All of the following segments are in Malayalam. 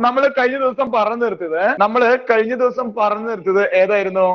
നമ്മൾ കഴിഞ്ഞ ദിവസം പറഞ്ഞു നിർത്തിയത് നമ്മൾ കഴിഞ്ഞ ദിവസം പറഞ്ഞു നിർത്തിയത് ഏതായിരുന്നു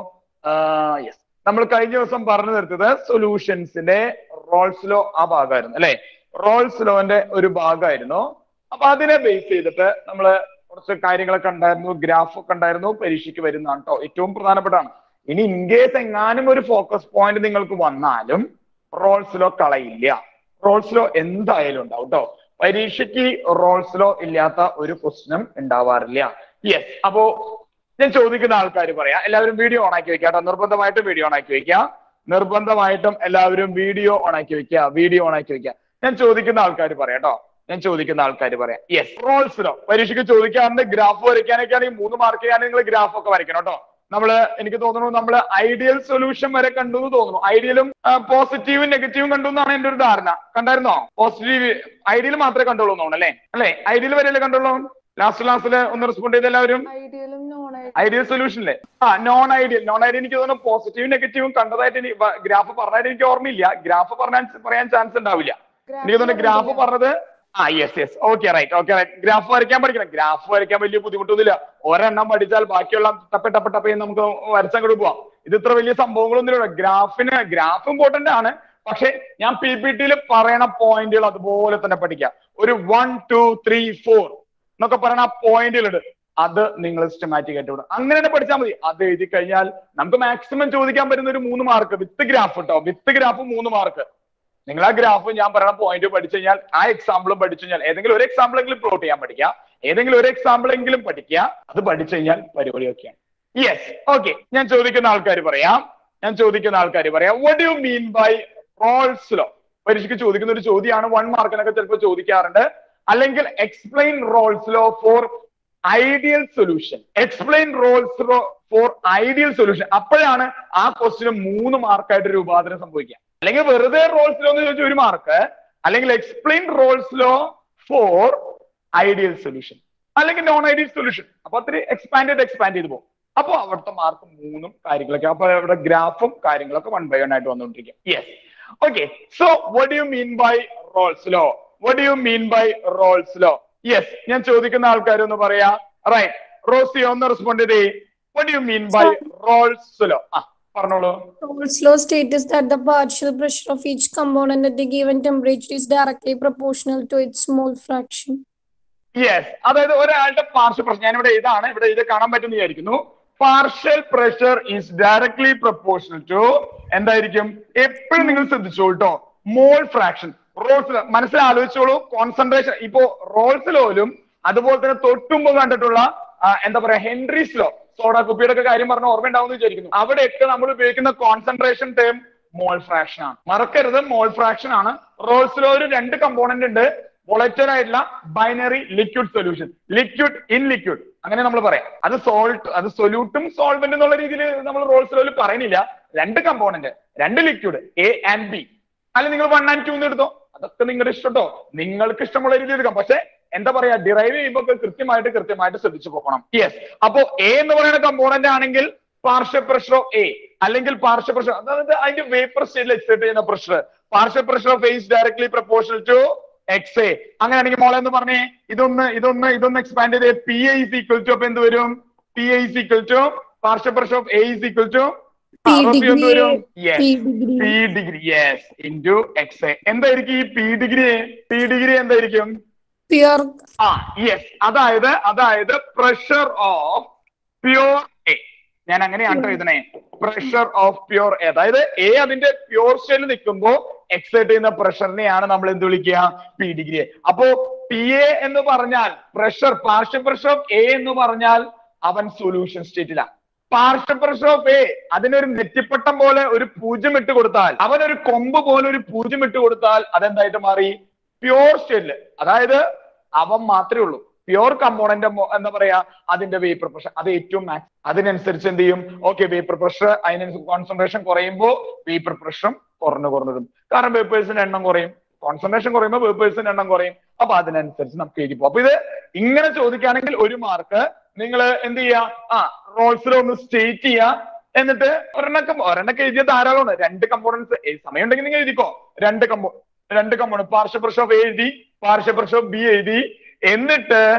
യെസ് നമ്മൾ കഴിഞ്ഞ ദിവസം പറഞ്ഞു നിർത്തിയത് സൊല്യൂഷൻസിന്റെ റോൾസ് ലോ ആ ഭാഗമായിരുന്നു അല്ലെ റോൾസ് ലോന്റെ ഒരു ഭാഗമായിരുന്നു അപ്പൊ അതിനെ ബേസ് ചെയ്തിട്ട് നമ്മൾ കുറച്ച് കാര്യങ്ങളൊക്കെ ഉണ്ടായിരുന്നു ഗ്രാഫ് ഒക്കെ ഉണ്ടായിരുന്നു പരീക്ഷയ്ക്ക് വരുന്നതാണ് കേട്ടോ ഏറ്റവും പ്രധാനപ്പെട്ടാണ് ഇനി ഇൻ കേസ് എങ്ങാനും ഒരു ഫോക്കസ് പോയിന്റ് നിങ്ങൾക്ക് വന്നാലും റോൾസ് ലോ കളയില്ല റോൾസ് ലോ എന്തായാലും ഉണ്ടാവും കേട്ടോ പരീക്ഷയ്ക്ക് റോൾസ് ലോ ഇല്ലാത്ത ഒരു ക്വസ്റ്റനും ഉണ്ടാവാറില്ല യെസ് അപ്പോ ഞാൻ ചോദിക്കുന്ന ആൾക്കാർ പറയാം എല്ലാവരും വീഡിയോ ഓൺ ആക്കി വെക്കാം കേട്ടോ നിർബന്ധമായിട്ടും വീഡിയോ ഓൺ ആക്കി വെക്കാം നിർബന്ധമായിട്ടും എല്ലാവരും വീഡിയോ ഓൺ ആക്കി വെക്കുക വീഡിയോ ഓൺ ആക്കി വെക്കുക ഞാൻ ചോദിക്കുന്ന ആൾക്കാർ പറയാം കേട്ടോ ഞാൻ ചോദിക്കുന്ന ആൾക്കാർ പറയാം യെസ് റോൾസ് ലോ പരീക്ഷയ്ക്ക് ചോദിക്കാറുണ്ട് ഗ്രാഫ് വരയ്ക്കാനൊക്കെ ആണെങ്കിൽ മൂന്ന് മാർക്ക് ചെയ്യാൻ നിങ്ങൾ ഗ്രാഫ് ഒക്കെ വരയ്ക്കണം കേട്ടോ നമ്മള് എനിക്ക് തോന്നുന്നു നമ്മള് ഐഡിയൽ സൊല്യൂഷൻ വരെ കണ്ടു എന്ന് തോന്നുന്നു ഐഡിയലും പോസിറ്റീവും നെഗറ്റീവും കണ്ടു എന്നാണ് എന്റെ ഒരു ധാരണ കണ്ടായിരുന്നോ പോസിറ്റീവ് ഐഡിയൽ മാത്രമേ കണ്ടുള്ളൂ എന്നാണ് അല്ലേ അല്ലേ ഐഡിയൽ വരെയല്ലേ കണ്ടുള്ളൂ ലാസ്റ്റ് ക്ലാസ്സിൽ ഒന്ന് റെസ്പോണ്ട് ചെയ്ത് എല്ലാവരും ഐഡിയലും നോൺ ഐഡിയൽ സൊല്യൂഷനിലെ ആ നോൺ ഐഡിയൽ നോൺ ഐഡിയൽ എനിക്ക് തോന്നുന്നു പോസിറ്റീവും നെഗറ്റീവും കണ്ടതായിട്ട് എനിക്ക് ഗ്രാഫ് പറഞ്ഞായിട്ട് എനിക്ക് ഓർമ്മയില്ല ഗ്രാഫ് പറഞ്ഞാൽ പറയാൻ ചാൻസ് ഉണ്ടാവില്ല എനിക്ക് തോന്നുന്നു ഗ്രാഫ് പറഞ്ഞത് ആ yes yes okay right okay right graph വരയ്ക്കാൻ പഠിക്കണം ഗ്രാഫ് വരയ്ക്കാൻ വലിയ ബുദ്ധിമുട്ടൊന്നുമില്ല ഒരെണ്ണം പഠിച്ചാൽ ബാക്കിയുള്ള ടപ്പ ടപ്പ ടപ്പ എന്ന് നമുക്ക് വരച്ചങ്ങോട്ട് പോവാം ഇത് ഇത്ര വലിയ സംഭവങ്ങളൊന്നുമില്ല ഗ്രാഫിന് ഗ്രാഫ് ഇമ്പോർട്ടന്റ് ആണ് പക്ഷെ ഞാൻ പി പി ടിയിൽ പറയണ പോയിന്റുകൾ അതുപോലെ തന്നെ പഠിക്കാം ഒരു വൺ ടു ത്രീ ഫോർ എന്നൊക്കെ പറയണ പോയിന്റുകളുണ്ട് അത് നിങ്ങൾ സിസ്റ്റമാറ്റിക് ആയിട്ട് വിടും അങ്ങനെ തന്നെ പഠിച്ചാൽ മതി അത് എഴുതി കഴിഞ്ഞാൽ നമുക്ക് മാക്സിമം ചോദിക്കാൻ പറ്റുന്ന ഒരു മൂന്ന് മാർക്ക് വിത്ത് ഗ്രാഫ് കേട്ടോ വിത്ത് ഗ്രാഫ് മൂന്ന് മാർക്ക് നിങ്ങൾ ആ ഗ്രാഫ് ഞാൻ പറയുന്ന പോയിന്റ് പഠിച്ചു കഴിഞ്ഞാൽ ആ എക്സാമ്പിളും പഠിച്ചു കഴിഞ്ഞാൽ ഏതെങ്കിലും ഒരു എക്സാമ്പിൾ എങ്കിലും പ്ലോട്ട് ചെയ്യാൻ പഠിക്കുക ഏതെങ്കിലും ഒരു എക്സാമ്പിൾ എങ്കിലും പഠിക്കുക അത് പഠിച്ചു കഴിഞ്ഞാൽ പരിപാടി ഒക്കെയാണ് യെസ് ഓക്കെ ഞാൻ ചോദിക്കുന്ന ആൾക്കാർ പറയാം ഞാൻ ചോദിക്കുന്ന ആൾക്കാർ പറയാം what you mean by Raoult's law പരീക്ഷയ്ക്ക് ചോദിക്കുന്ന ഒരു ചോദ്യമാണ് വൺ മാർക്കിനൊക്കെ ചിലപ്പോൾ ചോദിക്കാറുണ്ട് അല്ലെങ്കിൽ explain Raoult's law for ideal solution explain Raoult's law for ideal solution അപ്പോഴാണ് ആ ക്വസ്റ്റിന് മൂന്ന് മാർക്കായിട്ട് രൂപാന്തരം സംഭവിക്കുക അല്ലെങ്കിൽ വെറുതെ റോൾസ് ലോ എന്ന് ചോദിച്ച ഒരു മാർക്ക് അല്ലെങ്കിൽ explain Raoult's law for ideal solution അല്ലെങ്കിൽ നോൺ ഐഡിയൽ സൊല്യൂഷൻ അപ്പൊ അത്രയും എക്സ്പാൻഡ് ചെയ്ത് എക്സ്പാൻഡ് ചെയ്ത് പോകും അപ്പൊ അവിടുത്തെ മാർക്ക് മൂന്നും കാര്യങ്ങളൊക്കെ അപ്പൊ അവിടെ ഗ്രാഫും കാര്യങ്ങളൊക്കെ വൺ ബൈ വൺ ആയിട്ട് വന്നുകൊണ്ടിരിക്കും yes okay so what you mean by Raoult's law what you mean by Raoult's law yes ഞാൻ ചോദിക്കുന്ന ആൾക്കാർ ഒന്ന് പറയാ റൈറ്റ് റോസി ഒന്ന് റെസ്പോണ്ട് ചെയ്തേ what you mean by Raoult's law ആ പറഞ്ഞോളൂ Rolle's law states that the partial pressure of each component at a given temperature is directly proportional to its mole fraction. Yes അതായത് ഒരാളുടെ പാർഷ്യൽ പ്രഷർ ഞാൻ ഇവിടെ ഇതാണ് ഇവിടെ ഇത് കാണാൻ പറ്റുന്ന വിചാരിക്കുന്നു partial pressure is directly proportional to എന്തായിരിക്കും എപ്പോഴും നിങ്ങൾ ശ്രദ്ധിച്ചോളൂ കേട്ടോ മോൾ ഫ്രാക്ഷൻ റോൾസ് മനസ്സിൽ ആലോചിച്ചോളൂ കോൺസെൻട്രേഷൻ ഇപ്പോ റോൾസ് ലോയിലും അതുപോലെ തന്നെ തൊട്ടുമ്പ് കണ്ടിട്ടുള്ള ആ, എന്താ പറയാ ഹെൻറീസ് ലോ സോഡ കുപ്പിയുടെ ഒക്കെ കാര്യം പറഞ്ഞ ഓർമ്മ ഉണ്ടാവും വിചാരിക്കുന്നു അവിടെയൊക്കെ നമ്മൾ ഉപയോഗിക്കുന്ന കോൺസെൻട്രേഷൻ ടേം മോൾ ഫ്രാക്ഷൻ ആണ് മറക്കരുത് മോൾ ഫ്രാക്ഷൻ ആണ് റോൾസ് ലോ ഒരു രണ്ട് കമ്പോണന്റ് ഉണ്ട് വോളറ്റൈൽ ആയിട്ടുള്ള binary liquid solution liquid in liquid അങ്ങനെ നമ്മൾ പറയാം അത് സോൾട്ട് അത് സൊല്യൂട്ടും സോൾവെന്റ് എന്നുള്ള രീതിയിൽ നമ്മൾ റോൾസ് ലോയിൽ പറയുന്നില്ല രണ്ട് കമ്പോണന്റ് രണ്ട് ലിക്വിഡ് എ ആൻഡ് ബി അല്ല നിങ്ങൾ വൺ ആൻഡ് ടു എന്ന് എടുത്തോ അതൊക്കെ നിങ്ങളുടെ ഇഷ്ടം കേട്ടോ നിങ്ങൾക്ക് ഇഷ്ടമുള്ള രീതിയിൽ എടുക്കാം പക്ഷെ എന്താ പറയാ ഡിറൈവ് ചെയ്യുമ്പോൾ കൃത്യമായിട്ട് കൃത്യമായിട്ട് ശ്രദ്ധിച്ചു പോകണം യെസ് അപ്പോ എ എന്ന് പറയുന്ന കമ്പോണന്റ് ആണെങ്കിൽ പാർഷ്യൽ പ്രഷർ ഓഫ് എ അല്ലെങ്കിൽ പാർഷ്യൽ പ്രഷർ അതായത് അതിന്റെ വേപ്പർ സ്റ്റേറ്റിൽ എക്സൈറ്റ് ചെയ്യുന്ന pressure partial pressure of A is directly proportional to X A അങ്ങനെയാണെങ്കിൽ മോളെ എന്ന് പറഞ്ഞേ ഇതൊന്ന് ഇതൊന്ന് ഇതൊന്ന് എക്സ്പാൻഡ് ചെയ്ത് P A is equal to അപ്പൊ എന്ത് വരും P A is equal to partial pressure of A is equal to P degree വരും A, P degree. P degree yes into X A എന്തായിരിക്കും ഈ പി ഡിഗ്രി പി ഡിഗ്രി എന്തായിരിക്കും Pure ആ യെസ് അതായത് അതായത് പ്രഷർ ഓഫ് പ്യോർ എ ഞാൻ അങ്ങനെയാണ് ട്ടോ എഴുതണേ പ്രഷർ ഓഫ് പ്യോർ എ അതായത് എ അതിന്റെ പ്യോർ സ്റ്റേറ്റിൽ നിൽക്കുമ്പോ എക്സൈറ്റ് ചെയ്യുന്ന പ്രഷറിനെയാണ് നമ്മൾ എന്ത് വിളിക്കുക പി ഡിഗ്രി അപ്പോ പി എ എന്ന് പറഞ്ഞാൽ pressure partial pressure of A എന്ന് പറഞ്ഞാൽ അവൻ സൊല്യൂഷൻ സ്റ്റേറ്റിലാണ് പാർഷ്യൽ പ്രഷർ ഓഫ് എ അതിനൊരു നെറ്റിപ്പട്ടം പോലെ ഒരു പൂജ്യം ഇട്ട് കൊടുത്താൽ അവനൊരു കൊമ്പ് പോലെ ഒരു പൂജ്യം ഇട്ട് കൊടുത്താൽ അതെന്തായിട്ട് മാറി പ്യോർ സ്റ്റേറ്റില് അതായത് അവൻ മാത്രമേ ഉള്ളൂ പ്യോർ കമ്പോണന്റ് എന്താ പറയാ അതിന്റെ വേപ്പർ പ്രഷർ അത് ഏറ്റവും മാക്സ് അതിനനുസരിച്ച് എന്ത് ചെയ്യും ഓക്കെ വേപ്പർ പ്രഷർ അതിനനുസരിച്ച് കോൺസെൻട്രേഷൻ കുറയുമ്പോൾ വേപ്പർ പ്രഷറും കുറഞ്ഞു കുറഞ്ഞു വരും കാരണം വേപ്പേഴ്സിന്റെ എണ്ണം കുറയും കോൺസെൻട്രേഷൻ കുറയുമ്പോൾ വേപ്പേഴ്സിന്റെ എണ്ണം കുറയും അപ്പൊ അതിനനുസരിച്ച് നമുക്ക് എഴുതി പോകും അപ്പൊ ഇത് ഇങ്ങനെ ചോദിക്കുകയാണെങ്കിൽ ഒരു മാർക്ക് നിങ്ങൾ എന്ത് ചെയ്യാ ആ റോൾസിൽ ഒന്ന് സ്റ്റേറ്റ് ചെയ്യുക എന്നിട്ട് ഒരെണ്ണക്കം ഒരെണ്ണൊക്കെ എഴുതിയ ധാരാളമാണ് രണ്ട് കമ്പോണൻസ് സമയം ഉണ്ടെങ്കിൽ നിങ്ങൾ എഴുതിക്കോ രണ്ട് കമ്പോ രണ്ട് component partial pressure of A എഴുതി പാർഷ്യൽ പ്രഷർ ഓഫ് ബി എഴുതി എന്നിട്ട്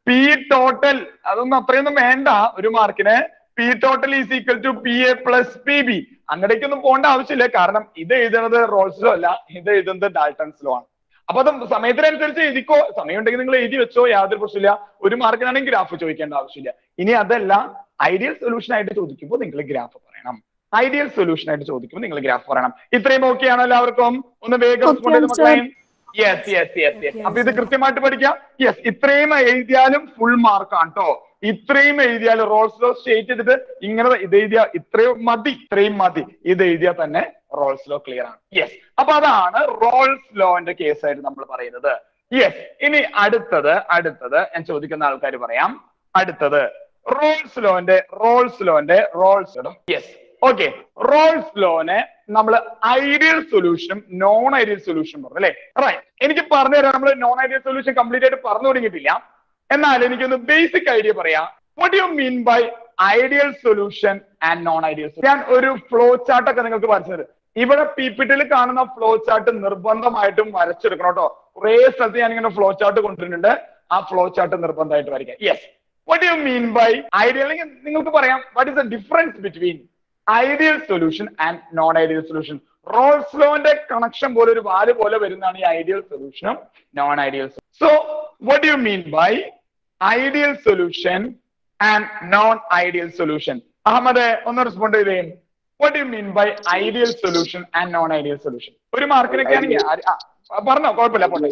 പി ടോട്ടൽ അതൊന്നും അത്രയൊന്നും വേണ്ട ഒരു മാർക്കിന് P total is equal to P A plus P B അങ്ങടേക്കൊന്നും പോകേണ്ട ആവശ്യമില്ല കാരണം ഇത് എഴുതുന്നത് റോൾസിലോ അല്ല ഇത് എഴുതുന്നത് ഡാൾട്ടൺസിലോ ആണ് അപ്പൊ അത് സമയത്തിനനുസരിച്ച് എഴുതിക്കോ സമയം ഉണ്ടെങ്കിൽ നിങ്ങൾ എഴുതി വെച്ചോ യാതൊരു പ്രശ്നമില്ല ഒരു മാർക്കിനാണെങ്കിൽ ഗ്രാഫ് ചോദിക്കേണ്ട ആവശ്യമില്ല ഇനി അതല്ല ഐഡിയൽ സൊല്യൂഷൻ ആയിട്ട് ചോദിക്കുമ്പോൾ നിങ്ങൾ ഗ്രാഫ് പറയണം ഐഡിയൽ സൊല്യൂഷൻ ആയിട്ട് ചോദിക്കുമ്പോൾ നിങ്ങൾ ഗ്രാഫ് പറയണം ഇത്രയും ഓക്കെ ആണോ എല്ലാവർക്കും ഒന്ന് വേഗം Okay, respond ചെയ്ത് sir. മക്കളെ യെസ് യെസ് യെസ് യെസ് അപ്പൊ ഇത് കൃത്യമായിട്ട് പഠിക്കാം യെസ് ഇത്രയും എഴുതിയാലും ഫുൾ മാർക്കാണ് കേട്ടോ ഇത്രയും എഴുതിയാലും റോൾസ് ലോ സ്റ്റേറ്റ് ചെയ്തിട്ട് ഇങ്ങനെ ഇത് എഴുതിയ ഇത്രയും മതി ഇത്രയും മതി ഇത് എഴുതിയാൽ തന്നെ റോൾസ് ലോ ക്ലിയർ ആണ് യെസ് അപ്പൊ അതാണ് റോൾസ് ലോന്റെ കേസായിട്ട് നമ്മൾ പറയുന്നത് യെസ് ഇനി അടുത്തത് അടുത്തത് ഞാൻ ചോദിക്കുന്ന ആൾക്കാർ പറയാം അടുത്തത് റോൾസ് ലോന്റെ റോൾസ് ലോന്റെ റോൾസ് യെസ് ഓക്കെ റോൾസ് ലോനെ നമ്മൾ ഐഡിയൽ സൊല്യൂഷനും നോൺ ഐഡിയൽ സൊല്യൂഷനും പറഞ്ഞു അല്ലെ റൈറ്റ് എനിക്ക് പറഞ്ഞു തരാം നമ്മൾ നോൺ ഐഡിയൽ സൊല്യൂഷൻ കംപ്ലീറ്റ് ആയിട്ട് പറഞ്ഞു തുടങ്ങിയിട്ടില്ല എന്നാൽ എനിക്കൊന്ന് ബേസിക് ഐഡിയ പറയാം what you mean by ideal solution and non ideal ഞാൻ ഒരു ഫ്ലോ ചാർട്ട് ഒക്കെ നിങ്ങൾക്ക് വരച്ചത് ഇവിടെ പിപിടിയിൽ കാണുന്ന ഫ്ലോ ചാർട്ട് നിർബന്ധമായിട്ടും വരച്ചെടുക്കണം കേട്ടോ കുറെ സ്ഥലത്ത് ഞാൻ ഇങ്ങനെ ഫ്ലോ ചാർട്ട് കൊണ്ടുവരുന്നുണ്ട് ആ ഫ്ലോ ചാർട്ട് നിർബന്ധമായിട്ട് വരയ്ക്കാം yes what you mean by ideal അല്ലെങ്കിൽ നിങ്ങൾക്ക് പറയാം what is the difference between ideal solution and non ideal solution Raoult's ലോന്റെ കണക്ഷൻ പോലെ ഒരു വാല് പോലെ വരുന്നതാണ് ഈ ഐഡിയൽ സൊല്യൂഷനും non ideal so what you mean by ideal solution and non ideal solution Ahmed ഒന്ന് റെസ്പോണ്ട് ചെയ്തേ what you mean by ideal solution and non ideal solution ഒരു മാർക്കിനൊക്കെ ആണെങ്കിൽ ആ, ആ, പറഞ്ഞോ കുഴപ്പമില്ല പോട്ടെ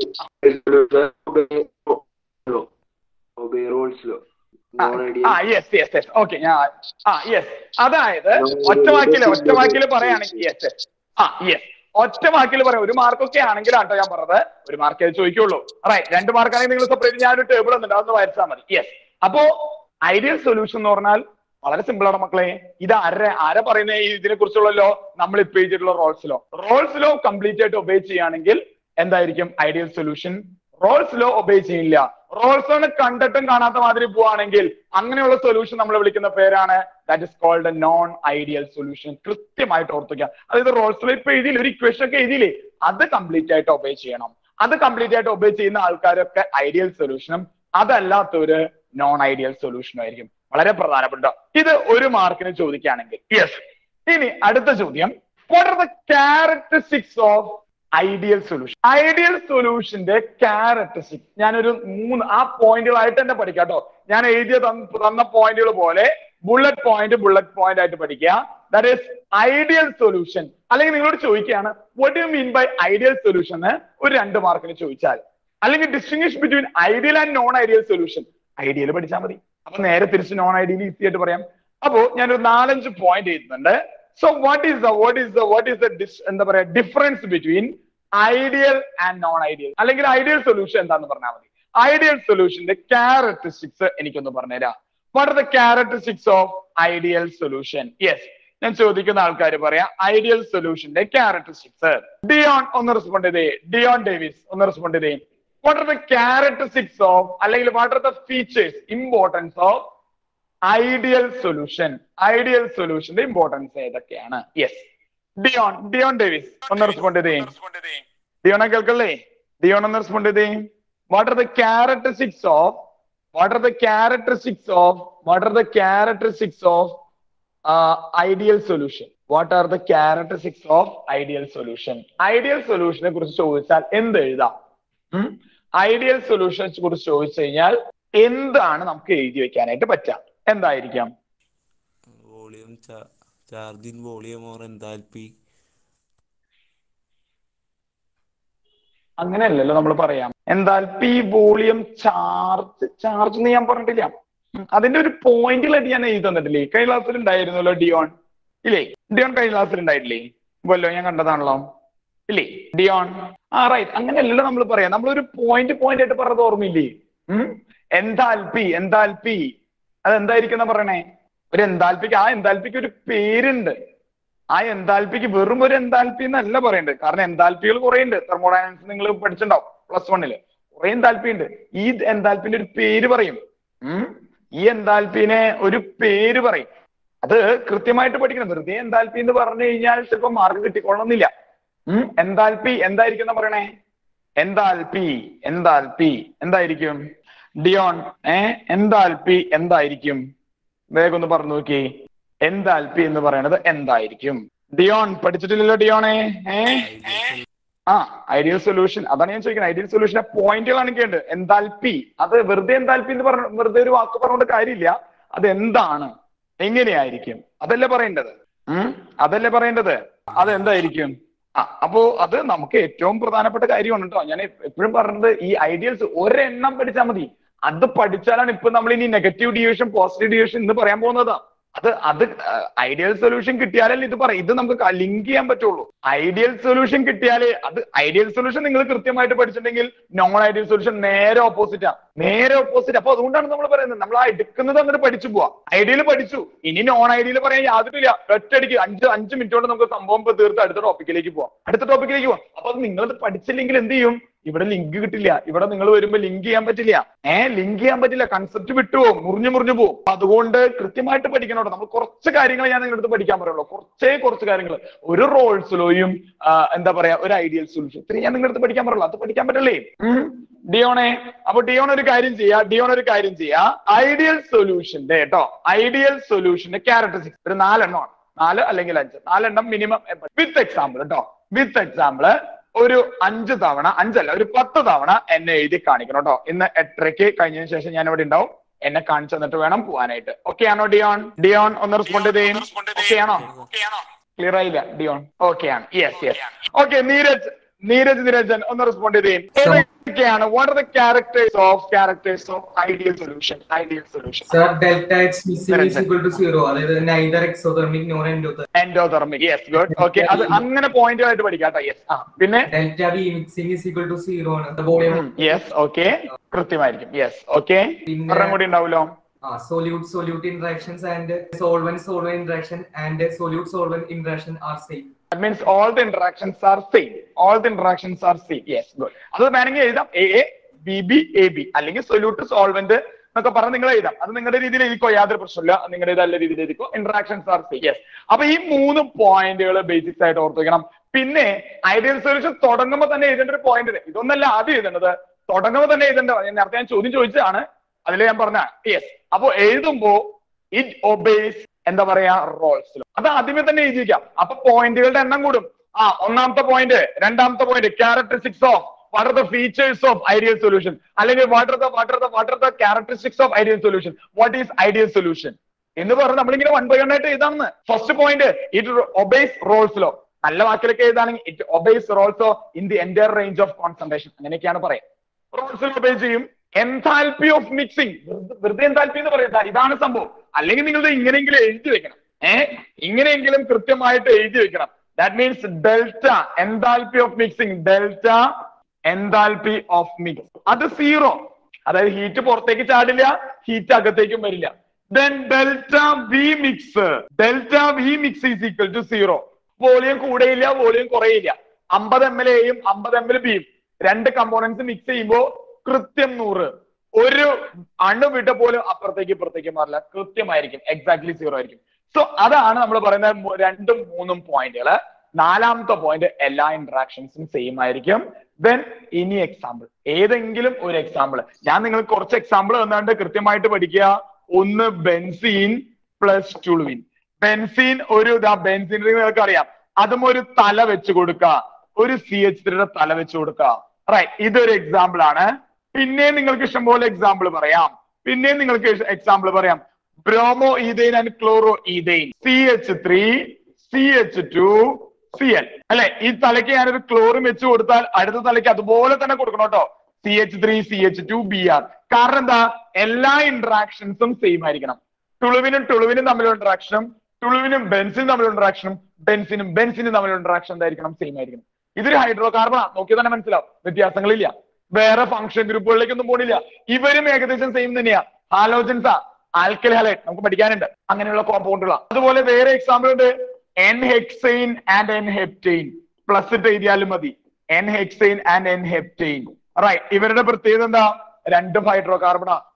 obey rules law ആ, non ആ ideal yes yes yes okay ഞാൻ ആ യെസ് അതായത് ഒറ്റ വാക്കില് ഒറ്റ വാക്കില് പറയുകയാണെങ്കിൽ യെസ് യെസ് ആ യെസ് ഒറ്റ വാക്കിൽ പറയാം ഒരു മാർക്കൊക്കെ ആണെങ്കിലാട്ടോ ഞാൻ പറഞ്ഞത് ഒരു മാർക്ക് ചോദിക്കുള്ളൂ റൈറ്റ് രണ്ട് മാർക്കാണെങ്കിൽ നിങ്ങൾ സെപ്പറേറ്റ് ഞാൻ ഒരു ടേബിൾ ഒന്നുണ്ട് അതൊന്ന് വരച്ചാൽ മതി യെസ് അപ്പോ ഐഡിയൽ സൊല്യൂഷൻ എന്ന് പറഞ്ഞാൽ വളരെ സിമ്പിൾ ആണ് മക്കളെ ഇത് ആരെ ആരെ പറയുന്ന ഈ ഇതിനെ കുറിച്ചുള്ളല്ലോ നമ്മൾ ഇപ്പൊ എഴുതിയിട്ടുള്ള Raoult's law Raoult's law complete ആയിട്ട് ഒബേ ചെയ്യുകയാണെങ്കിൽ എന്തായിരിക്കും ideal solution Raoult's law obey ചെയ്യില്ല റോൾസ് ലോനെ കണ്ടിട്ടും കാണാത്ത മാതിരി പോവാണെങ്കിൽ അങ്ങനെയുള്ള സൊല്യൂഷൻ നമ്മൾ വിളിക്കുന്ന പേരാണ് that is called non ideal solution കൃത്യമായിട്ട് ഓർത്തുക അതായത് റോൾസ് ലോ ഇപ്പൊ എഴുതിയില്ല ഒരു ഇക്വേഷൻ ഒക്കെ എഴുതിയില്ലേ അത് കംപ്ലീറ്റ് ആയിട്ട് ഒബേ ചെയ്യണം അത് കംപ്ലീറ്റ് ആയിട്ട് ഒബേ ചെയ്യുന്ന ആൾക്കാരൊക്കെ ഐഡിയൽ സൊല്യൂഷനും അതല്ലാത്തവര് നോൺ ഐഡിയൽ സൊല്യൂഷനും ആയിരിക്കും വളരെ പ്രധാനപ്പെട്ട ഇത് ഒരു മാർക്കിന് ചോദിക്കുകയാണെങ്കിൽ യെസ് ഇനി അടുത്ത ചോദ്യം what are the characteristics of ideal solution ideal സൊല്യൂഷന്റെ ക്യാരക്ടറിസ്റ്റിക്സ് ഞാനൊരു മൂന്ന് ആ പോയിന്റുകളായിട്ട് തന്നെ പഠിക്കാം കേട്ടോ ഞാൻ എഴുതിയ തന്ന തന്ന പോയിന്റുകൾ പോലെ ബുള്ളറ്റ് പോയിന്റ് ബുള്ളറ്റ് പോയിന്റ് ആയിട്ട് പഠിക്കുക ദാറ്റ് ഈസ് ഐഡിയൽ സൊല്യൂഷൻ അല്ലെങ്കിൽ നിങ്ങളോട് ചോദിക്കുകയാണ് what you mean by ideal solution എന്ന് ഒരു രണ്ട് മാർക്കിന് ചോദിച്ചാൽ അല്ലെങ്കിൽ distinguish between ideal and non ideal solution ideal പഠിച്ചാൽ മതി അപ്പൊ നേരെ തിരിച്ച് നോൺ ഐഡിയൽ ഈസി ആയിട്ട് പറയാം അപ്പോ ഞാനൊരു നാലഞ്ച് പോയിന്റ് എഴുതുന്നുണ്ട് so what is the what is the what is the എന്താ പറയാ difference between ideal and non ideal അല്ലെങ്കിൽ ഐഡിയൽ സൊല്യൂഷൻ എന്താന്ന് പറഞ്ഞാൽ മതി ഐഡിയൽ സൊല്യൂഷന്റെ ക്യാരക്ടറിസ്റ്റിക്സ് എനിക്കൊന്ന് പറഞ്ഞുതരാം what are the characteristics of ideal solution yes ഞാൻ ചോദിക്കുന്ന ആൾക്കാർ പറയാം ഐഡിയൽ സൊല്യൂഷന്റെ ക്യാരക്ടറിസ്റ്റിക്സ് ഡിയോൺ ഒന്ന് റെസ്പോണ്ട് ചെയ്തേ ഡിയോൺ ഡേവിസ് ഒന്ന് റെസ്പോണ്ട് ചെയ്തേ what are the characteristics of അല്ലെങ്കിൽ what are the features importance of ideal solution ideal സൊല്യൂഷന്റെ ഇമ്പോർട്ടൻസ് ഏതൊക്കെയാണ് യെസ് ഡിയോൺ ഡിയോൺ ഡേവിസ് ഒന്ന് റെസ്പോണ്ട് ചെയ്തേ ഡിയോണെ കേൾക്കല്ലേ ഡിയോൺ ഒന്ന് റെസ്പോണ്ട് ചെയ്തേ what are the characteristics of what are the characteristics of what are the characteristics of ideal solution what are the characteristics of ideal solution ideal സൊല്യൂഷനെ കുറിച്ച് ചോദിച്ചാൽ എന്ത് എഴുതാം ഐഡിയൽ സൊല്യൂഷനെ കുറിച്ച് ചോദിച്ചു കഴിഞ്ഞാൽ എന്താണ് നമുക്ക് എഴുതി വെക്കാനായിട്ട് പറ്റുക എന്തായിരിക്കാം volume charge in volume or enthalpy അങ്ങനെയല്ലല്ലോ നമ്മൾ പറയാം എന്താൽപി വോളിയം ചാർജ് ചാർജ് എന്ന് ഞാൻ പറഞ്ഞിട്ടില്ല ഉം, അതിന്റെ ഒരു പോയിന്റിലായിട്ട് ഞാൻ എഴുതി തന്നിട്ടില്ലേ കഴിഞ്ഞ ക്ലാസ്സിൽ ഉണ്ടായിരുന്നല്ലോ ഡിയോൺ ഇല്ലേ ഡിയോൺ കഴിഞ്ഞ ക്ലാസ്സിൽ ഉണ്ടായിട്ടില്ലേ വല്ലോ ഞാൻ കണ്ടതാണല്ലോ ഇല്ലേ ഡിയോൺ ആ റൈറ്റ് അങ്ങനെയല്ലല്ലോ നമ്മൾ പറയാം നമ്മളൊരു പോയിന്റ് പോയിന്റ് ആയിട്ട് പറഞ്ഞത് ഓർമ്മയില്ലേ ഉം എന്താൽപി എന്താൽപി അത് എന്തായിരിക്കും പറയണേ ഒരു എന്താൽപിക്ക് ആ എന്താൽപിക്ക് ഒരു പേരുണ്ട് ആ എന്താൽപിക്ക് വെറും ഒരു എന്താൽപി എന്നല്ല പറയണ്ടത് കാരണം എന്താൽപികൾ കുറെ ഉണ്ട് തെർമോഡൈനാമിക്സ് നിങ്ങൾ പഠിച്ചിട്ടുണ്ടാവും പ്ലസ് വണ്ണില് കുറെ എന്താൽപി ഉണ്ട് ഈ എന്താൽപിന്റെ ഒരു പേര് പറയും ഉം ഈ എന്താൽപിനെ ഒരു പേര് പറയും അത് കൃത്യമായിട്ട് പഠിക്കണം വെറുതെ എന്താൽപി എന്ന് പറഞ്ഞു കഴിഞ്ഞാൽ ചിലപ്പോൾ മാർക്ക് കിട്ടിക്കൊള്ളണമെന്നില്ല ഉം എന്താൽപി എന്തായിരിക്കും എന്നാ പറയണേ എന്താൽപി എന്താൽപി എന്തായിരിക്കും ഡിയോൺ ഏ എന്താൽപി എന്തായിരിക്കും വേഗം ഒന്ന് പറഞ്ഞു നോക്കി എന്താൽപി എന്ന് പറയുന്നത് എന്തായിരിക്കും ഡിയോൺ പഠിച്ചിട്ടില്ലല്ലോ ഡിയോണേ ഏ ആ ഐഡിയൽ സൊല്യൂഷൻ അതാണ് ഞാൻ ചോദിക്കുന്നത് ഐഡിയൽ സൊല്യൂഷനെ പോയിന്റുകളാണ് എനിക്കുണ്ട് എന്താൽപി അത് വെറുതെ എന്താൽപി എന്ന് പറഞ്ഞ വെറുതെ ഒരു വാക്ക് പറഞ്ഞുകൊണ്ട് കാര്യമില്ല അത് എന്താണ് എങ്ങനെയായിരിക്കും അതല്ലേ പറയേണ്ടത് ഉം അതല്ലേ പറയേണ്ടത് അത് എന്തായിരിക്കും ആ അപ്പോ അത് നമുക്ക് ഏറ്റവും പ്രധാനപ്പെട്ട കാര്യമാണ് കേട്ടോ ഞാൻ എപ്പോഴും പറഞ്ഞത് ഈ ഐഡിയൽസ് ഒരെണ്ണം പഠിച്ചാൽ മതി അത് പഠിച്ചാലാണ് ഇപ്പൊ നമ്മൾ ഇനി നെഗറ്റീവ് ഡിവിഷൻ പോസിറ്റീവ് ഡിവിഷൻ ഇന്ന് പറയാൻ പോകുന്നതാ അത് അത് ഐഡിയൽ സൊല്യൂഷൻ കിട്ടിയാലല്ലേ ഇത് പറയാം ഇത് നമുക്ക് ലിങ്ക് ചെയ്യാൻ പറ്റുള്ളൂ ഐഡിയൽ സൊല്യൂഷൻ കിട്ടിയാലേ അത് ഐഡിയൽ സൊല്യൂഷൻ നിങ്ങൾ കൃത്യമായിട്ട് പഠിച്ചിട്ടുണ്ടെങ്കിൽ നോൺ ഐഡിയൽ സൊല്യൂഷൻ നേരെ ഓപ്പോസിറ്റാ നേരെ ഓപ്പോസിറ്റ് അപ്പൊ അതുകൊണ്ടാണ് നമ്മൾ പറയുന്നത് നമ്മൾ ആ എടുക്കുന്നത് അങ്ങോട്ട് പഠിച്ചു പോവാ ഐഡിയൽ പഠിച്ചു ഇനി നോൺ ഐഡിയൽ പറയാൻ യാതൊരുമില്ല ഒറ്റയടിക്ക് അഞ്ച് അഞ്ച് മിനിറ്റ് കൊണ്ട് നമുക്ക് സംഭവം ഇപ്പൊ തീർത്ത് അടുത്ത ടോപ്പിക്കിലേക്ക് പോവാം അടുത്ത ടോപ്പിക്കിലേക്ക് പോവാം അപ്പൊ അത് നിങ്ങളത് പഠിച്ചില്ലെങ്കിൽ എന്ത് ചെയ്യും ഇവിടെ ലിങ്ക് കിട്ടില്ല ഇവിടെ നിങ്ങൾ വരുമ്പോ ലിങ്ക് ചെയ്യാൻ പറ്റില്ല ഏ ലിങ്ക് ചെയ്യാൻ പറ്റില്ല കൺസെപ്റ്റ് വിട്ടുപോകും മുറിഞ്ഞു മുറിഞ്ഞു പോകും അപ്പൊ അതുകൊണ്ട് കൃത്യമായിട്ട് പഠിക്കണം കേട്ടോ നമ്മൾ കുറച്ച് കാര്യങ്ങൾ ഞാൻ നിങ്ങളുടെ അടുത്ത് പഠിക്കാൻ പറയുള്ളൂ കുറച്ചേ കുറച്ച് കാര്യങ്ങൾ ഒരു റോൾസിലോയും എന്താ പറയാ ഒരു ഐഡിയൽ സൊല്യൂഷൻ ഇത്രയും ഞാൻ നിങ്ങളുടെ അടുത്ത് പഠിക്കാൻ പറയുള്ളൂ അത് പഠിക്കാൻ പറ്റില്ലേ ഉം. ഡിയോണെ അപ്പൊ ഡിയോൺ ഒരു കാര്യം ചെയ്യാ ഡിയോൺ ഒരു കാര്യം ചെയ്യാ ഐഡിയൽ സൊല്യൂഷന്റെ കേട്ടോ ഐഡിയൽ സൊല്യൂഷന്റെ ക്യാരക്ടറിസ്റ്റിക്സ് ഒരു നാലെണ്ണമാണ് നാല് അല്ലെങ്കിൽ അഞ്ച് നാലെണ്ണം മിനിമം വിത്ത് എക്സാമ്പിൾ കേട്ടോ വിത്ത് എക്സാമ്പിൾ ഒരു അഞ്ച് തവണ അഞ്ചല്ല ഒരു പത്ത് തവണ എന്നെ എഴുതി കാണിക്കണം കേട്ടോ ഇന്ന് എട്ടരയ്ക്ക് കഴിഞ്ഞതിന് ശേഷം ഞാൻ ഇവിടെ ഉണ്ടാവും എന്നെ കാണിച്ചു തന്നിട്ട് വേണം പോവാനായിട്ട് ഓക്കെ ആണോ ഡിയോൺ ഡിയോൺ ഒന്ന് റെസ്പോണ്ട് ചെയ്തേ ഓക്കെ ആണോ ക്ലിയർ ആയില്ല ഡിയോൺ ഓക്കെ ആണ് yes yes okay Neeraj Neeraj Niranjan ഒന്ന് റെസ്പോണ്ട് ചെയ്തേ ഏതൊക്കെയാണ് what are the characters of characters of ideal solution ideal solution Sir, delta x missing is equal to zero. അതായത് neither exothermic nor endothermic. Endothermic yes good okay അത് അങ്ങനെ പോയിന്റ് ആയിട്ട് പഠിക്കാട്ടോ യെസ് ആ പിന്നെ Delta v mixing is equal to zero ആണ്. The volume യെസ് ഓക്കെ കൃത്യമായിരിക്കും യെസ് ഓക്കെ പിന്നെ- ഒരെണ്ണം കൂടി ഉണ്ടാവുമല്ലോ uh, solute solute interactions and solvent solvent interaction and solute solvent interaction are same. That means all the interactions are same. All the interactions are same. Yes, good. അത് വേണമെങ്കിൽ എഴുതാം A A B B A B അല്ലെങ്കിൽ സൊല്യൂട്ട് സോൾവെന്റ് എന്നൊക്കെ പറഞ്ഞ് നിങ്ങൾ എഴുതാം അത് നിങ്ങളുടെ രീതിയിൽ എഴുതിക്കോ യാതൊരു പ്രശ്നമില്ല നിങ്ങളുടെ നല്ല രീതിയിൽ എഴുതിക്കോ ഇന്ററാക്ഷൻസ് ആർ സേം യെസ് അപ്പൊ ഈ മൂന്ന് പോയിന്റുകൾ ബേസിക്സ് ആയിട്ട് ഓർത്ത് വെക്കണം പിന്നെ ഐഡിയൽ സൊല്യൂഷൻ തുടങ്ങുമ്പോൾ തന്നെ എഴുതേണ്ട ഒരു പോയിന്റ് ഇതൊന്നല്ല ആദ്യം എഴുതേണ്ടത് തുടങ്ങുമ്പോൾ തന്നെ എഴുതേണ്ട ഞാൻ നേരത്തെ ഞാൻ ചോദ്യം ചോദിച്ചതാണ് അതിൽ ഞാൻ പറഞ്ഞ യെസ് അപ്പൊ എഴുതുമ്പോ ഇറ്റ് ഒബേസ് എന്താ പറയാ റോൾസ് അത് ആദ്യമേ തന്നെ എഴുതിയിരിക്കാം അപ്പൊ പോയിന്റുകളുടെ എണ്ണം കൂടും ആ ഒന്നാമത്തെ പോയിന്റ് രണ്ടാമത്തെ point characteristics of what are the features of ideal solution അല്ലെങ്കിൽ what are the what are the what are the characteristics of ideal solution what is ideal solution എന്ന് പറഞ്ഞ് നമ്മളിങ്ങനെ വൺ ബൈ വൺ ആയിട്ട് എഴുതാമെന്ന് first point it obeys Raoult's law നല്ല വാക്കിലൊക്കെ എഴുതാണെങ്കിൽ it obeys Raoult's law in the entire range of concentration അങ്ങനെയൊക്കെയാണ് പറയാം റോൾസിൽ ഒബേ ചെയ്യും എൻതാൽപി ഓഫ് മിക്സിംഗ് വെറുതെ എൻതാൽപി എന്ന് പറയുന്നത് ഇതാണ് സംഭവം അല്ലെങ്കിൽ നിങ്ങൾ ഇങ്ങനെയെങ്കിലും എഴുതി വെക്കണം ഏഹ് ഇങ്ങനെയെങ്കിലും കൃത്യമായിട്ട് എഴുതി വെക്കണം that means delta enthalpy of mixing delta enthalpy of mix അത് സീറോ അതായത് ഹീറ്റ് പുറത്തേക്ക് ചാടില്ല ഹീറ്റ് അകത്തേക്കും വരില്ല then delta V mix delta V mix is equal to zero volume കൂടെയില്ല വോളിയം കുറയില്ല അമ്പത് എം എൽ എയും അമ്പത് എം എൽ ബിയും രണ്ട് കമ്പോണൻസ് മിക്സ് ചെയ്യുമ്പോൾ കൃത്യം നൂറ് ഒരു അണുവിട പോലും അപ്പുറത്തേക്ക് ഇപ്പുറത്തേക്ക് മാറില്ല കൃത്യമായിരിക്കും എക്സാക്ട്ലി സീറോ ആയിരിക്കും സോ അതാണ് നമ്മൾ പറയുന്ന മൂ- രണ്ടും മൂന്നും പോയിന്റുകൾ നാലാമത്തെ പോയിന്റ് എല്ലാ ഇന്ററാക്ഷൻസും സെയിം ആയിരിക്കും ദെൻ ഇനി എക്സാമ്പിൾ ഏതെങ്കിലും ഒരു എക്സാമ്പിൾ ഞാൻ നിങ്ങൾക്ക് കുറച്ച് എക്സാമ്പിൾ തന്നാണ്ട് കൃത്യമായിട്ട് പഠിക്കുക ഒന്ന് ബെൻസീൻ പ്ലസ് ടുളുവിൻ ബെൻസീൻ ഒരു ഇതാ ബെൻസീൻ നിങ്ങൾക്ക് അറിയാം അതും ഒരു തല വെച്ച് കൊടുക്കുക ഒരു സി എച്ച് ത്രീയുടെ തല വെച്ച് കൊടുക്കുക റൈറ്റ് ഇതൊരു എക്സാമ്പിൾ ആണ് പിന്നെ നിങ്ങൾക്ക് ഇഷ്ടംപോലെ എക്സാമ്പിൾ പറയാം പിന്നെ നിങ്ങൾക്ക് എക്സാമ്പിൾ പറയാം bromoethane and chloroethane C H three C H two C L അല്ലെ ഈ തലയ്ക്ക് ഞാനൊരു ക്ലോറും വെച്ച് കൊടുത്താൽ അടുത്ത തലയ്ക്ക് അതുപോലെ തന്നെ കൊടുക്കണം കേട്ടോ C H three C H two B R കാരണം എന്താ എല്ലാ ഇന്ററാക്ഷൻസും സെയിം ആയിരിക്കണം ടുളുവിനും ടുളുവിനും തമ്മിലുള്ള ഇന്ററാക്ഷനും ടുളുവിനും ബെൻസിനും തമ്മിലുള്ള ഇന്ററാക്ഷനും ബെൻസിനും ബെൻസിനും തമ്മിലുള്ള ഇന്ററാക്ഷൻ എന്തായിരിക്കണം സെയിം ആയിരിക്കണം ഇതൊരു ഹൈഡ്രോ കാർബണാ നോക്കിയാൽ തന്നെ മനസ്സിലാവും വ്യത്യാസങ്ങളില്ല വേറെ ഫംഗ്ഷൻ ഗ്രൂപ്പുകളിലേക്കൊന്നും പോണില്ല ഇവരും ഏകദേശം സെയിം തന്നെയാ ഹാലോജൻസാ ആൽക്കൽ ഹലൈറ്റ് നമുക്ക് പഠിക്കാനുണ്ട് അങ്ങനെയുള്ള കോമ്പൗണ്ടുകളാണ് അതുപോലെ വേറെ എക്സാമ്പിൾ ഉണ്ട് N hexane and N heptane plus ഇട്ട് എഴുതിയാലും മതി N hexane and N heptane right ഇവരുടെ പ്രത്യേകത എന്താ രണ്ടും ഹൈഡ്രോ കാർബണാ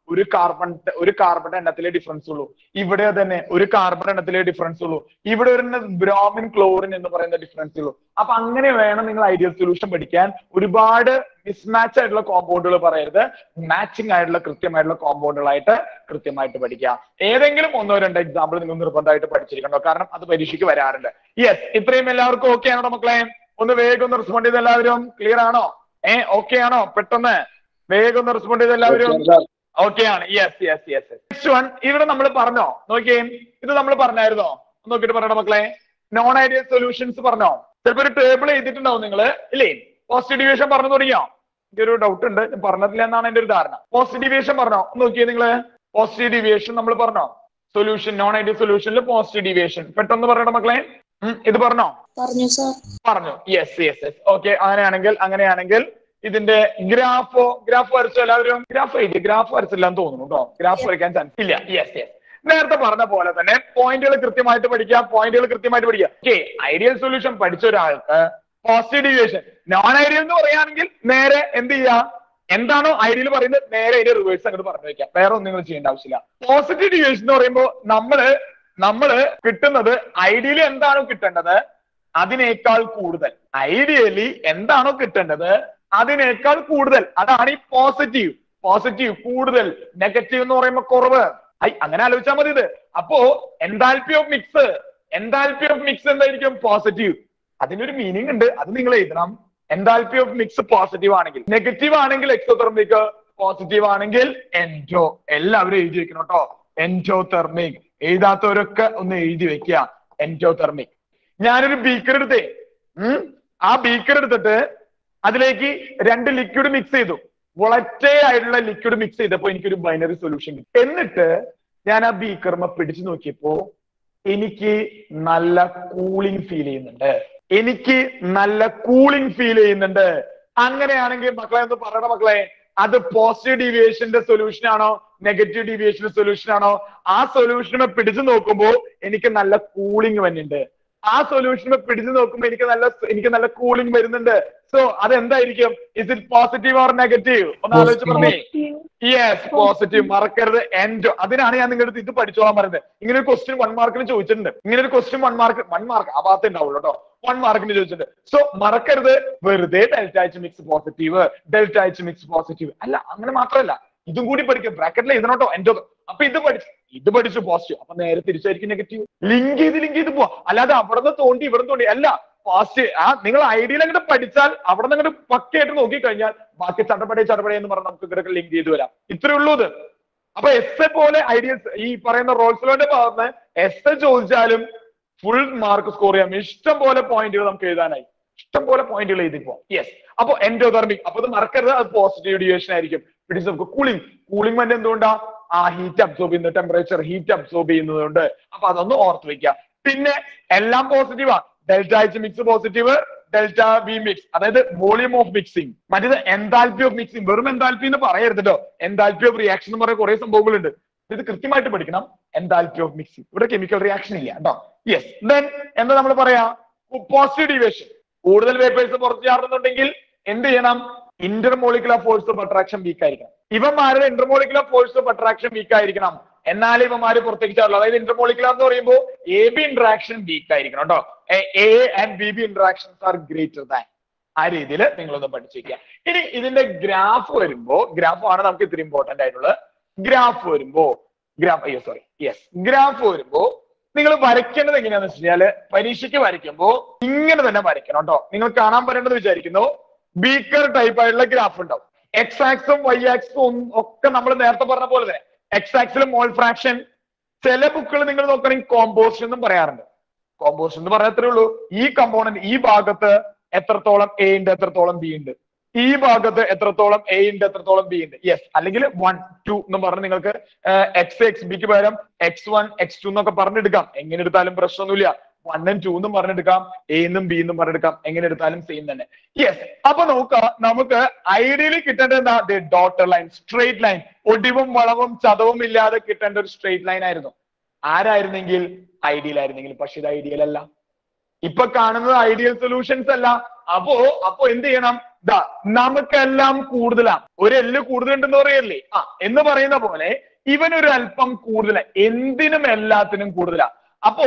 ഒരു കാർബൺ ഒരു കാർബൺ എണ്ണത്തിലെ ഡിഫറൻസ് ഉള്ളൂ ഇവിടെ തന്നെ ഒരു കാർബൺ എണ്ണത്തിലെ ഡിഫറൻസ് ഉള്ളൂ ഇവിടെ ഒരു ബ്രോമിൻ ക്ലോറിൻ എന്ന് പറയുന്ന ഡിഫറൻസ് ഉള്ളൂ അപ്പൊ അങ്ങനെ വേണം നിങ്ങൾ ഐഡിയൽ സൊല്യൂഷൻ പഠിക്കാൻ ഒരുപാട് മിസ്മാച്ച് ആയിട്ടുള്ള കോമ്പൗണ്ടുകൾ പറയരുത് മാച്ചിങ് ആയിട്ടുള്ള കൃത്യമായിട്ടുള്ള കോമ്പൗണ്ടുകളായിട്ട് കൃത്യമായിട്ട് പഠിക്കുക ഏതെങ്കിലും ഒന്നോ രണ്ടോ എക്സാമ്പിൾ നിങ്ങൾ നിർബന്ധമായിട്ട് പഠിച്ചിരിക്കണോ കാരണം അത് പരീക്ഷയ്ക്ക് വരാറുണ്ട് യെസ് ഇത്രയും എല്ലാവർക്കും ഓക്കെ ആണോ മക്കളെ ഒന്ന് വേഗം ഒന്ന് റെസ്പോണ്ട് ചെയ്ത് എല്ലാവരും ക്ലിയർ ആണോ ഏ ഓക്കെ ആണോ പെട്ടെന്ന് വേഗം ഒന്ന് റെസ്പോണ്ട് ചെയ്ത് എല്ലാവരും ഓക്കെ ആണ് yes yes yes next one ഇവിടെ നമ്മൾ പറഞ്ഞോ നോക്കിയേ ഇത് നമ്മൾ പറഞ്ഞായിരുന്നോ ഒന്ന് നോക്കിയിട്ട് പറയണോ മക്കളെ നോൺ ഐഡിയൽ സൊല്യൂഷൻസ് പറഞ്ഞോ ചിലപ്പോ ഒരു ടേബിൾ എഴുതിയിട്ടുണ്ടാവും നിങ്ങൾ ഇല്ലേ പോസിറ്റീവ് ഡിവിഷൻ പറഞ്ഞു തുടങ്ങിയോ എനിക്കൊരു ഡൗട്ട് ഉണ്ട് ഞാൻ പറഞ്ഞിട്ടില്ല എന്നാണ് എന്റെ ഒരു ധാരണ പോസിറ്റീവ് ഡിവിഷൻ പറഞ്ഞോ ഒന്ന് നോക്കിയേ നിങ്ങള് പോസിറ്റീവ് ഡിവിയേഷൻ നമ്മൾ പറഞ്ഞോ സൊല്യൂഷൻ നോൺ ഐഡിയൽ സൊല്യൂഷനിൽ പോസിറ്റീവ് ഡിവിയേഷൻ പെട്ടെന്ന് പറയണോ മക്കളെ ഉം, ഇത് പറഞ്ഞോ പറഞ്ഞു സാർ പറഞ്ഞു യെസ് യെസ് യെസ് ഓക്കെ അങ്ങനെയാണെങ്കിൽ അങ്ങനെയാണെങ്കിൽ ഇതിന്റെ ഗ്രാഫോ ഗ്രാഫ് വരച്ചോ എല്ലാവരും ഗ്രാഫ് എഴുതി ഗ്രാഫ് വരച്ചില്ലാന്ന് തോന്നുന്നു കേട്ടോ ഗ്രാഫ് വരയ്ക്കാൻ ചാൻസ് ഇല്ല യെസ് യെസ് നേരത്തെ പറഞ്ഞ പോലെ തന്നെ പോയിന്റുകൾ കൃത്യമായിട്ട് പഠിക്കുക പോയിന്റുകൾ കൃത്യമായിട്ട് പഠിക്കുക ഓക്കെ ഐഡിയൽ സൊല്യൂഷൻ പഠിച്ച ഒരാൾക്ക് പോസിറ്റീവ് ഡിവിയേഷൻ നോൺ ഐഡിയൽ എന്ന് പറയുകയാണെങ്കിൽ നേരെ എന്ത് ചെയ്യുക എന്താണോ ഐഡിയൽ പറയുന്നത് നേരെ അതിന്റെ റിവേഴ്സ് അങ്ങോട്ട് പറഞ്ഞു വെക്കാം വേറെ ഒന്നും നിങ്ങൾ ചെയ്യേണ്ട ആവശ്യമില്ല പോസിറ്റീവ് ഡിവിയേഷൻ എന്ന് പറയുമ്പോൾ നമ്മള് നമ്മള് കിട്ടുന്നത് ഐഡിയലി എന്താണോ കിട്ടേണ്ടത് അതിനേക്കാൾ കൂടുതൽ ഐഡിയലി എന്താണോ കിട്ടേണ്ടത് അതിനേക്കാൾ കൂടുതൽ അതാണ് ഈ പോസിറ്റീവ് പോസിറ്റീവ് കൂടുതൽ നെഗറ്റീവ് എന്ന് പറയുമ്പോൾ കുറവ് ഐ അങ്ങനെ ആലോചിച്ചാൽ മതി ഇത് അപ്പോ enthalpy of mix enthalpy of mix എന്തായിരിക്കും പോസിറ്റീവ് അതിനൊരു മീനിങ് ഉണ്ട് അത് നിങ്ങൾ എഴുതണം എന്താൽപി ഓഫ് മിക്സ് പോസിറ്റീവ് ആണെങ്കിൽ നെഗറ്റീവ് ആണെങ്കിൽ എക്സോതെർമിക് പോസിറ്റീവ് ആണെങ്കിൽ എൻജോ എല്ലാവരും എഴുതി വെക്കണം കേട്ടോ എൻജോ തെർമിക് എഴുതാത്തവരൊക്കെ ഒന്ന് എഴുതി വെക്കുക എൻജോ തെർമിക് ഞാനൊരു ബീക്കർ എടുത്തേ ഉം ആ ബീക്കർ എടുത്തിട്ട് അതിലേക്ക് രണ്ട് ലിക്വിഡ് മിക്സ് ചെയ്തു വൊളറ്റേ ആയിട്ടുള്ള ലിക്വിഡ് മിക്സ് ചെയ്തപ്പോ എനിക്കൊരു ബൈനറി സൊല്യൂഷൻ കിട്ടി എന്നിട്ട് ഞാൻ ആ ബീക്കർമ പിടിച്ചു നോക്കിയപ്പോ എനിക്ക് നല്ല കൂളിംഗ് ഫീൽ ചെയ്യുന്നുണ്ട് എനിക്ക് നല്ല കൂളിംഗ് ഫീൽ ചെയ്യുന്നുണ്ട് അങ്ങനെയാണെങ്കിൽ മക്കളെ ഒന്ന് പറയണ മക്കളെ അത് പോസിറ്റീവ് ഡീവിയേഷന്റെ സൊല്യൂഷൻ ആണോ നെഗറ്റീവ് ഡീവിയേഷന്റെ സൊല്യൂഷൻ ആണോ ആ സൊല്യൂഷനെ പിടിച്ചു നോക്കുമ്പോൾ എനിക്ക് നല്ല കൂളിംഗ് വരുന്നുണ്ട് ആ സൊല്യൂഷനെ പിടിച്ചു നോക്കുമ്പോൾ എനിക്ക് നല്ല എനിക്ക് നല്ല കൂളിംഗ് വരുന്നുണ്ട് സോ അത് എന്തായിരിക്കും is it positive or negative ഒന്ന് ആലോചിച്ച് പറഞ്ഞേ യെസ് പോസിറ്റീവ് മറക്കരുത് എൻഡ് അതിനാണ് ഞാൻ നിങ്ങളുടെ ഇത് പഠിച്ചോളാൻ പറയുന്നത് ഇങ്ങനെ ഒരു ക്വസ്റ്റ്യൻ വൺ മാർക്കിന് ചോദിച്ചിട്ടുണ്ട് ഇങ്ങനെ ഒരു question one mark one mark ആ ഭാഗത്ത് ഉണ്ടാവുള്ളൂ കേട്ടോ വൺ മാർക്കിന് ചോദിച്ചിട്ടുണ്ട് സോ മറക്കരുത് വെറുതെ delta H mix positive delta H mix positive അല്ല അങ്ങനെ മാത്രമല്ല ഇതും കൂടി പഠിക്കും ബ്രാക്കറ്റിൽ എഴുതണം കേട്ടോ എൻഡ് അപ്പൊ ഇത് പഠിച്ചു ഇത് പഠിച്ചു പോസിറ്റീവ് അപ്പൊ നേരെ തിരിച്ചായിരിക്കും നെഗറ്റീവ് ലിങ്ക് ചെയ്ത് ലിങ്ക് ചെയ്ത് പോവാ അല്ലാതെ അവിടെ നിന്ന് തോണ്ടി ഇവിടെ തോണ്ടി അല്ല പോസിറ്റീവ് ആ നിങ്ങൾ ഐഡിയൽ അങ്ങോട്ട് പഠിച്ചാൽ അവിടെ നിന്ന് അങ്ങോട്ട് പക്കയായിട്ട് നോക്കി കഴിഞ്ഞാൽ ബാക്കി ചട്ടപ്പടേ ചട്ടപ്പടേ എന്ന് പറഞ്ഞ് നമുക്ക് ഇവിടെ ലിങ്ക് ചെയ്ത് വരാം ഇത്രേ ഉള്ളൂ ഇത് അപ്പൊ എസ് എ പോലെ ഐഡിയൽസ് ഈ പറയുന്ന റോൾസിലോന്റെ ഭാഗത്ത് എസ് എ ചോദിച്ചാലും ഫുൾ മാർക്ക് സ്കോർ ചെയ്യാം ഇഷ്ടം പോലെ പോയിന്റുകൾ നമുക്ക് എഴുതാനായി ഇഷ്ടം പോലെ പോയിന്റുകൾ എഴുതിപ്പോ യെസ് അപ്പൊ എൻഡോതെർമിക് അപ്പൊ ഇത് മറക്കരുത് അത് പോസിറ്റീവ് ഡിവിയേഷൻ ആയിരിക്കും പിടിച്ച് നമുക്ക് കൂളിംഗ് കൂളിംഗ് വന്നെ എന്തുകൊണ്ടാ ആ ഹീറ്റ് അബ്സോർബ് ചെയ്യുന്ന ടെമ്പറേച്ചർ ഹീറ്റ് അബ്സോർബ് ചെയ്യുന്നതുകൊണ്ട് അപ്പൊ അതൊന്ന് ഓർത്ത് വെക്കുക പിന്നെ എല്ലാം പോസിറ്റീവാ delta H mix positive delta V mix അതായത് വോളിയം ഓഫ് മിക്സിംഗ് മറ്റേത് എൻതാൽപി ഓഫ് മിക്സിംഗ് വെറും എൻതാൽപി എന്ന് പറയരുത് കേട്ടോ എൻതാൽപി ഓഫ് റിയാക്ഷൻ എന്ന് പറയുന്ന കുറെ സംഭവങ്ങളുണ്ട് ഇത് കൃത്യമായിട്ട് പഠിക്കണം എൻതാൽപി ഓഫ് മിക്സിംഗ് ഇവിടെ കെമിക്കൽ റിയാക്ഷൻ ഇല്ല കേട്ടോ യെസ് ദെൻ എന്താ നമ്മൾ പറയാ പോസിറ്റീവ് ഡിവേഷൻ കൂടുതൽ വേപ്പേഴ്സ് പുറത്തു ചാടുന്നുണ്ടെങ്കിൽ എന്ത് ചെയ്യണം intermolecular force of attraction weak ആയിരിക്കണം ഇവന്മാരുടെ intermolecular force of attraction weak ആയിരിക്കണം എന്നാലേ ഇവന്മാര് പുറത്തേക്ക് ചാടുള്ളൂ അതായത് ഇന്റർമോളിക്കുലർ എന്ന് പറയുമ്പോൾ എ ബി ഇന്ററാക്ഷൻ വീക്ക് ആയിരിക്കണം കേട്ടോ A and B B interactions are greater than ആ രീതിയിൽ നിങ്ങളൊന്ന് പഠിച്ചിരിക്കുക ഇനി ഇതിന്റെ ഗ്രാഫ് വരുമ്പോ ഗ്രാഫ് ആണ് നമുക്ക് ഇത്തിരി ഇമ്പോർട്ടന്റ് ആയിട്ടുള്ളത് ഗ്രാഫ് വരുമ്പോ ഗ്രാഫ് അയ്യോ സോറി യെസ് ഗ്രാഫ് വരുമ്പോ നിങ്ങൾ വരയ്ക്കേണ്ടത് എങ്ങനെയാന്ന് വെച്ച് കഴിഞ്ഞാല് പരീക്ഷയ്ക്ക് വരയ്ക്കുമ്പോ ഇങ്ങനെ തന്നെ വരയ്ക്കണം കേട്ടോ നിങ്ങൾ കാണാൻ പറ്റേണ്ടത് വിചാരിക്കുന്നു ബീക്കർ ടൈപ്പ് ആയിട്ടുള്ള ഗ്രാഫ് ഉണ്ടാവും എക്സ് ആക്സും വൈ ആക്സും ഒക്കെ നമ്മൾ നേരത്തെ പറഞ്ഞ പോലെ തന്നെ എക്സ് ആക്സിൽ മോൾ ഫ്രാക്ഷൻ ചില ബുക്കുകൾ നിങ്ങൾ നോക്കണമെങ്കിൽ കോമ്പോസിഷൻ എന്നും പറയാറുണ്ട് കോമ്പോസിഷൻ എന്ന് പറയാത്രേ ഉള്ളൂ ഈ കമ്പോണന്റ് ഈ ഭാഗത്ത് എത്രത്തോളം എ ഉണ്ട് എത്രത്തോളം ബി ഉണ്ട് ഈ ഭാഗത്ത് എത്രത്തോളം എ ഉണ്ട് എത്രത്തോളം ബി ഉണ്ട് യെസ് അല്ലെങ്കിൽ വൺ ടു എന്ന് പറഞ്ഞ് നിങ്ങൾക്ക് എക്സ് എക്സ് ബിക്ക് പകരം എക്സ് വൺ എക്സ് ടു എന്നൊക്കെ പറഞ്ഞെടുക്കാം എങ്ങനെ എടുത്താലും പ്രശ്നമൊന്നുമില്ല വൺ ആൻഡ് ടു എന്നും പറഞ്ഞെടുക്കാം എ എന്നും ബി എന്നും പറഞ്ഞെടുക്കാം എങ്ങനെ എടുത്താലും സെയിം തന്നെ യെസ് അപ്പൊ നോക്കുക നമുക്ക് ഐഡിയലി കിട്ടേണ്ടത് എന്താ ഡോട്ടർ ലൈൻ സ്ട്രേറ്റ് ലൈൻ ഒടിവും വളവും ചതവും ഇല്ലാതെ കിട്ടേണ്ട ഒരു സ്ട്രേറ്റ് ലൈൻ ആയിരുന്നു ആരായിരുന്നെങ്കിൽ ഐഡിയൽ ആയിരുന്നെങ്കിൽ പക്ഷെ ഇത് ഐഡിയൽ അല്ല ഇപ്പൊ കാണുന്നത് ഐഡിയൽ സൊല്യൂഷൻസ് അല്ല അപ്പോ അപ്പോ എന്ത് ചെയ്യണം ദാ നമുക്കെല്ലാം കൂടുതലാ ഒരു എല്ല് കൂടുതലുണ്ടെന്ന് പറയല്ലേ ആ എന്ന് പറയുന്ന പോലെ ഇവനൊരു അല്പം കൂടുതലാ എന്തിനും എല്ലാത്തിനും കൂടുതലാ അപ്പോ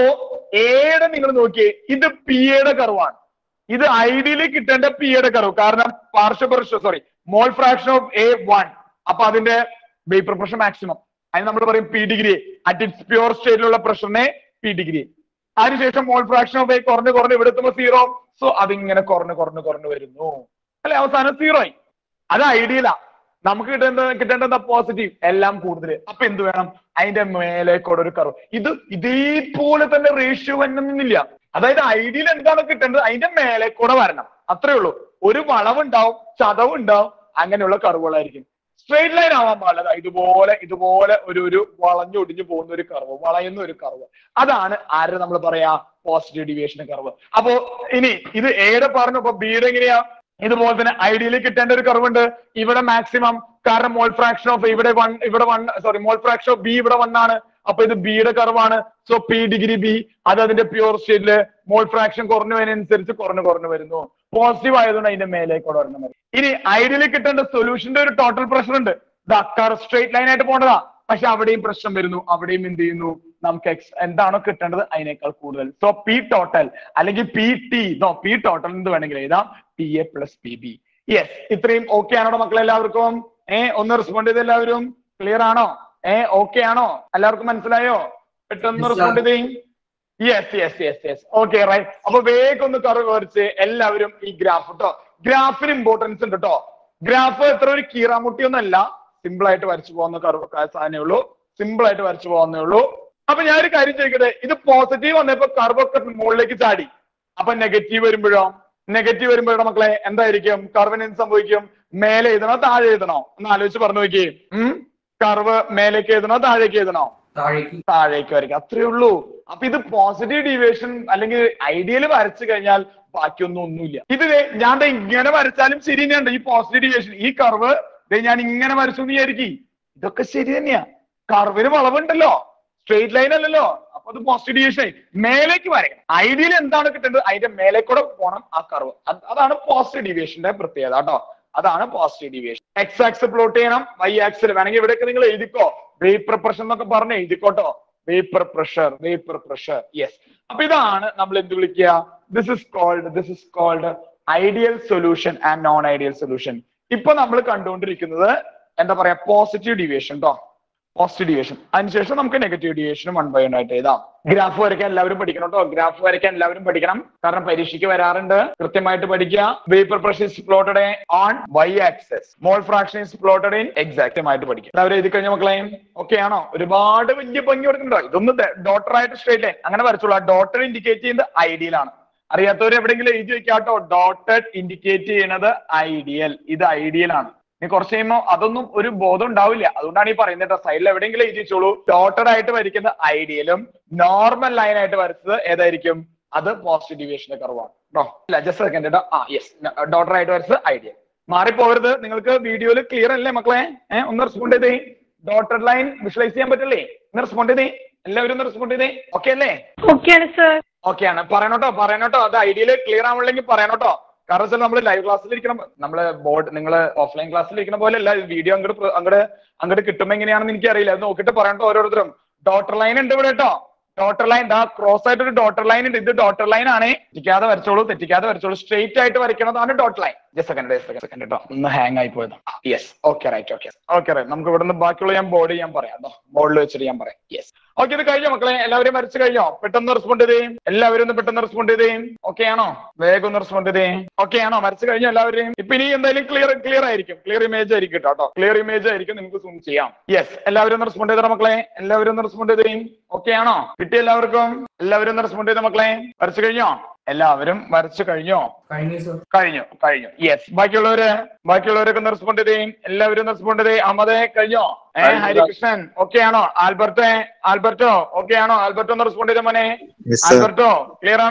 ഏടെ നിങ്ങൾ നോക്കിയേ ഇത് പി യുടെ കർവാണ് ഇത് ഐഡിയലി കിട്ടേണ്ട പി യുടെ കർവ് കാരണം പാർശ്വപുരുഷ sorry mole fraction of A one അപ്പൊ അതിന്റെ വേപ്പർ പ്രഷർ മാക്സിമം അതിന് നമ്മൾ പറയും P degree at its pure സ്റ്റേറ്റിലുള്ള പ്രഷറിനെ പി ഡിഗ്രി അതിനുശേഷം മോൾ ഫ്രാക്ഷൻ ഓഫ് എ കുറഞ്ഞ് കുറഞ്ഞ് ഇവിടെ എത്തുമ്പോൾ സീറോ സോ അതിങ്ങനെ കുറഞ്ഞ് കുറഞ്ഞ് കുറഞ്ഞ് വരുന്നു അല്ലെ അവസാനം സീറോ ആയി അത് ഐഡിയലാ നമുക്ക് കിട്ടേണ്ട കിട്ടേണ്ടത് പോസിറ്റീവ് എല്ലാം കൂടുതൽ അപ്പൊ എന്ത് വേണം അതിന്റെ മേലേക്കൂടെ ഒരു കർവ് ഇത് ഇതേപോലെ തന്നെ റേഷ്യോ വരണമെന്നില്ല അതായത് ഐഡിയൽ എന്താണ് കിട്ടേണ്ടത് അതിന്റെ മേലേക്കൂടെ വരണം അത്രേ ഉള്ളൂ ഒരു വളവുണ്ടാവും ചതവുണ്ടാവും അങ്ങനെയുള്ള കർവുകളായിരിക്കും സ്ട്രെയിറ്റ് ലൈൻ ആവാൻ പാടില്ല ദാ ഇതുപോലെ ഇതുപോലെ ഒരു ഒരു വളഞ്ഞൊടിഞ്ഞു പോകുന്ന ഒരു കർവ് വളയുന്ന ഒരു കർവ് അതാണ് ആര് നമ്മൾ പറയാ പോസിറ്റീവ് ഡിവിയേഷൻ കർവ് അപ്പോ ഇനി ഇത് ഏടെ പറഞ്ഞു അപ്പൊ ബിയുടെ എങ്ങനെയാ ഇതുപോലെ തന്നെ ഐഡിയലി കിട്ടേണ്ട ഒരു കർവ് ഉണ്ട് ഇവിടെ മാക്സിമം കാരണം മോൾ ഫ്രാക്ഷൻ ഓഫ് ഇവിടെ വൺ ഇവിടെ one sorry mole fraction of B ഇവിടെ വൺ ആണ് അപ്പൊ ഇത് ബിയുടെ കർവാണ് സോ പി ഡിഗ്രി ബി അത് അതിന്റെ പ്യൂർ സ്റ്റേറ്റില് മോൾ ഫ്രാക്ഷൻ കുറഞ്ഞതിനനുസരിച്ച് കുറഞ്ഞു കുറഞ്ഞു വരുന്നു പോസിറ്റീവ് ആയതുകൊണ്ട് അതിന്റെ മേലേക്കൂടെ വരണം മതി ഇനി ഐഡിയലി കിട്ടേണ്ട സൊല്യൂഷന്റെ ഒരു ടോട്ടൽ പ്രഷർ ഉണ്ട് ദർ സ്ട്രേറ്റ് ലൈൻ ആയിട്ട് പോകേണ്ടതാ പക്ഷെ അവിടെയും പ്രശ്നം വരുന്നു അവിടെയും എന്ത് ചെയ്യുന്നു നമുക്ക് എക്സ് എന്താണോ കിട്ടേണ്ടത് അതിനേക്കാൾ കൂടുതൽ സോ പി ടോട്ടൽ അല്ലെങ്കിൽ P T no P total എന്ത് വേണമെങ്കിൽ എഴുതാം P A plus P B yes ഇത്രയും ഓക്കെ ആണോ മക്കളെ എല്ലാവർക്കും ഏ ഒന്ന് റെസ്പോണ്ട് ചെയ്ത് എല്ലാവരും ക്ലിയർ ആണോ ഏ ഓക്കെ ആണോ എല്ലാവർക്കും മനസ്സിലായോ പെട്ടെന്ന് Yes, sir. റെസ്പോണ്ട് ചെയ്യും yes yes yes yes okay right അപ്പൊ വേഗം ഒന്ന് കറവ് വരച്ച് എല്ലാവരും ഈ ഗ്രാഫ് കേട്ടോ ഗ്രാഫിന് ഇമ്പോർട്ടൻസ് ഉണ്ട് കേട്ടോ ഗ്രാഫ് എത്ര ഒരു കീറാമുട്ടി ഒന്നല്ല സിമ്പിൾ ആയിട്ട് വരച്ചു പോകുന്ന കർവ് സാധനമേ ഉള്ളൂ സിമ്പിൾ ആയിട്ട് വരച്ചു പോകുന്നേ ഉള്ളൂ അപ്പൊ ഞാൻ ഒരു കാര്യം ചോദിക്കട്ടെ ഇത് പോസിറ്റീവ് വന്നപ്പോ കർവ് ഒക്കെ മുകളിലേക്ക് ചാടി അപ്പൊ നെഗറ്റീവ് വരുമ്പോഴോ നെഗറ്റീവ് വരുമ്പോഴോ മക്കളെ എന്തായിരിക്കും കർവിന് എന്ത് സംഭവിക്കും മേലെ എഴുതണോ താഴെ എഴുതണോ ഒന്ന് ആലോചിച്ച് പറഞ്ഞു നോക്കിയേ ഉം കർവ് മേലേക്ക് എഴുതണോ താഴേക്ക് എഴുതണോ താഴേക്ക് താഴേക്ക് വരയ്ക്കുക അത്രേ ഉള്ളൂ അപ്പൊ ഇത് പോസിറ്റീവ് ഡീവിയേഷൻ അല്ലെങ്കിൽ ഐഡിയൽ വരച്ചു കഴിഞ്ഞാൽ ബാക്കിയൊന്നും ഒന്നുമില്ല ഇത് ദേ ഞാൻ ദേ ഇങ്ങനെ വരച്ചാലും ശരി തന്നെയുണ്ട് ഈ പോസിറ്റീവ് ഡീവിയേഷൻ ഈ കർവ് ദേ ഞാൻ ഇങ്ങനെ വരച്ചു എന്ന് വിചാരിക്കി ഇതൊക്കെ ശരി തന്നെയാ കർവിന് വളവുണ്ടല്ലോ സ്ട്രെയിറ്റ് ലൈൻ അല്ലല്ലോ അപ്പൊ അത് പോസിറ്റീവ് ഡീവിയേഷൻ മേലേക്ക് വരയ്ക്കണം ഐഡിയൽ എന്താണ് കിട്ടേണ്ടത് അതിന്റെ മേലേക്കൂടെ പോകണം ആ കർവ് അതാണ് പോസിറ്റീവ് ഡീവിയേഷന്റെ പ്രത്യേകത കേട്ടോ അതാണ് positive deviation x axis plot ചെയ്യണം വൈ ആക്സിൽ വേണമെങ്കിൽ ഇവിടെയൊക്കെ നിങ്ങൾ എഴുതിക്കോ വേപ്പർ പ്രഷർ എന്നൊക്കെ പറഞ്ഞ് എഴുതിക്കോട്ടോ vapour pressure vapour pressure yes അപ്പൊ ഇതാണ് നമ്മൾ എന്ത് വിളിക്കുക this is called this is called ideal solution and non ideal solution ഇപ്പൊ നമ്മൾ കണ്ടുകൊണ്ടിരിക്കുന്നത് എന്താ പറയാ പോസിറ്റീവ് ഡീവിയേഷൻ കേട്ടോ പോസിറ്റീവ് ഡീവിയേഷൻ അതിനുശേഷം നമുക്ക് negative deviation one by one ആയിട്ട് എഴുതാം ഗ്രാഫ് വരയ്ക്കാൻ എല്ലാവരും പഠിക്കണം കേട്ടോ ഗ്രാഫ് വരയ്ക്കാൻ എല്ലാവരും പഠിക്കണം കാരണം പരീക്ഷയ്ക്ക് വരാറുണ്ട് കൃത്യമായിട്ട് പഠിക്കുക vapour pressure is plotted on y axis mole fraction is plotted in എക്സാക്റ്റുമായിട്ട് പഠിക്കുക എല്ലാവരും എഴുതി കഴിഞ്ഞ മക്കളെ ഓക്കെ ആണോ ഒരുപാട് വലിയ ഭംഗി കൊടുക്കുന്നുണ്ടോ ഇതൊന്ന് ഡോട്ടർ ആയിട്ട് സ്ട്രേറ്റ് ലൈൻ അങ്ങനെ വരച്ചോളൂ ആ ഡോട്ടർ ഇൻഡിക്കേറ്റ് ചെയ്യുന്നത് ഐഡിയൽ ആണ് അറിയാത്തവർ എവിടെയെങ്കിലും എഴുതി വെക്കാട്ടോ ഡോട്ടഡ് ഇൻഡിക്കേറ്റ് ചെയ്യുന്നത് ഐഡിയൽ ഇത് ഐഡിയൽ ആണ് ഇനി കുറച്ച് കഴിയുമ്പോൾ അതൊന്നും ഒരു ബോധം ഉണ്ടാവില്ല അതുകൊണ്ടാണ് ഈ പറയുന്നത് സൈഡിൽ എവിടെയെങ്കിലും എഴുതി വെച്ചോളൂ ഡോട്ടഡ് ആയിട്ട് വരയ്ക്കുന്ന ഐഡിയലും നോർമൽ ലൈൻ ആയിട്ട് വരച്ചത് ഏതായിരിക്കും അത് പോസിറ്റീവ് ഡിവിയേഷന്റെ കർവാണ് കേട്ടോ അല്ല ജസ്റ്റ് സെക്കൻഡ് കേട്ടോ ആ യെസ് ഡോട്ടർ ആയിട്ട് വരച്ചത് ഐഡിയൽ മാറിപ്പോകരുത് നിങ്ങൾക്ക് വീഡിയോയിൽ ക്ലിയർ അല്ലേ മക്കളെ ഏഹ് ഒന്ന് റെസ്പോണ്ട് ചെയ്തേ ഡോട്ടഡ് ലൈൻ വിഷ്വലൈസ് ചെയ്യാൻ പറ്റില്ലേ ഒന്ന് റെസ്പോണ്ട് ചെയ്തേ എല്ലാവരും ഒന്ന് റെസ്പോണ്ട് ചെയ്തേ ഓക്കെ അല്ലേ ഓക്കെയാണ് സർ ഓക്കെ ആണ് പറയണോട്ടോ പറയണോട്ടോ അത് ഐഡിയയിൽ ക്ലിയർ ആവണില്ലെങ്കിൽ പറയണോട്ടോ കാരണം വെച്ചാൽ നമ്മൾ ലൈവ് ക്ലാസ്സിൽ ഇരിക്കണം നമ്മള് ബോർഡ് നിങ്ങൾ ഓഫ്ലൈൻ ക്ലാസ്സിൽ ഇരിക്കുന്ന പോലെ അല്ല വീഡിയോ അങ്ങോട്ട് അങ്ങോട്ട് അങ്ങോട്ട് കിട്ടുമ്പോൾ എങ്ങനെയാണെന്ന് എനിക്ക് അറിയില്ല അത് നോക്കിയിട്ട് പറയണോ ഓരോരുത്തരും ഡോട്ടർ ലൈൻ ഉണ്ട് ഇവിടെ കേട്ടോ ഡോട്ടർ ലൈൻ ദാ ക്രോസ് ആയിട്ട് ഒരു ഡോട്ടർ ലൈൻ ഉണ്ട് ഇത് ഡോട്ടർ ലൈൻ ആണ് തെറ്റിക്കാതെ വരച്ചോളൂ തെറ്റിക്കാതെ വരച്ചോളൂ സ്ട്രെയിറ്റ് ആയിട്ട് വരയ്ക്കണതാണ് dot line just second second second കേട്ടോ ഒന്ന് ഹാങ് ആയി പോയത് yes okay right okay okay right നമുക്ക് ഇവിടെ നിന്ന് ബാക്കിയുള്ള ഞാൻ ബോർഡ് ഞാൻ പറയാം കേട്ടോ ബോർഡിൽ വെച്ചിട്ട് ഞാൻ പറയാം യെസ് ഓക്കെ ഇത് കഴിഞ്ഞോ മക്കളെ എല്ലാവരും വരച്ചു കഴിഞ്ഞോ പെട്ടെന്ന് റെസ്പോണ്ട് ചെയ്തേ എല്ലാവരും ഒന്ന് പെട്ടെന്ന് റെസ്പോണ്ട് ചെയ്തേ ഓക്കെ ആണോ വേഗം ഒന്ന് റെസ്പോണ്ട് ചെയ്തേ ഓക്കെ ആണോ വരച്ചു കഴിഞ്ഞോ എല്ലാവരെയും ഇപ്പൊ ഇനി എന്തായാലും ക്ലിയർ ക്ലിയർ ആയിരിക്കും ക്ലിയർ ഇമേജ് ആയിരിക്കും കേട്ടോ ക്ലിയർ ഇമേജ് ആയിരിക്കും നിങ്ങൾക്ക് സൂം ചെയ്യാം യെസ് എല്ലാവരും ഒന്ന് റെസ്പോണ്ട് ചെയ്തോ മക്കളെ എല്ലാവരും ഒന്ന് റെസ്പോണ്ട് ചെയ്തേ ഓക്കെ ആണോ കിട്ടി എല്ലാവർക്കും എല്ലാവരും ഒന്ന് റെസ്പോണ്ട് ചെയ്തോ മക്കളെ വരച്ചു കഴിഞ്ഞോ എല്ലാവരും വരച്ചു കഴിഞ്ഞോ കഴിഞ്ഞു സർ കഴിഞ്ഞു കഴിഞ്ഞു യെസ് ബാക്കിയുള്ളവര് ബാക്കിയുള്ളവരൊക്കെ ഒന്ന് റെസ്പോണ്ട് ചെയ്തേ എല്ലാവരും ഒന്ന് റെസ്പോണ്ട് ചെയ്തേ അമതെ കഴിഞ്ഞോ ഏ കഴിഞ്ഞു. ഹരികൃഷ്ണൻ ഓക്കെ ആണോ ആൽബർട്ടെ ആൽബർട്ടോ ഓക്കെ ആണോ ആൽബർട്ടോ ഒന്ന് റെസ്പോണ്ട് ചെയ്ത മോനെ Yes, sir. ആൽബർട്ടോ ക്ലിയർ ആണോ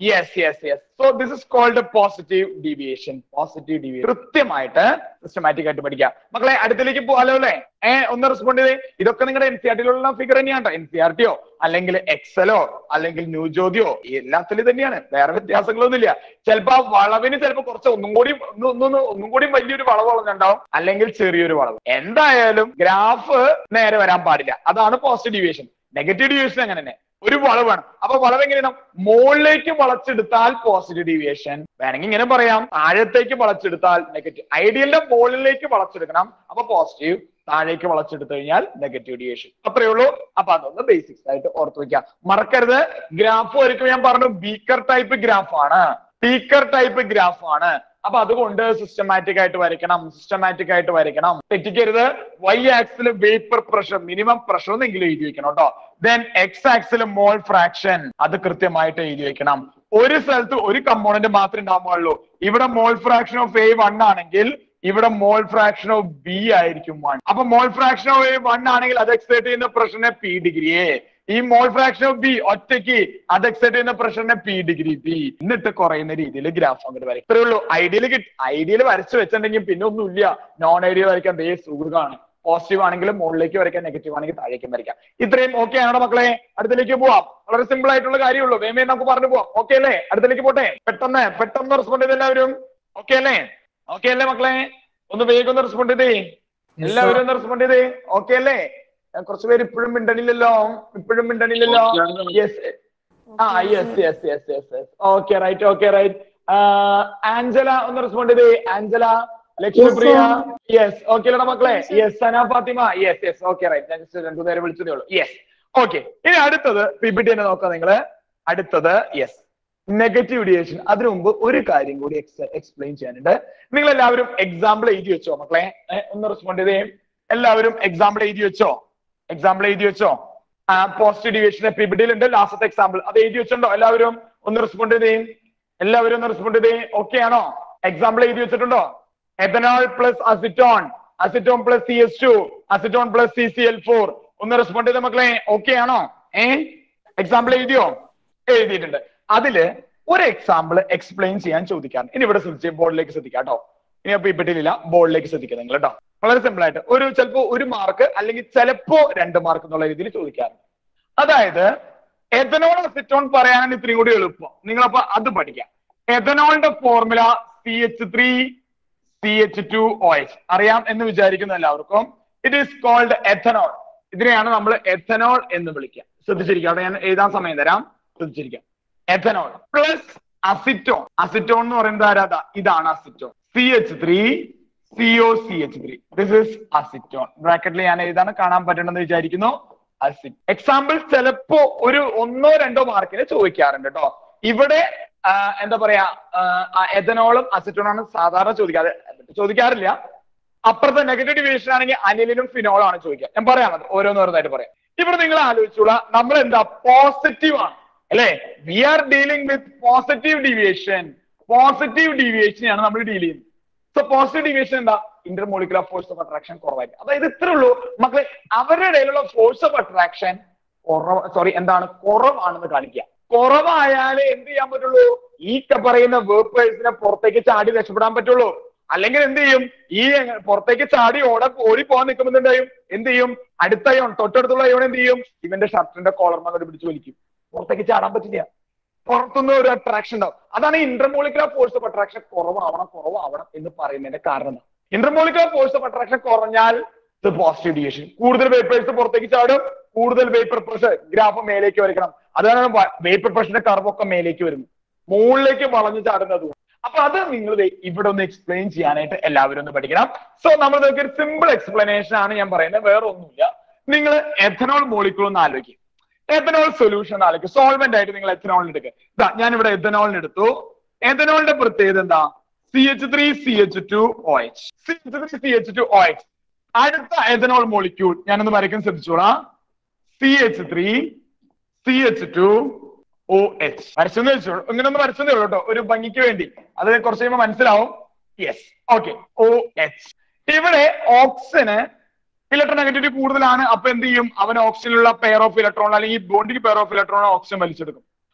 yes yes yes so this is called positive deviation positive deviation കൃത്യമായിട്ട് സിസ്റ്റമാറ്റിക് ആയിട്ട് പഠിക്കാം മക്കളെ അടുത്തിലേക്ക് പോകാലോ അല്ലേ ഏഹ് ഒന്ന് റെസ്പോണ്ട് ചെയ്തേ ഇതൊക്കെ നിങ്ങളുടെ എൻ സി ആർ ടിയിലുള്ള ഫിഗർ തന്നെയാണ് എൻ സി ആർ ടിയോ അല്ലെങ്കിൽ എക്സലോ അല്ലെങ്കിൽ ന്യൂ ജ്യോതിയോ എല്ലാത്തിലും തന്നെയാണ് വേറെ വ്യത്യാസങ്ങളൊന്നുമില്ല ചിലപ്പോ ആ വളവിന് ചിലപ്പോ കുറച്ച് ഒന്നും കൂടി ഒന്ന് ഒന്ന് ഒന്നും കൂടി വലിയൊരു വളവ് വളഞ്ഞുണ്ടാവും അല്ലെങ്കിൽ ചെറിയൊരു വളവ് എന്തായാലും ഗ്രാഫ് നേരെ വരാൻ പാടില്ല അതാണ് പോസിറ്റീവ് ഡീവിയേഷൻ നെഗറ്റീവ് ഡീവിയേഷൻ അങ്ങനെ തന്നെ ഒരു വളവ് വേണം അപ്പൊ വളവ് എങ്ങനെയാണ് മുകളിലേക്ക് വളച്ചെടുത്താൽ പോസിറ്റീവ് ഡീവിയേഷൻ വേണമെങ്കിൽ ഇങ്ങനെ പറയാം താഴത്തേക്ക് വളച്ചെടുത്താൽ നെഗറ്റീവ് ഐഡിയലിന്റെ മുകളിലേക്ക് വളച്ചെടുക്കണം അപ്പൊ പോസിറ്റീവ് താഴേക്ക് വളച്ചെടുത്തു കഴിഞ്ഞാൽ നെഗറ്റീവ് ഡീവിയേഷൻ അത്രയേ ഉള്ളൂ അപ്പൊ അതൊന്ന് ബേസിക്സ് ആയിട്ട് ഓർത്ത് വെക്കാം മറക്കരുത് ഗ്രാഫ് വരയ്ക്കുമ്പോൾ ഞാൻ പറഞ്ഞു ബീക്കർ ടൈപ്പ് ഗ്രാഫ് ആണ് സ്പീക്കർ ടൈപ്പ് ഗ്രാഫ് ആണ് അപ്പൊ അതുകൊണ്ട് സിസ്റ്റമാറ്റിക് ആയിട്ട് വരയ്ക്കണം സിസ്റ്റമാറ്റിക് ആയിട്ട് വരയ്ക്കണം തെറ്റിക്കരുത് വൈ ആക്സിൽ വേപ്പർ പ്രഷർ മിനിമം പ്രഷർ എന്നെങ്കിലും എഴുതി വെക്കണം കേട്ടോ ദെൻ എക്സ് ആക്സിൽ മോൾ ഫ്രാക്ഷൻ അത് കൃത്യമായിട്ട് എഴുതി വെക്കണം ഒരു സ്ഥലത്ത് ഒരു കമ്പോണന്റ് മാത്രമേ ഉണ്ടാവുള്ളൂ ഇവിടെ mole fraction of A one ആണെങ്കിൽ ഇവിടെ മോൾ ഫ്രാക്ഷൻ ഓഫ് ബി ആയിരിക്കും വൺ അപ്പൊ mole fraction of A one ആണെങ്കിൽ അത് എക്സൈറ്റ് ചെയ്യുന്ന പ്രഷറിനെ പി ഡിഗ്രിയെ ഈ മോൾ ഫ്രാക്ഷൻ ഓഫ് ബി ഒറ്റയ്ക്ക് അത് എക്സൈറ്റ് ചെയ്യുന്ന പ്രഷറിനെ പി ഡിഗ്രി ബി എന്നിട്ട് കുറയുന്ന രീതിയിൽ ഗ്രാഫ് അങ്ങോട്ട് വരയ്ക്കും ഇത്രയേ ഉള്ളൂ ഐഡിയൽ കിട്ടി ഐഡിയൽ വരച്ചു വെച്ചിട്ടുണ്ടെങ്കിൽ പിന്നെ ഒന്നുമില്ല നോൺ ഐഡിയൽ വരയ്ക്കാൻ ദേ സുഖമാണ് പോസിറ്റീവ് ആണെങ്കിലും മുകളിലേക്ക് വരയ്ക്കാം നെഗറ്റീവ് ആണെങ്കിൽ താഴേക്കും വരയ്ക്കാം ഇത്രയും ഓക്കെ ആണോ മക്കളെ അടുത്തേക്ക് പോവാം വളരെ സിമ്പിൾ ആയിട്ടുള്ള കാര്യമുള്ളൂ വേമേ നമുക്ക് പറഞ്ഞു പോവാം ഓക്കെ അല്ലേ അടുത്തേക്ക് പോട്ടെ പെട്ടെന്ന് പെട്ടെന്ന് റെസ്പോണ്ട് ചെയ്ത് എല്ലാവരും ഓക്കെ അല്ലേ ഓക്കെ അല്ലേ മക്കളെ ഒന്ന് വേഗം ഒന്ന് റെസ്പോണ്ട് ചെയ്തേ എല്ലാവരും ഒന്ന് റെസ്പോണ്ട് ചെയ്തേ ഓക്കെ അല്ലേ ഞാൻ കുറച്ച് പേര് ഇപ്പോഴും മിണ്ടണില്ലല്ലോ ഇപ്പോഴും മിണ്ടണില്ലല്ലോ യെസ് ആ yes yes yes yes yes okay right okay right Angela ഒന്ന് റെസ്പോണ്ട് ചെയ്തേ ആഞ്ചല ലക്ഷ്മിപ്രിയ യെസ് ഓക്കെ അല്ലടാ മക്കളെ yes Sana Fathima yes yes okay right ഞാൻ ജസ്റ്റ് രണ്ടു നേരം വിളിച്ചതേ ഉള്ളൂ യെസ് ഓക്കെ ഇനി അടുത്തത് പി പി ടി തന്നെ നോക്കാം നിങ്ങള് അടുത്തത് യെസ് നെഗറ്റീവ് ഡിയേഷൻ അതിനു മുമ്പ് ഒരു കാര്യം കൂടി എക്സ്പ്ലെയിൻ ചെയ്യാനുണ്ട് നിങ്ങൾ എല്ലാവരും എക്സാമ്പിൾ എഴുതി വെച്ചോ മക്കളെ ഏ, ഒന്ന് റെസ്പോണ്ട് ചെയ്തേ എല്ലാവരും എക്സാമ്പിൾ എഴുതി വെച്ചോ എക്സാമ്പിൾ എഴുതി വെച്ചോ പോസിറ്റീവ് ഡിവിയേഷൻ പി ബി ഡിയിലുണ്ട് ലാസ്റ്റത്തെ എക്സാമ്പിൾ അത് എഴുതി വെച്ചിട്ടുണ്ടോ എല്ലാവരും ഒന്ന് റെസ്പോണ്ട് ചെയ്തേ എല്ലാവരും ഒന്ന് റെസ്പോണ്ട് ചെയ്തേ ഓക്കെ ആണോ എക്സാമ്പിൾ എഴുതി വെച്ചിട്ടുണ്ടോ ethanol plus acetone acetone plus C S two acetone plus C C L four ഒന്ന് റെസ്പോണ്ട് ചെയ്ത മക്കളെ ഓക്കെ ആണോ ഏ എക്സാമ്പിൾ എഴുതിയോ എഴുതിയിട്ടുണ്ട് അതില് ഒരു എക്സാമ്പിൾ എക്സ്പ്ലെയിൻ ചെയ്യാൻ ചോദിക്കാറുണ്ട് ഇനി ഇവിടെ ശ്രദ്ധിച്ച് ബോർഡിലേക്ക് ശ്രദ്ധിക്കാം കേട്ടോ ഇനി അപ്പൊ ഇപ്പിട്ടില്ല ബോർഡിലേക്ക് ശ്രദ്ധിക്കുക നിങ്ങൾ കേട്ടോ വളരെ സിമ്പിൾ ആയിട്ട് ഒരു ചിലപ്പോ ഒരു മാർക്ക് അല്ലെങ്കിൽ ചിലപ്പോ രണ്ട് മാർക്ക് എന്നുള്ള രീതിയിൽ ചോദിക്കാറുണ്ട് അതായത് എഥനോൾ അസിറ്റോൺ പറയാനാണ് ഇത്രയും കൂടി എളുപ്പം നിങ്ങളപ്പോ അത് പഠിക്കാം എഥനോളിന്റെ formula C H three C H two O H അറിയാം എന്ന് വിചാരിക്കുന്ന എല്ലാവർക്കും ഇറ്റ് ഈസ് കോൾഡ് എഥനോൾ ഇതിനെയാണ് നമ്മൾ എഥനോൾ എന്ന് വിളിക്കുക ശ്രദ്ധിച്ചിരിക്കുക അവിടെ ഞാൻ എഴുതാൻ സമയം തരാം ശ്രദ്ധിച്ചിരിക്കാം എഥനോൾ പ്ലസ് അസിറ്റോൺ അസിറ്റോൺ എന്ന് പറയുന്നത് ആരാധ ഇതാണ് acetone C H three C O C H three this is acetone ബ്രാക്കറ്റിൽ ഞാൻ എഴുതാണ് കാണാൻ പറ്റണമെന്ന് വിചാരിക്കുന്നു അസിറ്റ് എക്സാമ്പിൾ ചിലപ്പോ ഒരു ഒന്നോ രണ്ടോ മാർക്കിന് ചോദിക്കാറുണ്ട് കേട്ടോ ഇവിടെ ആ, എന്താ പറയാ എഥനോളും അസിറ്റോണാണ് സാധാരണ ചോദിക്കാറ് ചോദിക്കാറില്ല അപ്പുറത്തെ നെഗറ്റീവ് ഡിവിയേഷൻ ആണെങ്കിൽ അനിലിനും ഫിനോളും ആണ് ചോദിക്കുക ഞാൻ പറയാമത് ഓരോന്നോരോന്നായിട്ട് പറയാം ഇവിടെ നിങ്ങൾ ആലോചിച്ചോളാം നമ്മൾ എന്താ പോസിറ്റീവ് ആണ് അല്ലെ we are dealing with positive deviation positive ഡീവിയേഷനെയാണ് നമ്മൾ ഡീൽ ചെയ്യുന്നത് സോ പോസിറ്റീവ് ഡീവിയേഷൻ എന്താ ഇന്റർമോളിക്കുലർ ഫോഴ്സ് ഓഫ് അട്രാക്ഷൻ കുറവായിരിക്കും അതായത് ഇത്രേ ഉള്ളൂ മക്കളെ അവരുടെ ഇടയിലുള്ള ഫോഴ്സ് ഓഫ് അട്രാക്ഷൻ കുറവ് സോറി എന്താണ് കുറവാണെന്ന് കാണിക്കുക കുറവായാലേ എന്ത് ചെയ്യാൻ പറ്റുള്ളൂ ഈ ക പറയുന്ന വേർപ്പേഴ്സിനെ പുറത്തേക്ക് ചാടി രക്ഷപ്പെടാൻ പറ്റുള്ളൂ അല്ലെങ്കിൽ എന്ത് ചെയ്യും ഈ പുറത്തേക്ക് ചാടി ഓട ഓടി പോകാൻ നിൽക്കുമ്പോൾ എന്ത് ചെയ്യും എന്ത് ചെയ്യും അടുത്ത അയോൺ തൊട്ടടുത്തുള്ള അയോൺ എന്ത് ചെയ്യും ഇവന്റെ ഷർട്ടിന്റെ കോളർമ അങ്ങോട്ട് പിടിച്ചു വലിക്കും പുറത്തേക്ക് ചാടാൻ പറ്റില്ല പുറത്തുനിന്ന് ഒരു അട്രാക്ഷൻ ഉണ്ടാവും അതാണ് ഇന്റർമോളിക്കുലർ ഫോഴ്സ് ഓഫ് അട്രാക്ഷൻ കുറവാവണം കുറവാവണം എന്ന് പറയുന്നതിന്റെ കാരണം ഇന്റർമോളിക്കുലർ ഫോഴ്സ് ഓഫ് അട്രാക്ഷൻ കുറഞ്ഞാൽ പോസിറ്റീവ് ഡിവിയേഷൻ കൂടുതൽ വേപ്പേഴ്സ് പുറത്തേക്ക് ചാടും കൂടുതൽ വേപ്പർ പ്രഷർ ഗ്രാഫ് മേലേക്ക് വരയ്ക്കണം അതാണ് വേപ്പർ പ്രഷറിന്റെ കർവൊക്കെ മേലേക്ക് വരുന്നു മുകളിലേക്ക് വളഞ്ഞു ചാടുന്നത് അപ്പൊ അത് നിങ്ങൾ ദേ ഇവിടെ ഒന്ന് എക്സ്പ്ലെയിൻ ചെയ്യാനായിട്ട് എല്ലാവരും ഒന്ന് പഠിക്കണം സോ നമ്മൾ നിങ്ങൾക്ക് ഒരു സിമ്പിൾ എക്സ്പ്ലനേഷൻ ആണ് ഞാൻ പറയുന്നത് വേറെ ഒന്നുമില്ല നിങ്ങൾ എഥനോൾ മോളിക്കൂൾ ഒന്ന് ആലോചിക്കും എഥനോൾ സൊല്യൂഷൻ ആലോചിക്കും സോൾവെന്റ് ആയിട്ട് നിങ്ങൾ എഥനോളിന് എടുക്കുക ഇതാ ഞാൻ ഇവിടെ എഥനോളിന് എടുത്തു എഥനോളിന്റെ പ്രത്യേകത എന്താ C H three C H two O H C H three C H two O H അടുത്ത എഥനോൾ മോളിക്യൂൾ ഞാനൊന്ന് വരയ്ക്കാൻ ശ്രദ്ധിച്ചോളാം C H three C H two O H വരച്ചെന്ന് വെച്ചോളൂ ഇങ്ങനെ ഒന്ന് വരച്ചതേ ഉള്ളൂ കേട്ടോ ഒരു ഭംഗിക്ക് വേണ്ടി അത് കുറച്ച് കഴിയുമ്പോൾ മനസ്സിലാവും യെസ് ഓക്കെ ഒ എച്ച് ഇവിടെ ഓക്സിന് ഇലക്ട്രോൺ നെഗറ്റിവിറ്റി കൂടുതലാണ് അപ്പൊ എന്ത് ചെയ്യും അവൻ ഓക്സിജനിലുള്ള പെയർ ഓഫ് ഇലക്ട്രോൺ അല്ലെങ്കിൽ ബോണ്ടിക്ക് പെയർ ഓഫ് ഇലക്ട്രോൺ ഓക്സിജൻ വലിച്ചെടുക്കും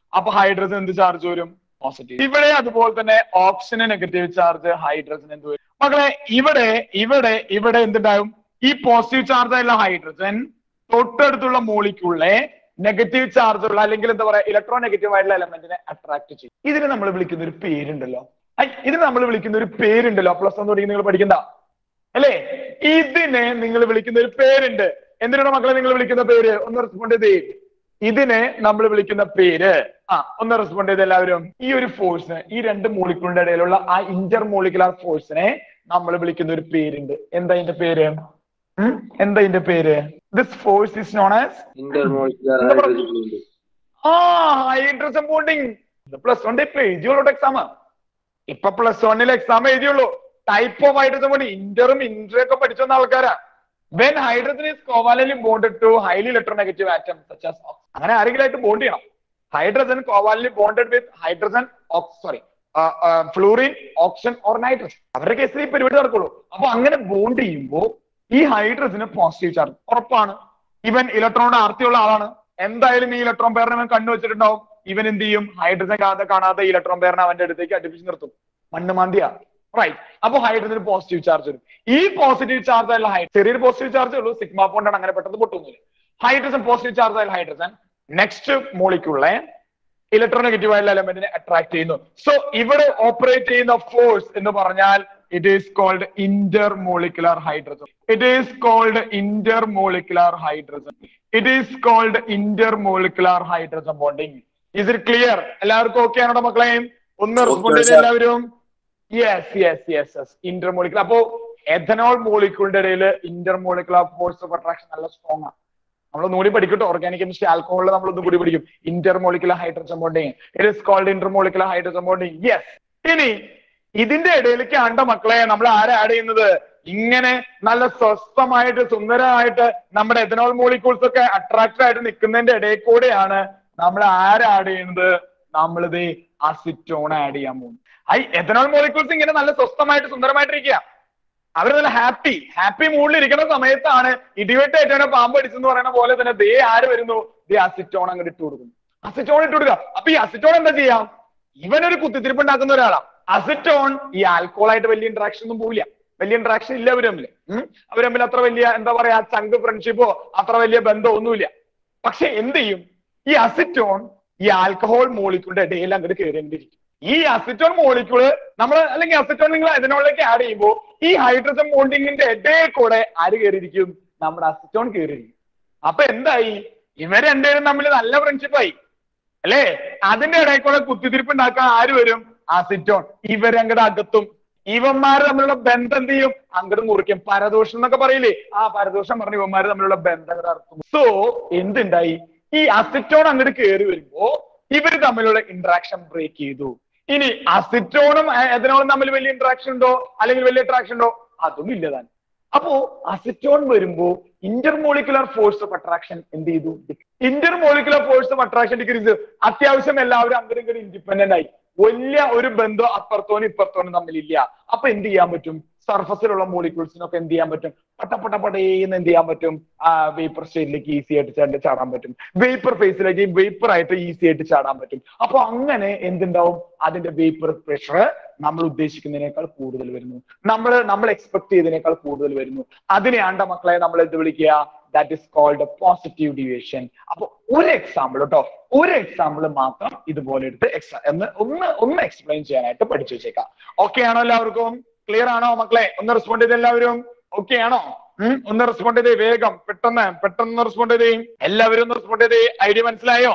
അപ്പൊ ഹൈഡ്രജൻ എന്ത് ചാർജ് വരും പോസിറ്റീവ് ഇവിടെ അതുപോലെ തന്നെ ഓക്സിജന് നെഗറ്റീവ് ചാർജ് ഹൈഡ്രജൻ എന്ത് വരും മക്കളെ ഇവിടെ ഇവിടെ ഇവിടെ എന്തുണ്ടാവും ഈ പോസിറ്റീവ് ചാർജ് ആയുള്ള ഹൈഡ്രജൻ തൊട്ടടുത്തുള്ള മോളിക്യൂളിലെ നെഗറ്റീവ് ചാർജ് ഉള്ള അല്ലെങ്കിൽ എന്താ പറയാ ഇലക്ട്രോ നെഗറ്റീവ് ആയിട്ടുള്ള എലമെന്റിനെ അട്രാക്ട് ചെയ്യും ഇതിന് നമ്മൾ വിളിക്കുന്ന ഒരു പേരുണ്ടല്ലോ ഐ, ഇതിന് നമ്മൾ വിളിക്കുന്ന ഒരു പേരുണ്ടല്ലോ പ്ലസ് വൺ തുടങ്ങി നിങ്ങൾ പഠിക്കണ്ട അല്ലേ ഇതിനെ നിങ്ങൾ വിളിക്കുന്ന ഒരു പേരുണ്ട് എന്തിനാണ് മക്കളെ നിങ്ങൾ വിളിക്കുന്ന പേര് ഒന്ന് റെസ്പോണ്ട് ചെയ്തേ ഇതിനെ നമ്മൾ വിളിക്കുന്ന പേര് ആ ഒന്ന് റെസ്പോണ്ട് ചെയ്ത് എല്ലാവരും ഈ ഒരു ഫോഴ്സിന് ഈ രണ്ട് മോളിക്യൂളിന്റെ ഇടയിലുള്ള ആ ഇന്റർ മോളിക്കുലർ ഫോഴ്സിനെ നമ്മൾ വിളിക്കുന്ന ഒരു പേരുണ്ട് എന്താ ഇതിന്റെ പേര് ഉം? എന്താ ഇതിന്റെ പേര് this force is known as intermolecular എന്താ പറഞ്ഞത്? ഹൈഡ്രജൻ ബോണ്ട് ആ ഹൈഡ്രജൻ ബോണ്ടിങ് പ്ലസ് വൺ ഇപ്പൊ എഴുതിയുള്ളൂ എക്സാം ഇപ്പൊ പ്ലസ് വണ്ണിൽ എക്സാം എഴുതിയുള്ളൂ ടൈപ്പ് ഓഫ് ഹൈഡ്രജൻ ബോണ്ട് ഇന്ററും ഇന്ററും ഒക്കെ പഠിച്ചു വന്ന ആൾക്കാരാ വെൻ ഹൈഡ്രജൻ ഈസ് കോവാലലി bonded to highly electronegative atom such as അങ്ങനെ ആരെങ്കിലും ആയിട്ട് ബോണ്ട് ചെയ്യണം ഹൈഡ്രജൻ കോവാലലി bonded with hydrogen sorry fluorine oxygen or nitrogen അവരുടെ കേസിൽ ഈ പരിപാടി നടക്കുള്ളൂ അപ്പൊ അങ്ങനെ ബോണ്ട് ചെയ്യുമ്പോൾ ഈ ഹൈഡ്രജന് പോസിറ്റീവ് ചാർജ് ഉറപ്പാണ് ഇവൻ ഇലക്ട്രോണിന്റെ ആർത്തിയുള്ള ആളാണ് എന്തായാലും ഈ ഇലക്ട്രോൺ പെയറിനെ അവൻ കണ്ണു വെച്ചിട്ടുണ്ടാവും ഇവൻ എന്ത് ചെയ്യും ഹൈഡ്രജൻ കാണാതെ കാണാതെ ഇലക്ട്രോൺ പെയറിനെ അവന്റെ അടുത്തേക്ക് അടുപ്പിച്ച് നിർത്തും മണ്ണ് മാന്തിയ റൈറ്റ് അപ്പൊ ഹൈഡ്രജന് പോസിറ്റീവ് ചാർജ് വരും ഈ പോസിറ്റീവ് ചാർജ് ആയുള്ള ഹൈ ചെറിയൊരു പോസിറ്റീവ് ചാർജ് ഉള്ളൂ സിഗ്മ ബോണ്ടാണ് അങ്ങനെ പെട്ടെന്ന് പൊട്ടുന്നില്ല ഹൈഡ്രജൻ പോസിറ്റീവ് ചാർജ് ആയുള്ള ഹൈഡ്രജൻ നെക്സ്റ്റ് മോളിക്യൂളിലെ ഇലക്ട്രോനെഗറ്റീവ് ആയിട്ടുള്ള എലമെന്റിനെ അട്രാക്ട് ചെയ്യുന്നു സോ ഇവിടെ ഓപ്പറേറ്റ് ചെയ്യുന്ന ഫോഴ്സ് എന്ന് പറഞ്ഞാൽ it is called intermolecular hydrogen it is called intermolecular hydrogen it is called intermolecular hydrogen bonding is it clear എല്ലാവർക്കും ഓക്കെ ആണോ മക്കളെ ഒന്ന് റെസ്പോണ്ട് ചെയ്ത് എല്ലാവരും yes yes yes yes intermolecular അപ്പോ എഥനോൾ മോളിക്യൂളിന്റെ ഇടയിൽ intermolecular force of attraction നല്ല സ്ട്രോങ് ആണ് നമ്മൾ ഒന്നുകൂടി പഠിക്കട്ടോ ഓർഗാനിക് കെമിസ്ട്രി ആൽക്കഹോളിൽ നമ്മൾ ഒന്നും കൂടി പഠിക്കും intermolecular hydrogen bonding it is called intermolecular hydrogen bonding yes ഇനി ഇതിന്റെ ഇടയിലേക്ക് ആണ്ട മക്കളെ നമ്മൾ ആരെ ആഡ് ചെയ്യുന്നത് ഇങ്ങനെ നല്ല സ്വസ്ഥമായിട്ട് സുന്ദരമായിട്ട് നമ്മുടെ എഥനോൾ മോളിക്യൂൾസ് ഒക്കെ അട്രാക്റ്റഡ് ആയിട്ട് നിൽക്കുന്നതിന്റെ ഇടയിൽ കൂടെയാണ് നമ്മൾ ആരെ ആഡ് ചെയ്യുന്നത് നമ്മളിത് അസിറ്റോൺ ആഡ് ചെയ്യാൻ പോകുന്നു ഐ എഥനോൾ മോളിക്യൂൾസ് ഇങ്ങനെ നല്ല സ്വസ്ഥമായിട്ട് സുന്ദരമായിട്ടിരിക്കുക അവർ നല്ല ഹാപ്പി ഹാപ്പി മൂഡിൽ ഇരിക്കുന്ന സമയത്താണ് ഇടിവെട്ടായിട്ട് അവനെ പാമ്പ് അടിച്ചെന്ന് പറയുന്ന പോലെ തന്നെ ദേ ആര് വരുന്നു ദേ അസിറ്റോൺ അങ്ങോട്ട് ഇട്ട് കൊടുക്കുന്നു അസിറ്റോൺ ഇട്ട് കൊടുക്കുക അപ്പൊ ഈ അസിറ്റോൺ എന്താ ചെയ്യാം ഇവനൊരു കുത്തിത്തിരിപ്പ് ഉണ്ടാക്കുന്ന ഒരാളാ അസിറ്റോൺ ഈ ആൽക്കോളായിട്ട് വലിയ ഇന്ററാക്ഷൻ ഒന്നും പോവില്ല വലിയ ഇന്ററാക്ഷൻ ഇല്ല അവർ തമ്മിൽ ഉം. അവർ തമ്മിൽ അത്ര വലിയ എന്താ പറയാ ചങ്ക് ഫ്രണ്ട്ഷിപ്പോ അത്ര വലിയ ബന്ധമോ ഒന്നുമില്ല പക്ഷെ എന്ത് ചെയ്യും ഈ അസിറ്റോൺ ഈ ആൽക്കഹോൾ മോളിക്യൂളിന്റെ ഇടയിൽ അങ്ങോട്ട് കയറേണ്ടിയിരിക്കും ഈ അസിറ്റോൺ മോളിക്യൂള് നമ്മൾ അല്ലെങ്കിൽ അസിറ്റോൺ നിങ്ങൾ ഇതിനോടേക്ക് ആഡ് ചെയ്യുമ്പോൾ ഈ ഹൈഡ്രജൻ ബോണ്ടിങ്ങിന്റെ ഇടയിൽ കൂടെ ആര് കയറിയിരിക്കും നമ്മുടെ അസിറ്റോൺ കയറിയിരിക്കും അപ്പൊ എന്തായി ഇവർ രണ്ടുപേരും തമ്മിൽ നല്ല ഫ്രണ്ട്ഷിപ്പായി അല്ലേ അതിന്റെ ഇടയിൽ കൂടെ കുത്തിത്തിരിപ്പ് ഉണ്ടാക്കാൻ ആര് വരും അസിറ്റോൺ ഇവരങ്ങടെ അകത്തും ഇവന്മാര് തമ്മിലുള്ള ബന്ധം എന്ത് ചെയ്യും അങ്ങോട്ട് മുറിക്കും പരദോഷം എന്നൊക്കെ പറയില്ലേ ആ പരദോഷം പറഞ്ഞ ഇവന്മാര് തമ്മിലുള്ള ബന്ധം അങ്ങട് അർത്ഥം സോ എന്തുണ്ടായി ഈ അസിറ്റോൺ അങ്ങോട്ട് കയറി വരുമ്പോ ഇവര് തമ്മിലുള്ള ഇന്ററാക്ഷൻ ബ്രേക്ക് ചെയ്തു ഇനി അസിറ്റോണും എഥനോളും തമ്മിൽ വലിയ ഇന്ററാക്ഷൻ ഉണ്ടോ അല്ലെങ്കിൽ വലിയ അട്രാക്ഷൻ ഉണ്ടോ അതും ഇല്ലതാൻ അപ്പോ അസിറ്റോൺ വരുമ്പോ ഇന്റർമോളിക്കുലർ ഫോഴ്സ് ഓഫ് അട്രാക്ഷൻ എന്ത് ചെയ്തു intermolecular force of attraction decrease അത്യാവശ്യം എല്ലാവരും അങ്ങോട്ടും ഇങ്ങോട്ടും ഇൻഡിപെൻഡന്റ് ആയി വലിയ ഒരു ബന്ധം അപ്പുറത്തോനും ഇപ്പുറത്തോനും തമ്മിലില്ല അപ്പൊ എന്ത് ചെയ്യാൻ പറ്റും സർഫസിലുള്ള മോളിക്യൂൾസിനൊക്കെ എന്ത് ചെയ്യാൻ പറ്റും പട്ട പട്ട പടേന്ന് എന്ത് ചെയ്യാൻ പറ്റും ആ വേപ്പർ സ്റ്റേറ്റിലേക്ക് ഈസി ആയിട്ട് ചാടി ചാടാൻ പറ്റും വേപ്പർ ഫേസിലേക്ക് വേപ്പർ ആയിട്ട് ഈസി ആയിട്ട് ചാടാൻ പറ്റും അപ്പൊ അങ്ങനെ എന്തുണ്ടാവും അതിന്റെ വേപ്പർ പ്രഷർ നമ്മൾ ഉദ്ദേശിക്കുന്നതിനേക്കാൾ കൂടുതൽ വരുന്നു നമ്മൾ നമ്മൾ എക്സ്പെക്ട് ചെയ്തതിനേക്കാൾ കൂടുതൽ വരുന്നു അതിനെയാണ്ട മക്കളെ നമ്മൾ എന്ത് വിളിക്കുക that is called positive deviation അപ്പൊ ഒരു എക്സാമ്പിൾ കേട്ടോ ഒരു എക്സാമ്പിൾ മാത്രം ഇതുപോലെ എടുത്ത് എക്സാ എന്ന് ഒന്ന് ഒന്ന് എക്സ്പ്ലെയിൻ ചെയ്യാനായിട്ട് പഠിച്ചു വെച്ചേക്കാം ഓക്കെ ആണോ എല്ലാവർക്കും ക്ലിയർ ആണോ മക്കളെ ഒന്ന് റെസ്പോണ്ട് ചെയ്ത് എല്ലാവരും ഓക്കെ ആണോ ഉം, ഒന്ന് റെസ്പോണ്ട് ചെയ്തേ വേഗം പെട്ടെന്ന് പെട്ടെന്ന് റെസ്പോണ്ട് ചെയ്തേ എല്ലാവരും ഒന്ന് റെസ്പോണ്ട് ചെയ്തേ ഐഡിയ മനസ്സിലായോ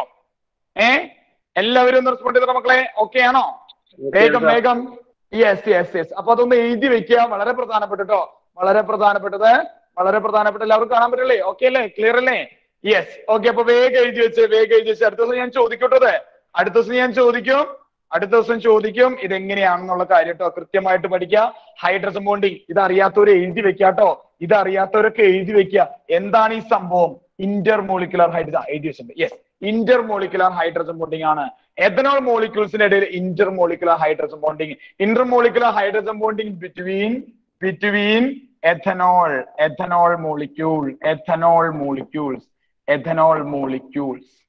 ഏ എല്ലാവരും ഒന്ന് റെസ്പോണ്ട് ചെയ്തോ മക്കളെ ഓക്കെ ആണോ വേഗം വേഗം യെസ് യെസ് യെസ് അപ്പൊ അതൊന്ന് എഴുതി വെക്കുക വളരെ പ്രധാനപ്പെട്ടോ വളരെ പ്രധാനപ്പെട്ടത് വളരെ പ്രധാനപ്പെട്ട എല്ലാവർക്കും കാണാൻ പറ്റില്ലേ ഓക്കെ അല്ലേ ക്ലിയർ അല്ലേ യെസ് ഓക്കെ അപ്പൊ വേഗം എഴുതി വെച്ച് വേഗം എഴുതി വെച്ച് അടുത്ത ദിവസം ഞാൻ ചോദിക്കട്ടത് അടുത്ത ദിവസം ഞാൻ ചോദിക്കും അടുത്ത ദിവസം ചോദിക്കും ഇതെങ്ങനെയാണെന്നുള്ള കാര്യം കേട്ടോ കൃത്യമായിട്ട് പഠിക്കുക ഹൈഡ്രജൻ ബോണ്ടിങ് ഇത് അറിയാത്തവർ എഴുതി വെക്കാട്ടോ ഇത് അറിയാത്തവരൊക്കെ എഴുതി വെക്കുക എന്താണ് ഈ സംഭവം ഇന്റർ മോളിക്കുലർ ഹൈഡ്രജൻ എഴുതി വെച്ചിട്ടുണ്ട് yes intermolecular hydrogen bonding ആണ് എഥനോൾ മോളിക്യൂൾസിന്റെ ഇടയിൽ intermolecular hydrogen bonding intermolecular hydrogen bonding between between ethanol ethanol molecule ethanol molecules ethanol molecules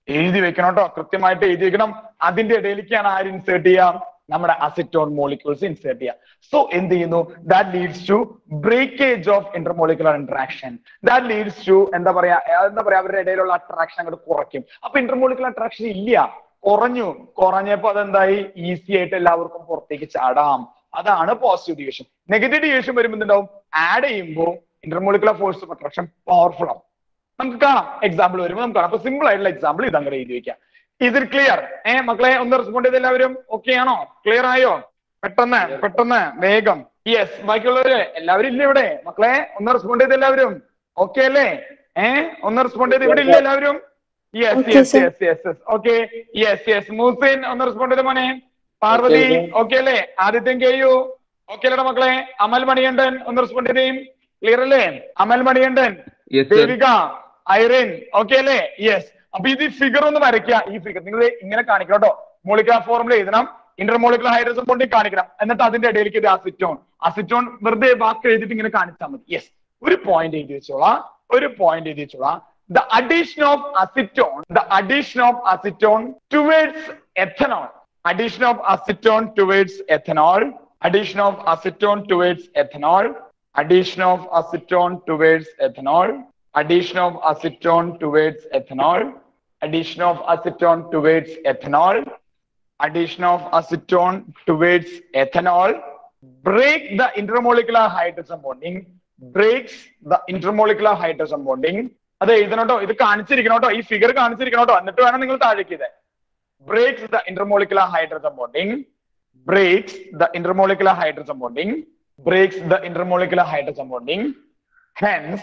എഴുതി വെക്കണം കേട്ടോ കൃത്യമായിട്ട് എഴുതി വെക്കണം അതിന്റെ ഇടയിലേക്കാണ് ആര് ഇൻസേർട്ട് ചെയ്യാം നമ്മുടെ അസിറ്റോൺ മോളിക്യൂൾസ് ഇൻസേർട്ട് ചെയ്യാം സോ എന്ത് ചെയ്യുന്നു that leads to breakage of intermolecular interaction that leads to എന്താ പറയാ ഏർ എന്താ പറയാ അവരുടെ ഇടയിലുള്ള അട്രാക്ഷൻ അങ്ങോട്ട് കുറയ്ക്കും അപ്പൊ ഇന്റർമോളിക്കുലർ അട്രാക്ഷൻ ഇല്ല കുറഞ്ഞു കുറഞ്ഞപ്പോ അതെന്തായി ഈസി ആയിട്ട് എല്ലാവർക്കും പുറത്തേക്ക് ചാടാം അതാണ് പോസിറ്റീവ് ഡിവിഷൻ നെഗറ്റീവ് ഡിവിഷൻ വരുമ്പോൾ എന്തുണ്ടാവും ആഡ് ചെയ്യുമ്പോൾ intermolecular force of attraction powerful ആവും നമുക്ക് കാണാം എക്സാമ്പിൾ വരുമ്പോൾ നമുക്ക് കാണാം അപ്പൊ സിമ്പിൾ ആയിട്ടുള്ള എക്സാമ്പിൾ ഇത് അങ്ങനെ എഴുതി വെക്കാം ഇതിൽ ക്ലിയർ ഏ മക്കളെ ഒന്ന് റെസ്പോണ്ട് ചെയ്ത് എല്ലാവരും ഓക്കെ ആണോ ക്ലിയർ ആയോ പെട്ടെന്ന് പെട്ടെന്ന് വേഗം യെസ് ബാക്കിയുള്ളവര് എല്ലാവരും ഇല്ല ഇവിടെ മക്കളെ ഒന്ന് റെസ്പോണ്ട് ചെയ്ത് എല്ലാവരും ഓക്കെ അല്ലേ ഏ ഒന്ന് റെസ്പോണ്ട് ചെയ്ത് ഇവിടെ ഇല്ല എല്ലാവരും yes Okay, yes sir. Yes yes yes okay yes yes Moosin ഒന്ന് റെസ്പോണ്ട് ചെയ്ത മോനെ പാർവതി Okay, sir. ഓക്കെ അല്ലേ ആദിത്യം കെയു ഓക്കെ അല്ലേടാ മക്കളെ അമൽ മണികണ്ഠൻ ഒന്ന് റെസ്പോണ്ട് ചെയ്തേയും ക്ലിയർ അല്ലേ Amal Manikandan Yes, sir. Devika Irene okay അല്ലേ യെസ് അപ്പൊ ഇത് ഫിഗർ ഒന്ന് വരയ്ക്കുക ഈ ഫിഗർ നിങ്ങൾ ഇങ്ങനെ കാണിക്കണം കേട്ടോ മോളിക്കുലർ ഫോർമുല എഴുതണം ഇന്റർമോളിക്കുലർ ഹൈഡ്രജൻ ബോണ്ടി കാണിക്കണം എന്നിട്ട് അതിന്റെ ഇടയിലേക്ക് ഇത് അസിറ്റോൺ അസിറ്റോൺ വെറുതെ വാക്ക് എഴുതിയിട്ട് ഇങ്ങനെ കാണിച്ചാൽ മതി യെസ് ഒരു പോയിന്റ് എഴുതി വെച്ചോളാം ഒരു പോയിന്റ് എഴുതി വെച്ചോളാം the addition of acetone the addition of acetone towards ethanol addition of acetone towards ethanol addition of acetone towards ethanol addition of acetone towards ethanol addition of acetone towards ethanol addition of acetone towards ethanol addition of acetone towards ethanol break the intermolecular hydrogen bonding breaks the intermolecular hydrogen bonding അത് എഴുതണം കേട്ടോ ഇത് കാണിച്ചിരിക്കണം കേട്ടോ ഈ ഫിഗർ കാണിച്ചിരിക്കണം കേട്ടോ എന്നിട്ട് വേണം നിങ്ങൾ താഴേക്ക് ഇത് breaks the intermolecular hydrogen bonding, breaks the intermolecular hydrogen bonding, breaks the intermolecular hydrogen bonding. Hence,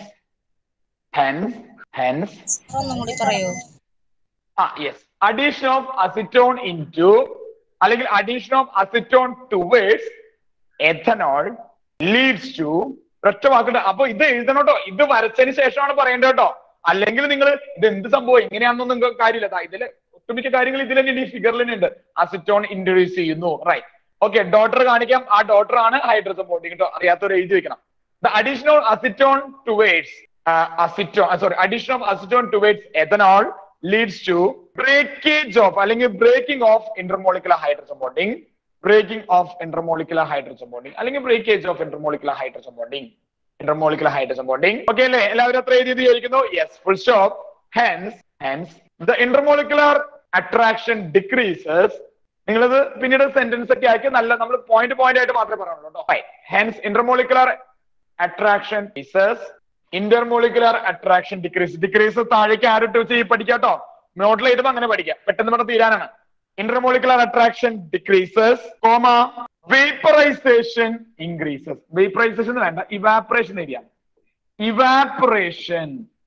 hence, hence, ഒന്നും കൂടി പറയൂ ah, yes, addition of acetone into, അല്ലെങ്കിൽ addition of acetone towards ethanol leads to ഒറ്റ വാക്കുണ്ട് അപ്പൊ ഇത് എഴുതണം കേട്ടോ ഇത് വരച്ചതിന് ശേഷമാണ് പറയേണ്ടത് കേട്ടോ അല്ലെങ്കിൽ നിങ്ങൾ ഇത് എന്ത് സംഭവം ഇങ്ങനെയാണെന്നൊന്നും നിങ്ങൾക്ക് കാര്യമില്ല ദാ ഇതില് ഒട്ടുമിക്ക കാര്യങ്ങൾ ഇതിൽ തന്നെ ഈ ഫിഗറിൽ തന്നെ ഉണ്ട് അസിറ്റോൺ ഇൻട്രൊഡ്യൂസ് ചെയ്യുന്നു റൈറ്റ് ഓക്കെ ഡോട്ടർ കാണിക്കാം ആ ഡോട്ടർ ആണ് ഹൈഡ്രജൻ ബോണ്ടിങ് കേട്ടോ അറിയാത്തവർ എഴുതി വെക്കണം the additional acetone towards acetone sorry addition of acetone towards ethanol leads to breakage of അല്ലെങ്കിൽ breaking of intermolecular hydrogen bonding breaking of intermolecular hydrogen bonding അല്ലെങ്കിൽ breakage of intermolecular hydrogen bonding intermolecular hydrogen bonding. Okay അല്ലേ എല്ലാവരും അത്ര എഴുതി ചോദിക്കുന്നു yes full stop hence hence the intermolecular attraction decreases നിങ്ങളിത് പിന്നീട് സെന്റൻസ് ഒക്കെ ആക്കി നല്ല നമ്മൾ പോയിന്റ് പോയിന്റ് ആയിട്ട് മാത്രമേ പറയുള്ളൂ കേട്ടോ hence intermolecular attraction decreases intermolecular attraction decrease decrease താഴേക്ക് ആരിട്ട് വെച്ച് ഈ പഠിക്കാട്ടോ നോട്ടിൽ എഴുതുമ്പോൾ അങ്ങനെ പഠിക്കാം പെട്ടെന്ന് പെട്ടെന്ന് തീരാനാണ് intermolecular attraction decreases comma vaporisation increases vaporisation വേണ്ട evaporation area evaporation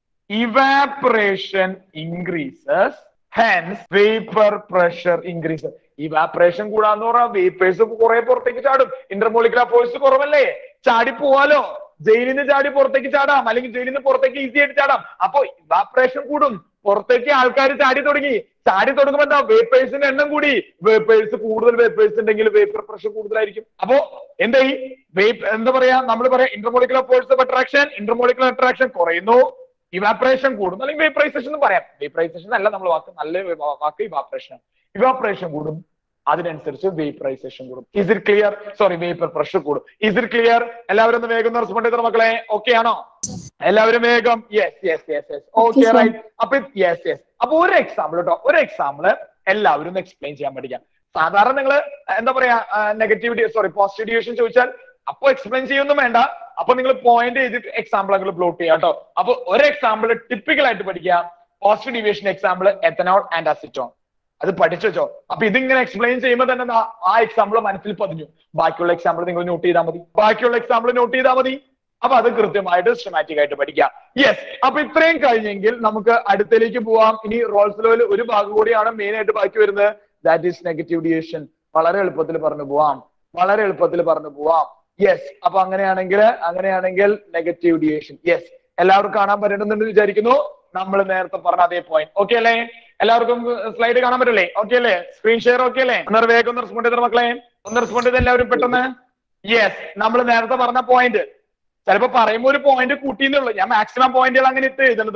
evaporation increases hence vapour pressure increases evaporation കൂടാന്ന് പറഞ്ഞാൽ വേപ്പേഴ്സ് കുറെ പുറത്തേക്ക് ചാടും ഇന്റർമോളിക്കുലർ ഫോഴ്സ് കുറവല്ലേ ചാടി പോവാലോ ജയിലിൽ നിന്ന് ചാടി പുറത്തേക്ക് ചാടാം അല്ലെങ്കിൽ ജയിലിൽ നിന്ന് പുറത്തേക്ക് ഈസി ആയിട്ട് ചാടാം അപ്പൊ ഇവാപറേഷൻ കൂടും പുറത്തേക്ക് ആൾക്കാർ ചാടി തുടങ്ങി ചാടി തുടങ്ങുമ്പോ എന്താ വേപ്പേഴ്സിന്റെ എണ്ണം കൂടി വേപ്പേഴ്സ് കൂടുതൽ വേപ്പേഴ്സ് ഉണ്ടെങ്കിൽ വേപ്പർ പ്രഷർ കൂടുതലായിരിക്കും അപ്പോ എന്തായി വേപ്പ് എന്താ പറയാ നമ്മൾ പറയാം intermolecular force of attraction intermolecular attraction കുറയുന്നു ഇവാപറേഷൻ കൂടും അല്ലെങ്കിൽ വേപ്പറൈസേഷൻ എന്ന് പറയാം വേപ്പറൈസേഷൻ അല്ല നമ്മൾ വാക്ക് നല്ല വാ- വാക്ക് ഇവാപറേഷൻ ഇവാപറേഷൻ കൂടും അതിനനുസരിച്ച് വേപ്പറൈസേഷൻ കൂടും is it clear sorry vapour pressure കൂടും ഇസ് ഇറ്റ് ക്ലിയർ എല്ലാവരും ഒന്ന് വേഗം റെസ്പോണ്ട് ചെയ്ത മക്കളെ ഓക്കെ ആണോ എല്ലാവരും വേഗം yes yes yes yes okay sir. Right അപ്പൊ യെസ് യെസ് അപ്പൊ ഒരു എക്സാമ്പിൾ കേട്ടോ ഒരു എക്സാമ്പിൾ എല്ലാവരും ഒന്ന് എക്സ്പ്ലെയിൻ ചെയ്യാൻ പഠിക്കാം സാധാരണ നിങ്ങൾ എന്താ പറയാ നെഗറ്റിവിറ്റി സോറി പോസിറ്റീവ് ഡിവിഷൻ ചോദിച്ചാൽ അപ്പൊ എക്സ്പ്ലെയിൻ ചെയ്യൊന്നും വേണ്ട അപ്പൊ നിങ്ങൾ പോയിന്റ് ചെയ്തിട്ട് എക്സാമ്പിൾ നിങ്ങൾ പ്ലോട്ട് ചെയ്യാം കേട്ടോ അപ്പൊ ഒരു എക്സാമ്പിൾ ടിപ്പിക്കൽ ആയിട്ട് പഠിക്കുക positive division example ethanol and acetone അത് പഠിച്ചു വെച്ചോ അപ്പൊ ഇതിങ്ങനെ എക്സ്പ്ലെയിൻ ചെയ്യുമ്പോൾ തന്നെ ദാ ആ എക്സാമ്പിൾ മനസ്സിൽ പതിഞ്ഞു ബാക്കിയുള്ള എക്സാമ്പിൾ നിങ്ങൾ നോട്ട് ചെയ്താൽ മതി ബാക്കിയുള്ള എക്സാമ്പിൾ നോട്ട് ചെയ്താൽ മതി അപ്പൊ അത് കൃത്യമായിട്ട് സിസ്റ്റമാറ്റിക് ആയിട്ട് പഠിക്കാം യെസ് അപ്പൊ ഇത്രയും കഴിഞ്ഞെങ്കിൽ നമുക്ക് അടുത്തേക്ക് പോവാം ഇനി റോൾസ് ലോയിൽ ഒരു ഭാഗം കൂടിയാണ് മെയിൻ ആയിട്ട് ബാക്കി വരുന്നത് ദാറ്റ് ഈസ് നെഗറ്റീവ് ഡിയേഷൻ വളരെ എളുപ്പത്തിൽ പറഞ്ഞു പോവാം വളരെ എളുപ്പത്തിൽ പറഞ്ഞു പോവാം യെസ് അപ്പൊ അങ്ങനെയാണെങ്കിൽ അങ്ങനെയാണെങ്കിൽ നെഗറ്റീവ് ഡിയേഷൻ യെസ് എല്ലാവർക്കും കാണാൻ പറ്റുന്നുണ്ടെന്ന് വിചാരിക്കുന്നു നമ്മൾ നേരത്തെ പറഞ്ഞ അതേ പോയിന്റ് ഓക്കെ അല്ലേ എല്ലാവർക്കും സ്ലൈഡ് കാണാൻ പറ്റില്ലേ ഓക്കെ അല്ലേ സ്ക്രീൻ ഷെയർ ഓക്കെ അല്ലേ ഒന്ന് വേഗം ഒന്ന് റെസ്പോണ്ട് ചെയ്ത മക്കളെ ഒന്ന് റെസ്പോണ്ട് ചെയ്ത് എല്ലാവരും പെട്ടെന്ന് യെസ് നമ്മൾ നേരത്തെ പറഞ്ഞ പോയിന്റ് ചിലപ്പോ പറയുമ്പോ ഒരു പോയിന്റ് കൂട്ടിയെന്നുള്ളൂ ഞാൻ മാക്സിമം പോയിന്റുകൾ അങ്ങനെ ഇട്ട് എഴുതുന്നത്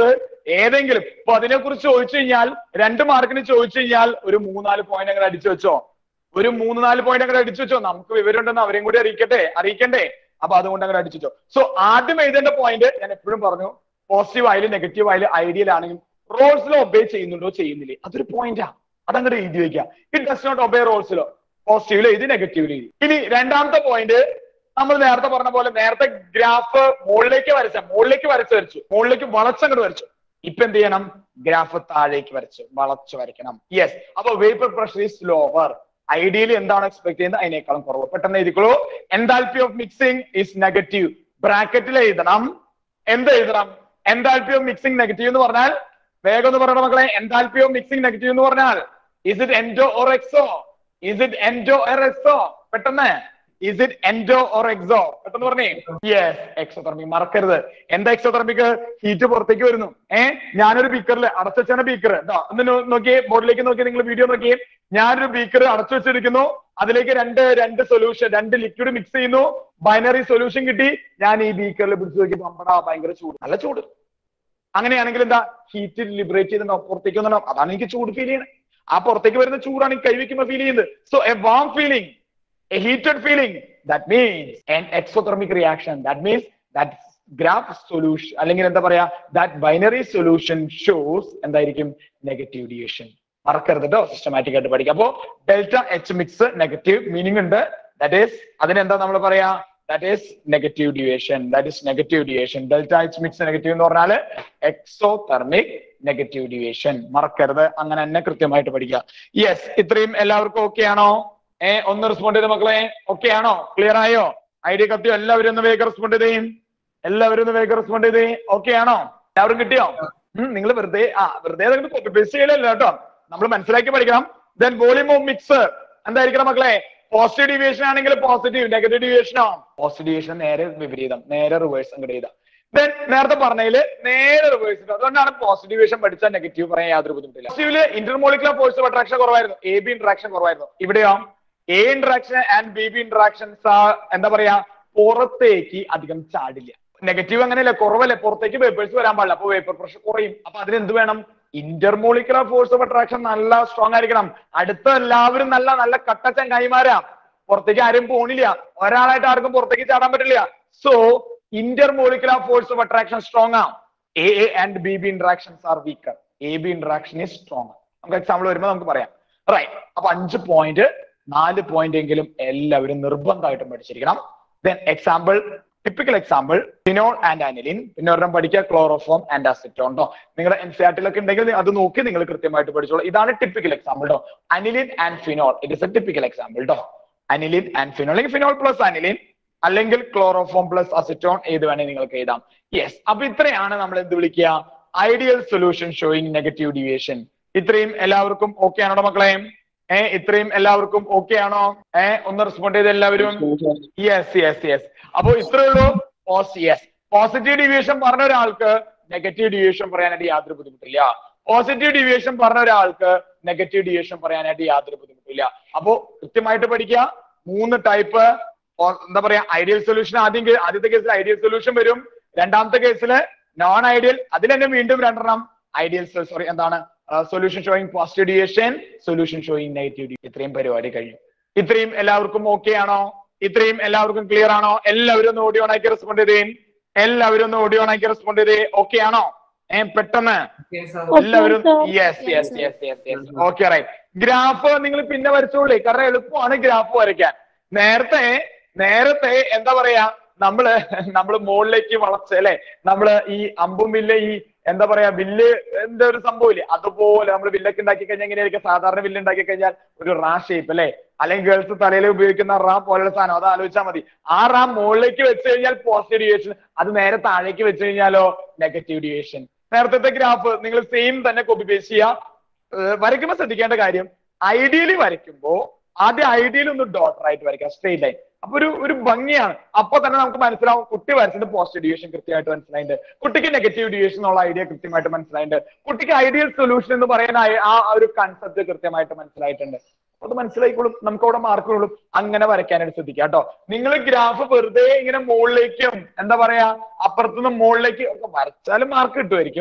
ഏതെങ്കിലും ഇപ്പൊ അതിനെ കുറിച്ച് ചോദിച്ചു കഴിഞ്ഞാൽ രണ്ട് മാർക്കിന് ചോദിച്ചു കഴിഞ്ഞാൽ ഒരു മൂന്നാല് പോയിന്റ് അങ്ങനെ അടിച്ചു വെച്ചോ ഒരു മൂന്ന് നാല് പോയിന്റ് അങ്ങനെ അടിച്ചു വെച്ചോ നമുക്ക് വിവരമുണ്ടെന്ന് അവരെയും കൂടി അറിയിക്കട്ടെ അറിയിക്കണ്ടേ അപ്പൊ അതുകൊണ്ട് അങ്ങനെ അടിച്ചു വെച്ചോ സോ ആദ്യം എഴുതേണ്ട പോയിന്റ് ഞാൻ എപ്പോഴും പറഞ്ഞു പോസിറ്റീവ് ആയാലും നെഗറ്റീവ് ആയാലും ഐഡിയൽ ആണെങ്കിലും റോൾസിലോ ഒബേ ചെയ്യുന്നുണ്ടോ ചെയ്യുന്നില്ലേ അതൊരു പോയിന്റാ അതങ്ങോട്ട് എഴുതി വെക്കുക ഇറ്റ് ഡസ് നോട്ട് ഒബേ റോൾസിലോ പോസിറ്റീവിൽ എഴുതി നെഗറ്റീവിൽ എഴുതി ഇനി രണ്ടാമത്തെ പോയിന്റ് നമ്മൾ നേരത്തെ പറഞ്ഞ പോലെ നേരത്തെ ഗ്രാഫ് മുകളിലേക്ക് വരച്ച മുകളിലേക്ക് വരച്ച് വരച്ചു മുകളിലേക്ക് വളച്ചങ്ങോട്ട് വരച്ചു ഇപ്പൊ എന്ത് ചെയ്യണം ഗ്രാഫ് താഴേക്ക് വരച്ചു വളച്ചു വരയ്ക്കണം യെസ് അപ്പൊ vapour pressure is lower ideally എന്താണ് എക്സ്പെക്ട് ചെയ്യുന്നത് അതിനേക്കാളും കുറവ് പെട്ടെന്ന് എഴുതിക്കോളൂ enthalpy of mixing is negative ബ്രാക്കറ്റിൽ എഴുതണം എന്ത് എഴുതണം എൻതാൽപി ഓഫ് മിക്സിംഗ് നെഗറ്റീവ് എന്ന് പറഞ്ഞാൽ വേഗം ഒന്ന് പറയണം മക്കളെ എൻതാൽപി ഓഫ് മിക്സിംഗ് നെഗറ്റീവ് എന്ന് പറഞ്ഞാൽ is it endo or exo is it endo or exo പെട്ടെന്ന് is it endo or exo പെട്ടെന്ന് പറഞ്ഞേ യെസ് എക്സോതെർമിക് മറക്കരുത് എന്താ എക്സോതെർമിക് ഹീറ്റ് പുറത്തേക്ക് വരുന്നു ഏഹ് ഞാനൊരു ബീക്കറിൽ അടച്ചു വെച്ചാണ് ബീക്കർ ഒന്ന് നോ- നോക്കിയേ ബോർഡിലേക്ക് നോക്കി നിങ്ങൾ വീഡിയോ നോക്കിയേ ഞാനൊരു ബീക്കർ അടച്ചു വെച്ചിരിക്കുന്നു അതിലേക്ക് രണ്ട് രണ്ട് സൊല്യൂഷൻ രണ്ട് ലിക്വിഡ് മിക്സ് ചെയ്യുന്നു ബൈനറി സൊല്യൂഷൻ കിട്ടി ഞാൻ ഈ ബീക്കറിൽ പിടിച്ചു നോക്കി പമ്പടാ ഭയങ്കര ചൂട് നല്ല ചൂട് അങ്ങനെയാണെങ്കിൽ എന്താ ഹീറ്റ് ലിബറേറ്റ് ചെയ്ത് പുറത്തേക്ക് വന്നിട്ടുണ്ടാവും അതാണ് എനിക്ക് ചൂട് ഫീൽ ചെയ്യണത് ആ പുറത്തേക്ക് വരുന്ന ചൂടാണ് ഈ കൈവയ്ക്കുമ്പോൾ ഫീൽ ചെയ്യുന്നത് so a warm feeling a heated feeling that means an exothermic reaction that means that graph solution അല്ലെങ്കിൽ എന്താ പറയാ that binary solution shows എന്തായിരിക്കും നെഗറ്റീവ് ഡിവിഷൻ മറക്കരുത് കേട്ടോ സിസ്റ്റമാറ്റിക് ആയിട്ട് പഠിക്കാം അപ്പോ delta H mix negative meaning ഉണ്ട് ദാറ്റ് ഈസ് അതിനെന്താ നമ്മൾ പറയാ that is negative deviation that is negative deviation delta H mix negative എന്ന് പറഞ്ഞാല് എക്സോതെർമിക് നെഗറ്റീവ് ഡ്യൂവേഷൻ മറക്കരുത് അങ്ങനെ തന്നെ കൃത്യമായിട്ട് പഠിക്കുക യെസ് ഇത്രയും എല്ലാവർക്കും ഓക്കെ ആണോ ഏ ഒന്ന് റെസ്പോണ്ട് ചെയ്ത മക്കളെ ഓക്കെ ആണോ ക്ലിയർ ആയോ ഐഡിയ കത്തിയോ എല്ലാവരും ഒന്ന് വേഗം റെസ്പോണ്ട് ചെയ്തേ എല്ലാവരും ഒന്ന് വേഗം റെസ്പോണ്ട് ചെയ്തേ ഓക്കെ ആണോ എല്ലാവരും കിട്ടിയോ നിങ്ങൾ വെറുതെ ആ വെറുതെ കോപ്പി പേസ്റ്റ് ചെയ്യലല്ലോ കേട്ടോ നമ്മൾ മനസ്സിലാക്കി പഠിക്കണം ദെൻ വോളിയം ഓഫ് മിക്സ് എന്തായിരിക്കണം മക്കളെ പോസിറ്റീവ് ഡിവിയേഷൻ ആണെങ്കിൽ പോസിറ്റീവ് നെഗറ്റീവ് ഡിവിയേഷനോ പോസിറ്റീവ് ഡിവിയേഷൻ നേരെ വിപരീതം നേരെ റിവേഴ്സ് അങ്ങോട്ട് ചെയ്താ ദെൻ നേരത്തെ പറഞ്ഞതില് നേരെ റിവേഴ്സ് അതുകൊണ്ടാണ് പോസിറ്റീവ് ഡിവിയേഷൻ പഠിച്ചാൽ നെഗറ്റീവ് പറയാൻ യാതൊരു ബുദ്ധിമുട്ടില്ല പോസിറ്റീവില് ഇന്റർമോളിക്കുലർ ഫോഴ്സ് ഓഫ് അട്രാക്ഷൻ കുറവായിരുന്നു എ ബി ഇന്ററാക്ഷൻ കുറവായിരുന്നു ഇവിടെയോ A interaction and B B interactions എന്താ പറയാ പുറത്തേക്ക് അധികം ചാടില്ല നെഗറ്റീവ് അങ്ങനെയല്ല കുറവല്ലേ പുറത്തേക്ക് വേപ്പേഴ്സ് വരാൻ പാടില്ല അപ്പൊ വേപ്പർ പ്രഷർ കുറയും അപ്പൊ അതിന് എന്ത് വേണം ഇന്റർമോളിക്കുലർ ഫോഴ്സ് ഓഫ് അട്രാക്ഷൻ നല്ല സ്ട്രോങ് ആയിരിക്കണം അടുത്ത എല്ലാവരും നല്ല നല്ല കട്ട ചങ്ങായിമാരാ പുറത്തേക്ക് ആരും പോണില്ല ഒരാളായിട്ട് ആർക്കും പുറത്തേക്ക് ചാടാൻ പറ്റില്ല so intermolecular force of attraction strong ആ A A and B B interactions are weaker A B interaction is strong നമുക്ക് എക്സാമ്പിൾ വരുമ്പോൾ നമുക്ക് പറയാം റൈറ്റ് അപ്പൊ അഞ്ച് പോയിന്റ് നാല് പോയിന്റ് എങ്കിലും എല്ലാവരും നിർബന്ധമായിട്ടും പഠിച്ചിരിക്കണം then example typical example phenol and aniline പിന്നെ ഒരെണ്ണം പഠിക്കുക ക്ലോറോഫോം ആൻഡ് അസിറ്റോൺ ട്ടോ നിങ്ങളുടെ എൻ സി ആർട്ടിലൊക്കെ ഉണ്ടെങ്കിൽ അത് നോക്കി നിങ്ങൾ കൃത്യമായിട്ട് പഠിച്ചോളൂ ഇതാണ് ടിപ്പിക്കൽ എക്സാമ്പിൾ ട്ടോ aniline and phenol it is a typical example ട്ടോ അനിലിൻ ആൻഡ് ഫിനോൾ അല്ലെങ്കിൽ ഫിനോൾ പ്ലസ് അനിലിൻ അല്ലെങ്കിൽ ക്ലോറോഫോം പ്ലസ് അസിറ്റോൺ ഏത് വേണമെങ്കിൽ നിങ്ങൾക്ക് എഴുതാം യെസ് അപ്പൊ ഇത്രയാണ് നമ്മൾ എന്ത് വിളിക്കുക ideal solution showing negative deviation ഇത്രയും എല്ലാവർക്കും ഓക്കെ ആണോ മക്കളെ ഏ ഇത്രയും എല്ലാവർക്കും ഓക്കെ ആണോ ഏ ഒന്ന് റെസ്പോണ്ട് ചെയ്ത് എല്ലാവരും യെസ് യെസ് യെസ് അപ്പൊ ഇത്രേ ഉള്ളൂ യെസ് പോസിറ്റീവ് ഡീവിയേഷൻ പറഞ്ഞ ഒരാൾക്ക് നെഗറ്റീവ് ഡീവിയേഷൻ പറയാനായിട്ട് യാതൊരു ബുദ്ധിമുട്ടില്ല പോസിറ്റീവ് ഡീവിയേഷൻ പറഞ്ഞ ഒരാൾക്ക് നെഗറ്റീവ് ഡീവിയേഷൻ പറയാനായിട്ട് യാതൊരു ബുദ്ധിമുട്ടില്ല അപ്പോ കൃത്യമായിട്ട് പഠിക്കുക മൂന്ന് ടൈപ്പ് എന്താ പറയാ ഐഡിയൽ സൊല്യൂഷൻ ആദ്യം കേ- ആദ്യത്തെ കേസിൽ ഐഡിയൽ സൊല്യൂഷൻ വരും രണ്ടാമത്തെ കേസിൽ നോൺ ഐഡിയൽ അതിൽ തന്നെ വീണ്ടും രണ്ടെണ്ണം ഐഡിയൽ സോറി എന്താണ് solution showing positive deviation solution showing negative ഇത്രയും പരിപാടി കഴിഞ്ഞു ഇത്രയും എല്ലാവർക്കും ഓക്കെ ആണോ ഇത്രയും എല്ലാവർക്കും ക്ലിയർ ആണോ എല്ലാവരും ഒന്ന് ഓഡിയോ ആക്കി റെസ്പോണ്ട് ചെയ്തേ എല്ലാവരും ഒന്ന് ഓഡിയോ ആക്കി റെസ്പോണ്ട് ചെയ്തേ ഓക്കെ ആണോ ഏ പെട്ടെന്ന് Okay, sir. എല്ലാവരും sir. Yes Yes, yes sir. Yes yes yes okay right graph നിങ്ങൾ പിന്നെ വരച്ചോളേ കാരണം എളുപ്പമാണ് ഗ്രാഫ് വരയ്ക്കാൻ നേരത്തെ നേരത്തെ എന്താ പറയാ നമ്മള് നമ്മള് മുകളിലേക്ക് വളച്ച് അല്ലെ നമ്മള് ഈ അമ്പും വില്ല ഈ എന്താ പറയാ വില്ല് എന്താ ഒരു സംഭവമില്ലേ അതുപോലെ നമ്മൾ വില്ലൊക്കെ ഉണ്ടാക്കി കഴിഞ്ഞാൽ എങ്ങനെയായിരിക്കും സാധാരണ വില്ല് ഉണ്ടാക്കി കഴിഞ്ഞാൽ ഒരു റാ ഷേപ്പ് അല്ലെ അല്ലെങ്കിൽ ഗേൾസ് തലയിൽ ഉപയോഗിക്കുന്ന റാ പോലുള്ള സാധനം അത് ആലോചിച്ചാൽ മതി ആ റാ മുകളിലേക്ക് വെച്ച് കഴിഞ്ഞാൽ പോസിറ്റീവ് ഡിവിയേഷൻ അത് നേരെ താഴേക്ക് വെച്ച് കഴിഞ്ഞാലോ നെഗറ്റീവ് ഡിവിയേഷൻ നേരത്തെ ഗ്രാഫ് നിങ്ങൾ സെയിം തന്നെ കോപ്പി പേസ്റ്റ് ചെയ്യുക ഏഹ് വരയ്ക്കുമ്പോൾ ശ്രദ്ധിക്കേണ്ട കാര്യം ഐഡിയലി വരയ്ക്കുമ്പോ ആദ്യം ഐഡിയൽ ഒന്ന് ഡോട്ടർ ആയിട്ട് വരയ്ക്കാം സ്ട്രെയിറ്റ് ലൈൻ അപ്പൊ ഒരു ഒരു ഭംഗിയാണ് അപ്പൊ തന്നെ നമുക്ക് മനസ്സിലാവും കുട്ടി വരച്ചത് പോസിറ്റീവ് ഡിവിഷൻ കൃത്യമായിട്ട് മനസ്സിലായിട്ടുണ്ട് കുട്ടിക്ക് നെഗറ്റീവ് ഡിവിഷൻ എന്നുള്ള ഐഡിയ കൃത്യമായിട്ട് മനസ്സിലായിട്ടുണ്ട് കുട്ടിക്ക് ഐഡിയൽ സൊല്യൂഷൻ എന്ന് പറയുന്ന ആ- ആ ഒരു കൺസെപ്റ്റ് കൃത്യമായിട്ട് മനസ്സിലായിട്ടുണ്ട് അത് മനസ്സിലായിക്കോളും നമുക്ക് അവിടെ മാർക്കുകളും അങ്ങനെ വരയ്ക്കാനായിട്ട് ശ്രദ്ധിക്കുക കേട്ടോ നിങ്ങൾ ഗ്രാഫ് വെറുതെ ഇങ്ങനെ മുകളിലേക്കും എന്താ പറയാ അപ്പുറത്തുനിന്ന് മുകളിലേക്ക് ഒക്കെ വരച്ചാലും മാർക്ക് കിട്ടുമായിരിക്കും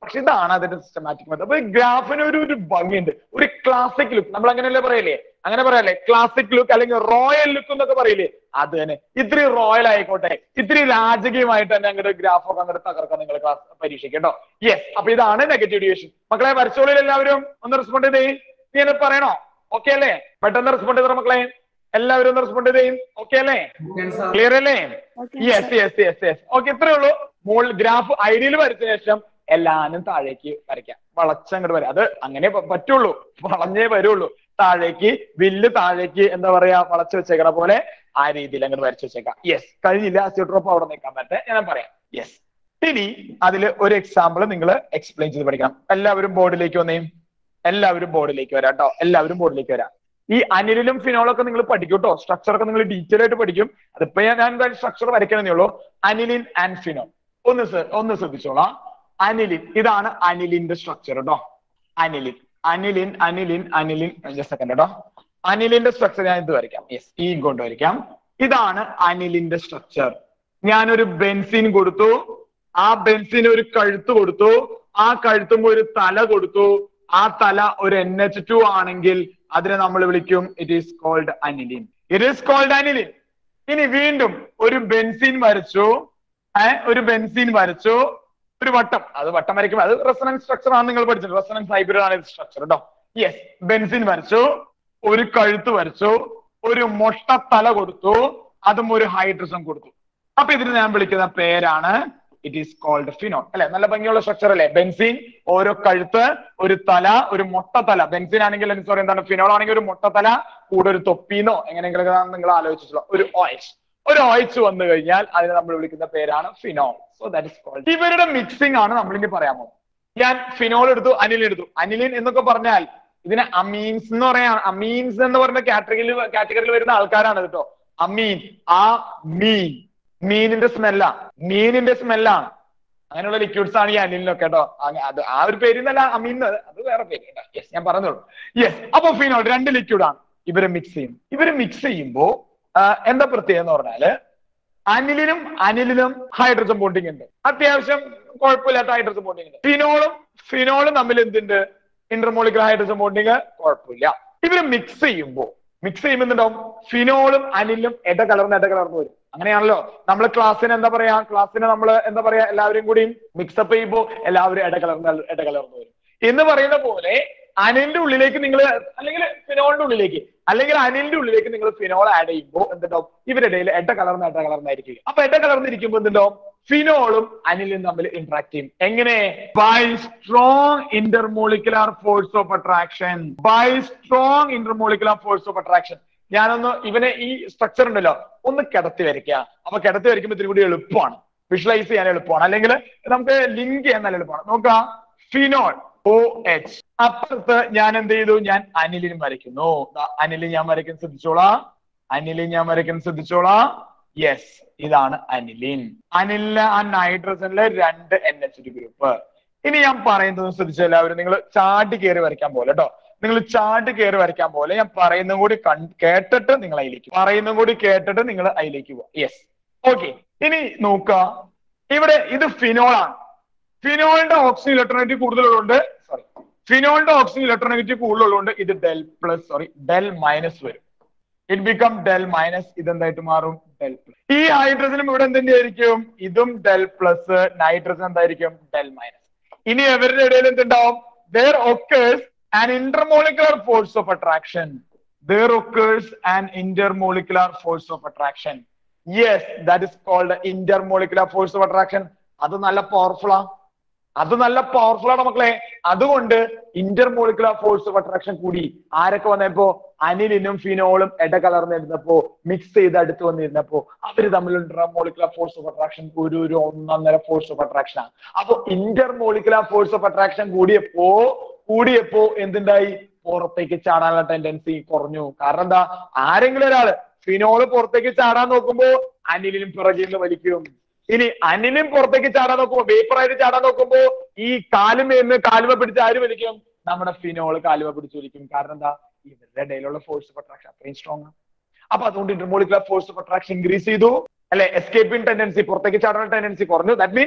പക്ഷെ ഇതാണ് അതിന്റെ സിസ്റ്റമാറ്റിക് മെത്തേഡ് അപ്പൊ ഗ്രാഫിന് ഒരു ഒരു ഭംഗിയുണ്ട് ഒരു ക്ലാസിക് ലുക്ക് നമ്മൾ അങ്ങനെയല്ലേ പറയല്ലേ അങ്ങനെ പറയല്ലേ ക്ലാസിക് ലുക്ക് അല്ലെങ്കിൽ റോയൽ ലുക്ക് എന്നൊക്കെ പറയില്ലേ അത് തന്നെ ഇത്തിരി റോയൽ ആയിക്കോട്ടെ ഇത്തിരി രാജകീയമായിട്ട് തന്നെ അങ്ങോട്ട് ഗ്രാഫ് ഒക്കെ അങ്ങോട്ട് തകർക്കാൻ നിങ്ങൾ ക്ലാസ് പരീക്ഷയ്ക്ക് കേട്ടോ യെസ് അപ്പൊ ഇതാണ് നെഗറ്റീവ് ഡിവിഷൻ മക്കളെ വരച്ചോളിൽ എല്ലാവരും ഒന്ന് റെസ്പോണ്ട് ചെയ്തേ നീ എന്നെ പറയണോ ഓക്കെ അല്ലേ പെട്ടെന്ന് റെസ്പോണ്ട് ചെയ്തോ മക്കളെ എല്ലാവരും ഒന്ന് റെസ്പോണ്ട് ചെയ്തേ ഓക്കെ അല്ലേ Can sir. ക്ലിയർ അല്ലേ yes yes yes yes okay ഇത്രേ ഉള്ളൂ മോൾ ഗ്രാഫ് ഐഡിയയിൽ വരച്ച ശേഷം എല്ലാനും താഴേക്ക് വരയ്ക്കാം വളച്ചങ്ങോട്ട് വരാം അത് അങ്ങനെ പ- പറ്റുള്ളൂ വളഞ്ഞേ വരുള്ളൂ താഴേക്ക് വില്ല് താഴേക്ക് എന്താ പറയാ വളച്ചു വെച്ചേക്കണ പോലെ ആ രീതിയിൽ അങ്ങോട്ട് വരച്ചു വെച്ചേക്കാം യെസ് കഴിഞ്ഞില്ല അസിയോട്രോപ്പ് അവിടെ നിൽക്കാൻ പറ്റേ ഞാൻ പറയാം യെസ് ഇനി അതിൽ ഒരു എക്സാമ്പിൾ നിങ്ങൾ എക്സ്പ്ലെയിൻ ചെയ്ത് പഠിക്കണം എല്ലാവരും ബോർഡിലേക്ക് വന്നേ എല്ലാവരും ബോർഡിലേക്ക് വരാം കേട്ടോ എല്ലാവരും ബോർഡിലേക്ക് വരാം ഈ അനിലും ഫിനോളൊക്കെ നിങ്ങൾ പഠിക്കും കേട്ടോ സ്ട്രക്ചർ ഒക്കെ നിങ്ങൾ ഡീറ്റെയിൽ ആയിട്ട് പഠിക്കും അതിപ്പോ ഞാൻ ഞാൻ സ്ട്രക്ചർ വരയ്ക്കണമെന്നേ ഉള്ളൂ അനിലിൻ ആൻഡ് ഫിനോൾ ഒന്ന് ശ്ര- ഒന്ന് ശ്രദ്ധിച്ചോളാം അനിലിൻ ഇതാണ് അനിലിന്റെ സ്ട്രക്ചർ കേട്ടോ aniline aniline aniline aniline second കേട്ടോ അനിലിന്റെ സ്ട്രക്ചർ ഞാൻ ഇത് വരയ്ക്കാം യെസ് ഈ കൊണ്ട് വരയ്ക്കാം ഇതാണ് അനിലിന്റെ സ്ട്രക്ചർ ഞാനൊരു ബെൻസിൻ കൊടുത്തു ആ ബെൻസിന് ഒരു കഴുത്ത് കൊടുത്തു ആ കഴുത്തുമ്പോ ഒരു തല കൊടുത്തു ആ തല ഒരു എൻ എച്ച് ടു ആണെങ്കിൽ അതിനെ നമ്മൾ വിളിക്കും it is called aniline it is called aniline ഇനി വീണ്ടും ഒരു ബെൻസിൻ വരച്ചു ഏഹ് ഒരു ബെൻസിൻ വരച്ചു ഒരു വട്ടം അത് വട്ടം വരയ്ക്കുമ്പോൾ അത് റെസണൻസ് സ്ട്രക്ചർ ആണ് നിങ്ങൾ പഠിച്ചത് റെസണൻസ് ഹൈബ്രിഡ് ആണ് ഇത് സ്ട്രക്ചർ കേട്ടോ യെസ് ബെൻസിൻ വരച്ചു ഒരു കഴുത്ത് വരച്ചു ഒരു മൊട്ട തല കൊടുത്തു അതും ഒരു ഹൈഡ്രജൻ കൊടുത്തു അപ്പൊ ഇതിന് ഞാൻ വിളിക്കുന്ന പേരാണ് ഇറ്റ് ഈസ് കോൾഡ് ഫിനോൾ അല്ലെ നല്ല ഭംഗിയുള്ള സ്ട്രക്ചർ അല്ലേ ബെൻസിൻ ഓരോ കഴുത്ത് ഒരു തല ഒരു മൊട്ട തല ബെൻസിൻ ആണെങ്കിൽ സോറി എന്താണ് ഫിനോൾ ആണെങ്കിൽ ഒരു മൊട്ട തല കൂടെ ഒരു തൊപ്പീന്നോ എങ്ങനെയെങ്കിലും നിങ്ങൾ ആലോചിച്ചിട്ടുള്ള ഒരു ഓയിസ് ഒരു ഓയിച്ച് വന്നു കഴിഞ്ഞാൽ അതിനെ നമ്മൾ വിളിക്കുന്ന പേരാണ് phenol so that is called ഇവരുടെ മിക്സിംഗ് ആണ് നമ്മൾ ഇനി പറയാൻ പോകുന്നത് ഞാൻ ഫിനോൾ എടുത്തു അനിൽ എടുത്തു അനിലിൻ എന്നൊക്കെ പറഞ്ഞാൽ ഇതിനെ അമീൻസ് എന്ന് പറയാൻ അമീൻസ് എന്ന് പറയുന്ന കാറ്റഗറിയിൽ കാറ്റഗറിയിൽ വരുന്ന ആൾക്കാരാണ് കേട്ടോ അമീൻ ആ മീൻ മീനിന്റെ സ്മെല്ലാ മീനിന്റെ സ്മെല്ലാണ് അങ്ങനെയുള്ള ലിക്വിഡ്സ് ആണ് ഈ അനിലിനൊക്കെ കേട്ടോ അങ്ങ- അത് ആ ഒരു പേരിൽ നിന്നല്ല അമീൻ എന്ന് അത് വേറെ പേര് യെസ് ഞാൻ പറഞ്ഞോളൂ യെസ് അപ്പൊ ഫിനോൾ രണ്ട് ലിക്വിഡ് ആണ് ഇവരെ മിക്സ് ചെയ്യും ഇവര് മിക്സ് ചെയ്യുമ്പോ ആ, എന്താ പ്രത്യേകത എന്ന് പറഞ്ഞാല് അനിലിനും അനിലിനും ഹൈഡ്രജൻ ബോണ്ടിങ് ഉണ്ട് അത്യാവശ്യം കുഴപ്പമില്ലാത്ത ഹൈഡ്രജൻ ബോണ്ടിങ് ഉണ്ട് ഫിനോളും ഫിനോളും തമ്മിൽ എന്തുണ്ട് ഇന്റർമോളിക്കുലർ ഹൈഡ്രജൻ ബോണ്ടിങ് കുഴപ്പമില്ല ഇവര് മിക്സ് ചെയ്യുമ്പോൾ മിക്സ് ചെയ്യുമ്പോൾ എന്തുണ്ടാവും ഫിനോളും അനിലും ഇട കലർന്ന് ഇട കലർന്ന് വരും അങ്ങനെയാണല്ലോ നമ്മൾ ക്ലാസ്സിന് എന്താ പറയാ ക്ലാസ്സിന് നമ്മൾ എന്താ പറയാ എല്ലാവരും കൂടിയും മിക്സപ്പ് ചെയ്യുമ്പോൾ എല്ലാവരും ഇട കലർന്ന് ഇട കലർന്ന് വരും എന്ന് പറയുന്ന പോലെ അനിലിന്റെ ഉള്ളിലേക്ക് നിങ്ങൾ അല്ലെങ്കിൽ ഫിനോളിന്റെ ഉള്ളിലേക്ക് അല്ലെങ്കിൽ അനിലിന്റെ ഉള്ളിലേക്ക് നിങ്ങൾ ഫിനോൾ ആഡ് ചെയ്യുമ്പോൾ എന്തുണ്ടാവും ഇവരുടെ ഇടയിൽ എട്ട കലർന്ന് എട്ട കലർന്നായിരിക്കും അപ്പൊ എട്ട കലർന്നിരിക്കുമ്പോൾ എന്തുണ്ടാവും ഫിനോളും അനിലും തമ്മിൽ ഇന്ററാക്ട് ചെയ്യും എങ്ങനെ by strong intermolecular force of attraction by strong intermolecular force of attraction ഞാനൊന്ന് ഇവനെ ഈ സ്ട്രക്ചർ ഉണ്ടല്ലോ ഒന്ന് കിടത്തി വരയ്ക്കുക അപ്പൊ കിടത്തി വരയ്ക്കുമ്പോൾ ഇത്തിരി കൂടി എളുപ്പമാണ് വിഷ്വലൈസ് ചെയ്യാൻ എളുപ്പമാണ് അല്ലെങ്കിൽ നമുക്ക് ലിങ്ക് ചെയ്യാൻ നല്ല എളുപ്പമാണ് നോക്കുക ഫിനോൾ ഒ എച്ച് അപ്പുറത്ത് ഞാൻ എന്ത് ചെയ്തു ഞാൻ അനിലിനും വരയ്ക്കുന്നു ദാ അനിലിൻ ഞാൻ വരയ്ക്കുന്ന ശ്രദ്ധിച്ചോളാം അനിലിൻ ഞാൻ വരയ്ക്കുന്ന ശ്രദ്ധിച്ചോളാം യെസ് ഇതാണ് അനിലിൻ അനിലിന് ആ നൈട്രജനിലെ രണ്ട് എൻ എച്ച് ഡി ഗ്രൂപ്പ് ഇനി ഞാൻ പറയുന്നത് ശ്രദ്ധിച്ച എല്ലാവരും നിങ്ങൾ ചാടി കയറി വരയ്ക്കാൻ പോലെ കേട്ടോ നിങ്ങൾ ചാടി കയറി വരയ്ക്കാൻ പോലെ ഞാൻ പറയുന്നതും കൂടി കൺ കേട്ടിട്ട് നിങ്ങൾ അതിലേക്ക് പോകും. പറയുന്നതും കൂടി കേട്ടിട്ട് നിങ്ങൾ അതിലേക്ക് പോകും യെസ് ഓക്കെ ഇനി നോക്കുക ഇവിടെ ഇത് ഫിനോൾ ആണ് ഫിനോളിന്റെ ഓക്സിജൻ ഇലക്ട്രോനെഗറ്റീവ് കൂടുതലുള്ളതുകൊണ്ട് സോറി ഫിനോളിന്റെ ഓക്സിജൻ ഇലക്ട്രോനെഗറ്റീവ് കൂടുതലുള്ളതുകൊണ്ട് ഇത് del plus sorry del minus വരും ഇറ്റ് ബിക്കം ഡെൽ മൈനസ് ഇതെന്തായിട്ട് മാറും ഡെൽ പ്ലസ് ഈ ഹൈഡ്രജനും ഇവിടെ എന്തിനായിരിക്കും ഇതും ഡെൽ പ്ലസ് നൈട്രജൻ എന്തായിരിക്കും ഡെൽ മൈനസ് ഇനി അവരുടെ ഇടയിൽ എന്തുണ്ടാവും there occurs an intermolecular force of attraction there occurs an intermolecular force of attraction yes that is called intermolecular force of attraction അത് നല്ല പവർഫുൾ ആ അത് നല്ല പവർഫുൾ ആണ് മക്കളെ അതുകൊണ്ട് ഇന്റർമോളിക്കുലർ ഫോഴ്സ് ഓഫ് അട്രാക്ഷൻ കൂടി ആരൊക്കെ വന്നപ്പോ അനിലിനും ഫിനോളും ഇട കലർന്നിരുന്നപ്പോ മിക്സ് ചെയ്ത് അടുത്ത് വന്നിരുന്നപ്പോ അവര് തമ്മിലുള്ള മോളിക്കുലർ ഫോഴ്സ് ഓഫ് അട്രാക്ഷൻ ഒരു ഒരു ഒന്നൊന്നര ഫോഴ്സ് ഓഫ് അട്രാക്ഷൻ ആണ് അപ്പൊ ഇന്റർമോളിക്കുലർ ഫോഴ്സ് ഓഫ് അട്രാക്ഷൻ കൂടിയപ്പോ കൂടിയപ്പോ എന്തുണ്ടായി പുറത്തേക്ക് ചാടാനുള്ള ടെൻഡൻസി കുറഞ്ഞു കാരണം എന്താ ആരെങ്കിലും ഒരാള് ഫിനോള് പുറത്തേക്ക് ചാടാൻ നോക്കുമ്പോ അനിലിനും പിറകിൽ നിന്ന് വലിക്കും ഇനി അനിലും പുറത്തേക്ക് ചാടാൻ നോക്കുമ്പോ വേപ്പറായിട്ട് ചാടാൻ നോക്കുമ്പോ ഈ കാലുമേന്ന് കാലുമ പിടിച്ച് ആര് വലിക്കും നമ്മുടെ ഫിനോള് കാലുമ പിടിച്ച് വലിക്കും കാരണം എന്താ ഇവരുടെ ഇടയിലുള്ള ഫോഴ്സ് ഓഫ് അട്രാക്ഷൻ അത്രയും സ്ട്രോങ് ആണ് അപ്പൊ അതുകൊണ്ട് intermolecular force of attraction increase ചെയ്തു അല്ലെ എസ്കേപ്പിംഗ് ടെൻഡൻസി പുറത്തേക്ക് ചാടാനുള്ള ടെൻഡൻസി കുറഞ്ഞു ദാറ്റ് മീൻസ്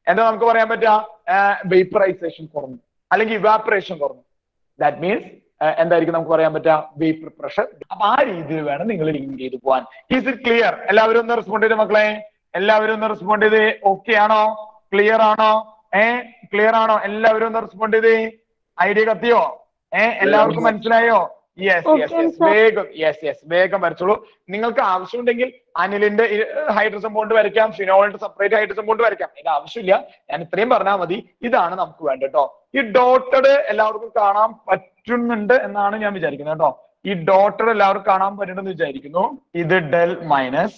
എന്താ നമുക്ക് പറയാൻ പറ്റുക വേപ്പറൈസേഷൻ കുറഞ്ഞു അല്ലെങ്കിൽ ഇവാപറേഷൻ കുറഞ്ഞു ദാറ്റ് മീൻസ് എന്തായിരിക്കും നമുക്ക് പറയാൻ പറ്റുക വേപ്പർ പ്രഷർ അപ്പൊ ആ രീതിയിൽ വേണം നിങ്ങൾ ലിങ്ക് ചെയ്ത് പോവാൻ ഈസ് ഇറ്റ് ക്ലിയർ എല്ലാവരും ഒന്ന് റെസ്പോണ്ട് ചെയ്ത് മക്കളെ എല്ലാവരും ഒന്ന് റെസ്പോണ്ട് ചെയ്ത് ഓക്കെ ആണോ ക്ലിയർ ആണോ ഏ ക്ലിയർ ആണോ എല്ലാവരും ഒന്ന് റെസ്പോണ്ട് ചെയ്ത് ഐഡിയ കത്തിയോ ഏ എല്ലാവർക്കും മനസ്സിലായോ yes Okay, yes yes sir. വേഗം യെസ് യെസ് വേഗം വരച്ചോളൂ നിങ്ങൾക്ക് ആവശ്യമുണ്ടെങ്കിൽ അനിലിന്റെ ഹൈഡ്രജൻ ബോണ്ട് വരയ്ക്കാം ഫിനോളിന്റെ സെപ്പറേറ്റ് ഹൈഡ്രജൻ ബോണ്ട് വരയ്ക്കാം ഇത് ആവശ്യമില്ല ഞാൻ ഇത്രയും പറഞ്ഞാൽ മതി ഇതാണ് നമുക്ക് വേണ്ടത് കേട്ടോ ഈ ഡോട്ടഡ് എല്ലാവർക്കും കാണാൻ പറ്റുന്നുണ്ട് എന്നാണ് ഞാൻ വിചാരിക്കുന്നത് കേട്ടോ ഈ ഡോട്ടഡ് എല്ലാവർക്കും കാണാൻ പറ്റുന്നുണ്ടെന്ന് വിചാരിക്കുന്നു ഇത് ഡെൽ മൈനസ്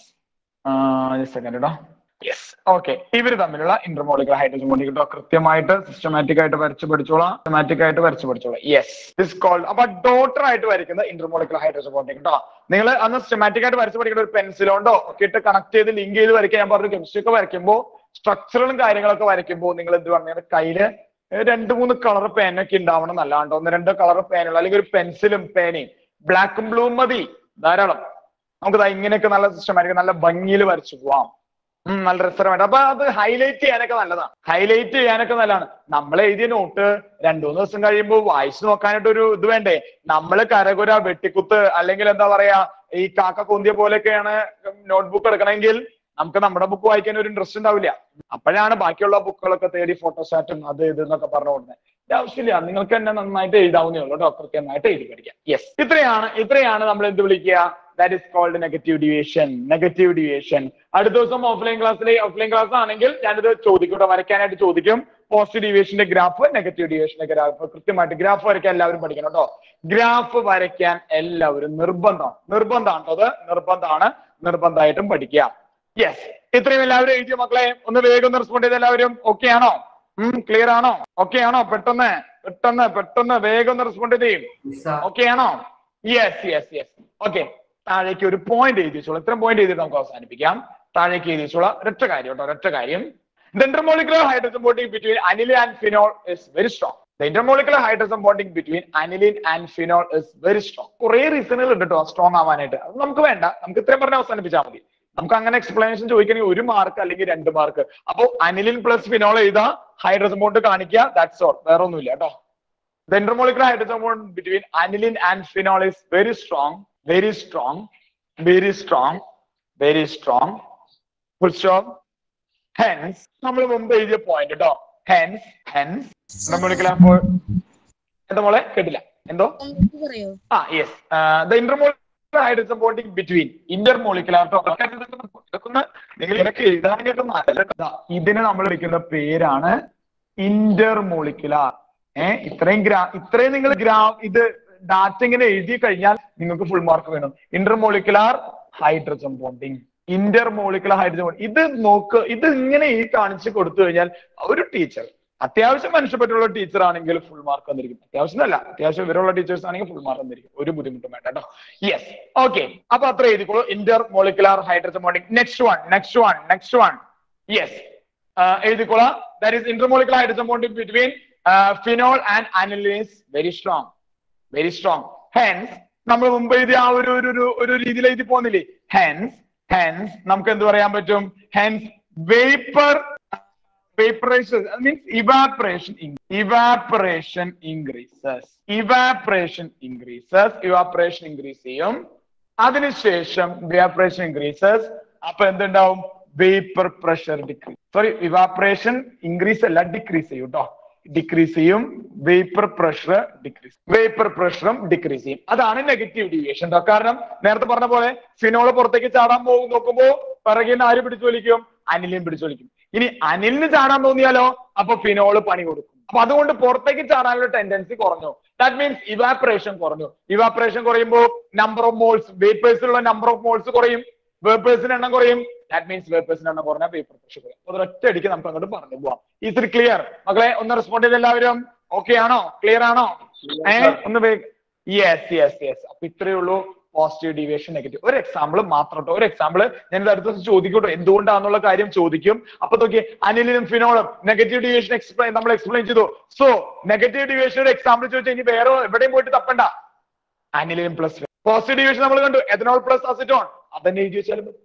സെക്കൻഡ് കേട്ടോ യെസ് ഓക്കെ ഇവര് തമ്മിലുള്ള ഇന്റർമോളിക്കുലർ ഹൈഡ്രജൻ ബോണ്ട് കേട്ടോ കൃത്യമായിട്ട് സിസ്റ്റമാറ്റിക് ആയിട്ട് വരച്ച് പഠിച്ചോളാം സിസ്റ്റമാറ്റിക് ആയിട്ട് വരച്ച് പഠിച്ചോളാം യെസ് ദിസ് കോൾഡ് അപ്പൊ ഡോട്ടർ ആയിട്ട് വരയ്ക്കുന്ന ഇന്റർമോളിക്കുലർ ഹൈഡ്രജൻ ബോണ്ട് കേട്ടോ നിങ്ങൾ അന്ന് സിസ്റ്റമാറ്റിക് ആയിട്ട് വരച്ച് പഠിക്കുന്ന ഒരു പെൻസിലോണ്ടോ ഒക്കെ ഇട്ട് കണക്ട് ചെയ്ത് ലിങ്ക് ചെയ്ത് വരയ്ക്കാൻ ഞാൻ പറഞ്ഞു കെമിസ്ട്രി ഒക്കെ വരയ്ക്കുമ്പോൾ സ്ട്രക്ചറും കാര്യങ്ങളൊക്കെ വരയ്ക്കുമ്പോൾ നിങ്ങൾ എന്ത് പറഞ്ഞു കയ്യില് രണ്ട് മൂന്ന് കളർ പേനൊക്കെ ഉണ്ടാവണം നല്ലാണ്ട് ഒന്ന് രണ്ട് കളർ പേനുള്ള അല്ലെങ്കിൽ ഒരു പെൻസിലും പേനയും ബ്ലാക്കും ബ്ലൂവും മതി ധാരാളം നമുക്ക് ദാ ഇങ്ങനെയൊക്കെ നല്ല സിസ്റ്റമാറ്റിക് നല്ല ഭംഗിയിൽ വരച്ചു പോവാം ഉം, നല്ല രസകരമായിട്ട് അപ്പൊ അത് ഹൈലൈറ്റ് ചെയ്യാനൊക്കെ നല്ലതാണ് ഹൈലൈറ്റ് ചെയ്യാനൊക്കെ നല്ലതാണ് നമ്മൾ എഴുതിയ നോട്ട് രണ്ടു മൂന്ന് ദിവസം കഴിയുമ്പോൾ വായിച്ചു നോക്കാനായിട്ട് ഒരു ഇത് വേണ്ടേ നമ്മൾ കരകുര വെട്ടിക്കുത്ത് അല്ലെങ്കിൽ എന്താ പറയാ ഈ കാക്ക കൊന്തിയ പോലെയൊക്കെയാണ് നോട്ട്ബുക്ക് എടുക്കണമെങ്കിൽ നമുക്ക് നമ്മുടെ ബുക്ക് വായിക്കാൻ ഒരു ഇൻട്രസ്റ്റ് ഉണ്ടാവില്ല അപ്പോഴാണ് ബാക്കിയുള്ള ബുക്കുകളൊക്കെ തേടി ഫോട്ടോസ്റ്റാറ്റും അത് ഇത് എന്നൊക്കെ പറഞ്ഞു കൊടുക്കുന്നത് ഇതിന്റെ ആവശ്യമില്ല നിങ്ങൾക്ക് തന്നെ നന്നായിട്ട് എഴുതാവുന്നേ ഉള്ളൂ കേട്ടോ കൃത്യമായിട്ട് എഴുതി പഠിക്കാം യെസ് ഇത്രയാണ് ഇത്രയാണ് നമ്മൾ എന്ത് വിളിക്കുക that is called negative deviation negative deviation അടുത്ത ദിവസം ഓഫ്ലൈൻ ക്ലാസ്സിൽ ഓഫ്ലൈൻ ക്ലാസ് ആണെങ്കിൽ ഞാനിത് ചോദിക്കും കേട്ടോ വരയ്ക്കാനായിട്ട് ചോദിക്കും പോസിറ്റീവ് ഡിവിയേഷന്റെ ഗ്രാഫ് നെഗറ്റീവ് ഡിവിയേഷന്റെ ഗ്രാഫ് കൃത്യമായിട്ട് ഗ്രാഫ് വരയ്ക്കാൻ എല്ലാവരും പഠിക്കണം കേട്ടോ ഗ്രാഫ് വരയ്ക്കാൻ എല്ലാവരും നിർബന്ധമാണ് നിർബന്ധമാണ് കേട്ടോ അത് നിർബന്ധമാണ് നിർബന്ധമായിട്ടും പഠിക്കുക യെസ് ഇത്രയും എല്ലാവരും എഴുതിയ മക്കളെ ഒന്ന് വേഗം ഒന്ന് റെസ്പോണ്ട് ചെയ്ത് എല്ലാവരും ഓക്കെ ആണോ ക്ലിയർ ആണോ ഓക്കെ ആണോ പെട്ടെന്ന് പെട്ടെന്ന് പെട്ടെന്ന് വേഗം ഒന്ന് റെസ്പോണ്ട് ചെയ്യും sir. ഓക്കെ ആണോ യെസ് യെസ് യെസ് ഓക്കെ താഴേക്ക് ഒരു പോയിന്റ് എഴുതി വെച്ചോളൂ ഇത്രയും പോയിന്റ് എഴുതിയിട്ട് നമുക്ക് അവസാനിപ്പിക്കാം താഴേക്ക് എഴുതി വെച്ചോളാം ഒരൊറ്റ കാര്യം കേട്ടോ ഒരൊറ്റ കാര്യം The intermolecular hydrogen bonding between aniline and phenol is very strong. The intermolecular hydrogen bonding between aniline and phenol is very strong. കുറെ റീസണുകൾ ഉണ്ട് കേട്ടോ സ്ട്രോങ് ആവാനായിട്ട് അത് നമുക്ക് വേണ്ട നമുക്ക് ഇത്രയും പറഞ്ഞ് അവസാനിപ്പിച്ചാൽ മതി നമുക്ക് അങ്ങനെ എക്സ്പ്ലനേഷൻ ചോദിക്കണമെങ്കിൽ ഒരു മാർക്ക് അല്ലെങ്കിൽ രണ്ട് മാർക്ക് അപ്പോ അനിലിൻ പ്ലസ് ഫിനോൾ എഴുതാ ഹൈഡ്രജൻ ബോണ്ട് കാണിക്കുക ദാറ്റ്സ് ഓൾ വേറെ ഒന്നുമില്ല കേട്ടോ The intermolecular hydrogen bond between aniline and phenol is very strong, very strong, very strong, very strong. Full stop. Hence, നമ്മൾ മുമ്പ് എഴുതിയ പോയിന്റ് കേട്ടോ ഹെൻസ് ഹെൻസ് intermolecular for എന്താ മോളെ കേട്ടില്ല എന്തോ പറയോ ആ yes the intermolecular hydrogen bonding between intermolecular നിങ്ങൾ ഇതൊക്കെ എഴുതാനായിട്ട് നല്ല ദാ, ഇതിന് നമ്മൾ വിളിക്കുന്ന പേരാണ് ഇന്റർമോളിക്കുലാർ ഏഹ് ഇത്രയും ഗ്രാ ഇത്രയും നിങ്ങൾ ഗ്രാ ഇത് ഡാറ്റ ഇങ്ങനെ എഴുതി കഴിഞ്ഞാൽ നിങ്ങൾക്ക് ഫുൾ മാർക്ക് വേണം intermolecular hydrogen bonding intermolecular hydrogen bond ഇത് നോക്ക് ഇത് ഇങ്ങനെ ഈ കാണിച്ചു കൊടുത്തു കഴിഞ്ഞാൽ ഒരു ടീച്ചർ അത്യാവശ്യം മനുഷ്യപ്പറ്റുള്ള ടീച്ചർ ആണെങ്കിൽ ഫുൾ മാർക്ക് വന്നിരിക്കും അത്യാവശ്യം അല്ല അത്യാവശ്യം വിവരമുള്ള ടീച്ചേഴ്സ് ആണെങ്കിൽ ഫുൾ മാർക്ക് വന്നിരിക്കും ഒരു ബുദ്ധിമുട്ടും വേണ്ട കേട്ടോ യെസ് ഓക്കെ അപ്പൊ അത്ര എഴുതിക്കോളൂ intermolecular hydrogen bonding next one next one next one yes എഴുതിക്കോളാം that is intermolecular hydrogen bonding between phenol and aniline is very strong very strong hence നമ്മൾ മുമ്പ് എഴുതിയ ആ ഒരു ഒരു ഒരു ഒരു രീതിയിൽ എഴുതി പോകുന്നില്ലേ ഹെൻസ് ഹെൻസ് നമുക്ക് എന്ത് പറയാൻ പറ്റും hence vapour vaporization that means evaporation in- evaporation increases evaporation increases evaporation increase ചെയ്യും അതിനുശേഷം evaporation increases അപ്പൊ എന്തുണ്ടാവും vapour pressure decrease sorry evaporation increase അല്ല ഡിക്രീസ് ചെയ്യും കേട്ടോ ഡിക്രീസ് ചെയ്യും വേപ്പർ പ്രഷർ ഡിക്രീസ് വേപ്പർ പ്രഷറും ഡിക്രീസ് ചെയ്യും അതാണ് നെഗറ്റീവ് ഡീവിയേഷൻ കേട്ടോ കാരണം നേരത്തെ പറഞ്ഞ പോലെ ഫിനോള് പുറത്തേക്ക് ചാടാൻ പോകും നോക്കുമ്പോ പിറകിൽ നിന്ന് ആര് പിടിച്ചു വലിക്കും അനിലും പിടിച്ചു വലിക്കും ഇനി അനിലിന് ചാടാൻ തോന്നിയാലോ അപ്പൊ ഫിനോള് പണി കൊടുക്കും അപ്പൊ അതുകൊണ്ട് പുറത്തേക്ക് ചാടാനുള്ള ടെൻഡൻസി കുറഞ്ഞു ദാറ്റ് മീൻസ് ഇവാപറേഷൻ കുറഞ്ഞു ഇവാപറേഷൻ കുറയുമ്പോൾ നമ്പർ ഓഫ് മോൾസ് വേപ്പേഴ്സിലുള്ള നമ്പർ ഓഫ് മോൾസ് കുറയും വേപ്പേഴ്സിന്റെ എണ്ണം കുറയും ദാറ്റ് മീൻസ് വേപ്പേഴ്സിന്റെ എണ്ണം കുറഞ്ഞാൽ വേപ്പർ പ്രഷർ കുറയും അപ്പൊ ഒരൊറ്റ അടിക്ക് നമുക്ക് അങ്ങോട്ട് പറഞ്ഞു പോവാം ഈസ് ക്ലിയർ മക്കളെ ഒന്ന് റെസ്പോണ്ട് ചെയ്ത് എല്ലാവരും ഓക്കെ ആണോ ക്ലിയർ ആണോ ഏ ഒന്ന് യെസ് യെസ് യെസ് അപ്പൊ ഇത്രയേ ഉള്ളൂ പോസിറ്റീവ് ഡീവിയേഷൻ നെഗറ്റീവ് ഒരു എക്സാമ്പിൾ മാത്രം കേട്ടോ ഒരു എക്സാമ്പിൾ ഞാൻ ഇത് അടുത്ത ദിവസം ചോദിക്കട്ടോ എന്തുകൊണ്ടാന്നുള്ള കാര്യം ചോദിക്കും അപ്പൊ നോക്കി അനിലിനും ഫിനോളും നെഗറ്റീവ് ഡീവിയേഷൻ എക്സ്പ്ലെയിൻ നമ്മൾ എക്സ്പ്ലെയിൻ ചെയ്തു സോ നെഗറ്റീവ് ഡീവിയേഷൻ ഒരു എക്സാമ്പിൾ ചോദിച്ചാൽ ഇനി വേറെ എവിടെയും പോയിട്ട് തപ്പണ്ട അനിലിനും പ്ലസ് പോസിറ്റീവ് ഡീവിയേഷൻ നമ്മൾ കണ്ടു എഥനോൾ പ്ലസ് അസിറ്റോൺ അതന്നെ എഴുതി വെച്ചാലും മതി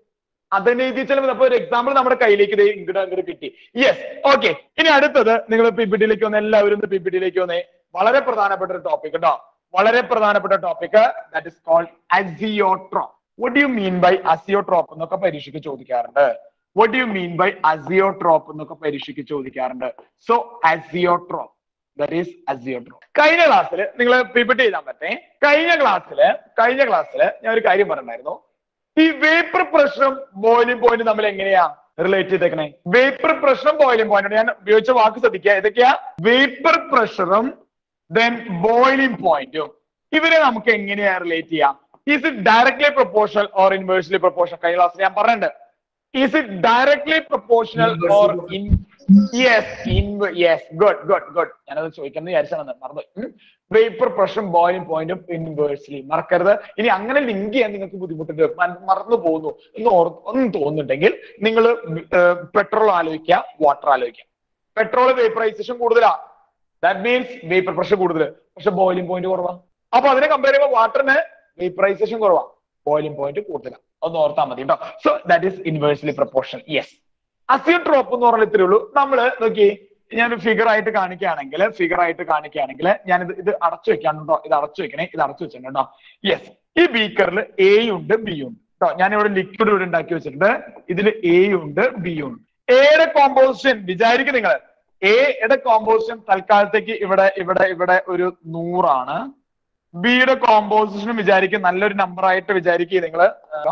അതന്നെ എഴുതിച്ചാലും മതി. അപ്പൊ ഒരു എക്സാമ്പിൾ നമ്മുടെ കയ്യിലേക്ക് ദേ ഇങ്ങോട്ട് അങ്ങോട്ട് കിട്ടി യെസ് ഓക്കെ ഇനി അടുത്തത് നിങ്ങൾ പി പി ടിയിലേക്ക് വന്ന് എല്ലാവരും പി പി ടിയിലേക്ക് വന്നേ വളരെ പ്രധാനപ്പെട്ട ഒരു ടോപ്പിക് കേട്ടോ വളരെ പ്രധാനപ്പെട്ട topic that is called azeotrope what do you mean by azeotrope എന്നൊക്കെ പരീക്ഷയ്ക്ക് ചോദിക്കാറുണ്ട് what do you mean by azeotrope എന്നൊക്കെ പരീക്ഷയ്ക്ക് ചോദിക്കാറുണ്ട് so azeotrope that is azeotrope കഴിഞ്ഞ ക്ലാസ്സിൽ നിങ്ങൾ പി പി ടി എഴുതാൻ പറ്റേ കഴിഞ്ഞ ക്ലാസ്സിൽ കഴിഞ്ഞ ക്ലാസ്സിൽ ഞാൻ ഒരു കാര്യം പറഞ്ഞിട്ടുണ്ടായിരുന്നു ഈ വേപ്പർ പ്രഷറും ബോയിലിംഗ് പോയിന്റും തമ്മിൽ എങ്ങനെയാ റിലേറ്റ് ചെയ്തേക്കണേ വേപ്പർ പ്രഷറും ബോയിലിംഗ് പോയിന്റും ഞാൻ ഉപയോഗിച്ച വാക്ക് ശ്രദ്ധിക്കുക ഏതൊക്കെയാ വേപ്പർ പ്രഷറും ദെൻ ബോയിലിംഗ് പോയിന്റും ഇവരെ നമുക്ക് എങ്ങനെയാ റിലേറ്റ് ചെയ്യാം is it directly proportional or inversely proportional കഴിഞ്ഞ ക്ലാസ്സിൽ ഞാൻ പറഞ്ഞിട്ടുണ്ട് is it directly proportional or in yes in yes good good good ഞാനത് ചോദിക്കണം വിചാരിച്ചാണ് മറന്നു വേപ്പർ പ്രഷറും ബോയിലിംഗ് പോയിന്റും ഇൻവേഴ്സ്ലി മറക്കരുത് ഇനി അങ്ങനെ ലിങ്ക് ചെയ്യാൻ നിങ്ങൾക്ക് ബുദ്ധിമുട്ടുണ്ട് മ- മറന്നു പോകുന്നു എന്ന് ഓർ ഒന്നും തോന്നുന്നുണ്ടെങ്കിൽ നിങ്ങൾ പെട്രോൾ ആലോചിക്കുക വാട്ടർ ആലോചിക്കുക പെട്രോൾ വേപ്പറൈസേഷൻ കൂടുതലാ ദാറ്റ് മീൻസ് വേപ്പർ പ്രഷർ കൂടുതൽ പക്ഷെ ബോയിലിംഗ് പോയിന്റ് കുറവാ അപ്പൊ അതിനെ കമ്പയർ ചെയ്യുമ്പോൾ വാട്ടറിന് വേപ്പറൈസേഷൻ കുറവാ ബോയിലിംഗ് പോയിന്റ് കൂടുതലാണ് ഒന്ന് ഓർത്താൽ മതി കേട്ടോ so that is inversely proportion yes azeotrope എന്ന് പറഞ്ഞാൽ ഇത്രേ ഉള്ളൂ നമ്മള് നോക്കി ഞാൻ ഫിഗർ ആയിട്ട് കാണിക്കുകയാണെങ്കിൽ ഫിഗർ ആയിട്ട് കാണിക്കുകയാണെങ്കിൽ ഞാൻ ഇത് ഇത് അടച്ചു വെക്കാനുണ്ടോ ഇത് അടച്ചു വെക്കണേ ഇത് അടച്ചു വെച്ചിട്ടുണ്ട് കേട്ടോ യെസ് ഈ ബീക്കറിൽ എ ഉണ്ട് ബി ഉണ്ട് കേട്ടോ ഞാൻ ഇവിടെ ലിക്വിഡ് ഇവിടെ ഉണ്ടാക്കി വെച്ചിട്ടുണ്ട് ഇതിൽ എ ഉണ്ട് ബി ഉണ്ട് എയുടെ കോമ്പോസിഷൻ വിചാരിക്കും നിങ്ങൾ എയുടെ കോമ്പോസിഷൻ തൽക്കാലത്തേക്ക് ഇവിടെ ഇവിടെ ഇവിടെ ഒരു നൂറാണ് ബിയുടെ കോമ്പോസിഷനും വിചാരിക്കും നല്ലൊരു നമ്പർ ആയിട്ട് വിചാരിക്കുക നിങ്ങൾ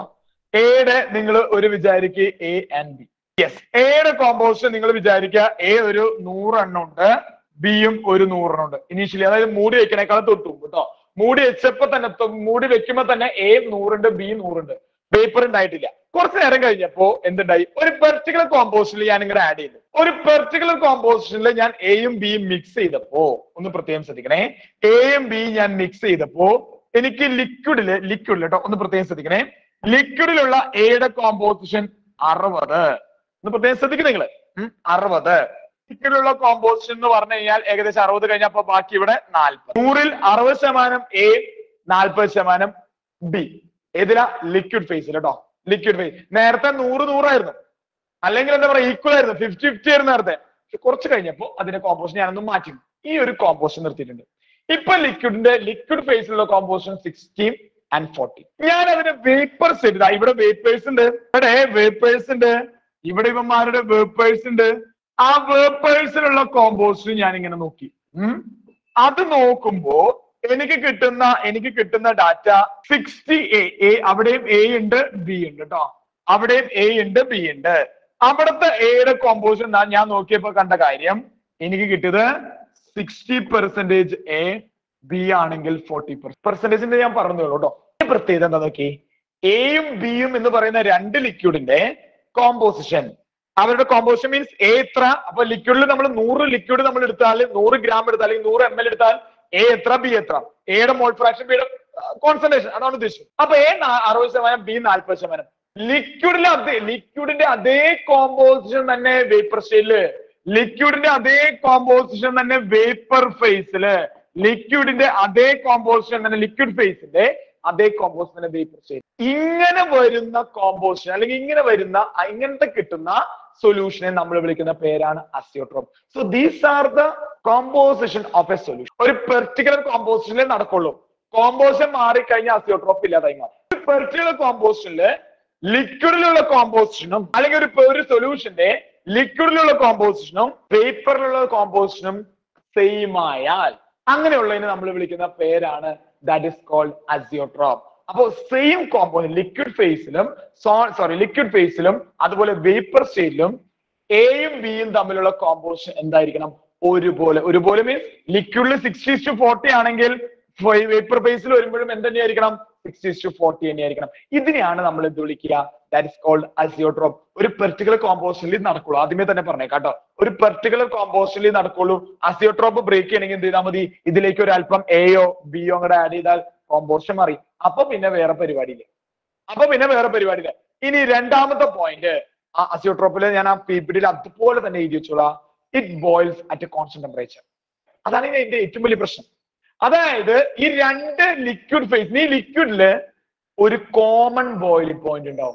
എയുടെ നിങ്ങൾ ഒരു വിചാരിക്കുക എ ആൻഡ് ബി യെസ് എയുടെ കോമ്പോസിഷൻ നിങ്ങൾ വിചാരിക്കുക എ ഒരു നൂറെണ്ണം ഉണ്ട് ബിയും ഒരു നൂറെണ്ണം ഉണ്ട് ഇനീഷ്യലി അതായത് മൂടി വെക്കണേക്കാൾ തൊട്ടു കേട്ടോ മൂടി വെച്ചപ്പോ തന്നെ തൊ- മൂടി വെക്കുമ്പോ തന്നെ എ നൂറുണ്ട് ബി നൂറുണ്ട് പേപ്പർ ഉണ്ടായിട്ടില്ല കുറച്ചു നേരം കഴിഞ്ഞപ്പോ എന്തുണ്ടായി ഒരു പെർട്ടിക്കുലർ കോമ്പോസിഷനിൽ ഞാൻ ഇങ്ങനെ ആഡ് ചെയ്തു ഒരു പെർട്ടിക്കുലർ കോമ്പോസിഷനിൽ ഞാൻ എയും ബിയും മിക്സ് ചെയ്തപ്പോ ഒന്ന് പ്രത്യേകം ശ്രദ്ധിക്കണേ എയും ബിയും ഞാൻ മിക്സ് ചെയ്തപ്പോ എനിക്ക് ലിക്വിഡില് ലിക്വിഡിൽ കേട്ടോ ഒന്ന് പ്രത്യേകം ശ്രദ്ധിക്കണേ ലിക്വിഡിലുള്ള എയുടെ കോമ്പോസിഷൻ അറുപത് ഒന്ന് പ്രത്യേകം ശ്രദ്ധിക്കും നിങ്ങള് ഉം, അറുപത് ലിക്വിഡിലുള്ള കോമ്പോസിഷൻ എന്ന് പറഞ്ഞു കഴിഞ്ഞാൽ ഏകദേശം അറുപത് കഴിഞ്ഞപ്പോ ബാക്കി ഇവിടെ നാൽപ്പത് നൂറിൽ അറുപത് ശതമാനം എ നാൽപ്പത് ശതമാനം ബി ഏതിലാ ലിക്വിഡ് ഫേസിൽ കേട്ടോ ലിക്വിഡ് ഫേസ് നേരത്തെ നൂറ് നൂറായിരുന്നു അല്ലെങ്കിൽ എന്താ പറയാ ഈക്വൽ ആയിരുന്നു ഫിഫ്റ്റി ഫിഫ്റ്റി ആയിരുന്നു നേരത്തെ പക്ഷെ കുറച്ച് കഴിഞ്ഞപ്പോ അതിന്റെ കോമ്പോസിഷൻ ഞാനൊന്ന് മാറ്റി ഈ ഒരു കോമ്പോസിഷൻ നിർത്തിയിട്ടുണ്ട് ഇപ്പൊ ലിക്വിഡിന്റെ ലിക്വിഡ് ഫേസിലുള്ള കോമ്പോസിഷൻ സിക്സ്റ്റീൻ ആൻഡ് ഫോർട്ടി ഞാൻ അതിന്റെ വേപ്പേഴ്സ് എഴുതാ ഇവിടെ വേപ്പേഴ്സ് ഉണ്ട് ഇവിടെ വേപ്പേഴ്സ് ഉണ്ട് ഇവിടെ ഇവന്മാരുടെ വേപ്പേഴ്സ് ഉണ്ട് ആ വേപ്പേഴ്സിലുള്ള കോമ്പോസിഷൻ ഞാൻ ഇങ്ങനെ നോക്കി ഉം. അത് നോക്കുമ്പോ എനിക്ക് കിട്ടുന്ന എനിക്ക് കിട്ടുന്ന ഡാറ്റ സിക്സ്റ്റി എ എ അവിടെയും എ ഉണ്ട് ബി ഉണ്ട് കേട്ടോ അവിടെയും എ ഉണ്ട് ബി ഉണ്ട് അവിടുത്തെ എയുടെ കോമ്പോസിഷൻ ഞാൻ നോക്കിയപ്പോ കണ്ട കാര്യം എനിക്ക് കിട്ടിയത് സിക്സ്റ്റി പെർസെന്റേജ് എ ബി ആണെങ്കിൽ ഫോർട്ടി പെർസെന്റേജിന്റെ ഞാൻ പറഞ്ഞോളൂ കേട്ടോ ഇതിന്റെ പ്രത്യേകത എന്താ നോക്കി എയും ബിയും എന്ന് പറയുന്ന രണ്ട് ലിക്വിഡിന്റെ കോമ്പോസിഷൻ അവരുടെ കോമ്പോസിഷൻ മീൻസ് എ എത്ര അപ്പൊ ലിക്വിഡിൽ നമ്മൾ നൂറ് ലിക്വിഡ് നമ്മൾ എടുത്താൽ നൂറ് ഗ്രാം എടുത്താൽ അല്ലെങ്കിൽ നൂറ് എം എൽ എടുത്താൽ എ എത്ര ബി എത്ര എയുടെ മോൾ ഫ്രാക്ഷൻ ബിയുടെ കോൺസെൻട്രേഷൻ അതാണ് ഉദ്ദേശിച്ചത് അപ്പൊ എ അറുപത് ശതമാനം ബി നാൽപ്പത് ശതമാനം ലിക്വിഡിലെ അതേ ലിക്വിഡിന്റെ അതേ കോമ്പോസിഷൻ തന്നെ വേപ്പർ സ്റ്റേറ്റില് ലിക്വിഡിന്റെ അതേ കോമ്പോസിഷൻ തന്നെ വേപ്പർ ഫേസില് ലിക്വിഡിന്റെ അതേ കോമ്പോസിഷൻ തന്നെ ലിക്വിഡ് ഫേസിന്റെ അതേ കോമ്പോസിഷൻ തന്നെ വേപ്പർ സ്റ്റേറ്റ് ഇങ്ങനെ വരുന്ന കോമ്പോസിഷൻ അല്ലെങ്കിൽ ഇങ്ങനെ വരുന്ന അ- ഇങ്ങനത്തെ കിട്ടുന്ന സൊല്യൂഷനെ നമ്മൾ വിളിക്കുന്ന പേരാണ് azeotrope so these are the composition of a solution ഒരു പെർട്ടിക്കുലർ കോമ്പോസിഷനിലേ നടക്കുള്ളൂ കോമ്പോസിഷൻ മാറിക്കഴിഞ്ഞാൽ അസിയോട്രോപ്പ് ഇല്ലാതായി മാറും ഒരു പെർട്ടിക്കുലർ കോമ്പോസിഷനില് ലിക്വിഡിലുള്ള കോമ്പോസിഷനും അല്ലെങ്കിൽ ഒരു ഒരു സൊല്യൂഷന്റെ ലിക്വിഡിലുള്ള കോമ്പോസിഷനും പേപ്പറിലുള്ള കോമ്പോസിഷനും സെയിം ആയാൽ അങ്ങനെയുള്ളതിനെ നമ്മൾ വിളിക്കുന്ന പേരാണ് ദാറ്റ് ഇസ് കോൾഡ് അസിയോട്രോപ്പ് അപ്പോ സെയിം കോമ്പോസിഷൻ ലിക്വിഡ് ഫേസിലും സോറി ലിക്വിഡ് ഫേസിലും അതുപോലെ വേപ്പർ സ്റ്റേറ്റിലും എയും ബിയും തമ്മിലുള്ള കോമ്പോസിഷൻ എന്തായിരിക്കണം ഒരുപോലെ ഒരുപോലെ മീൻസ് ലിക്വിഡിൽ സിക്സ്റ്റി ടു ഫോർട്ടി ആണെങ്കിൽ വേപ്പർ ഫേസിൽ വരുമ്പോഴും എന്ത് തന്നെയായിരിക്കണം സിക്സ്റ്റി ടു ഫോർട്ടി തന്നെയായിരിക്കണം ഇതിനെയാണ് നമ്മൾ എന്ത് വിളിക്കുക ദാറ്റ് ഇസ് കോൾഡ് അസിയോട്രോപ്പ് ഒരു പെർട്ടിക്കുലർ കോമ്പോസിഷനിൽ നടക്കുള്ളൂ ആദ്യമേ തന്നെ പറഞ്ഞേക്കാം കേട്ടോ ഒരു പെർട്ടിക്കുലർ കോമ്പോസിഷനിൽ നടക്കുള്ളൂ അസിയോട്രോപ്പ് ബ്രേക്ക് ചെയ്യണമെങ്കിൽ എന്ത് ചെയ്താൽ മതി ഇതിലേക്ക് ഒരു അല്പം എയോ ബിയോ അങ്ങോട്ട് ആഡ് ചെയ്താൽ കോമ്പോസിഷൻ മാറി അപ്പൊ പിന്നെ വേറെ പരിപാടിയില്ല അപ്പൊ പിന്നെ വേറെ പരിപാടിയില്ല ഇനി രണ്ടാമത്തെ പോയിന്റ് ആ അസിയോട്രോപ്പില് ഞാൻ ആ പി പി ഡിയിൽ അതുപോലെ തന്നെ എഴുതി വെച്ചോളാം it boils at a constant temperature അതാണ് ഇതിന്റെ ഏറ്റവും വലിയ പ്രശ്നം അതായത് ഈ രണ്ട് ലിക്വിഡ് ഫേസ് ഈ ലിക്വിഡില് ഒരു കോമൺ ബോയിലിംഗ് പോയിന്റ് ഉണ്ടാവും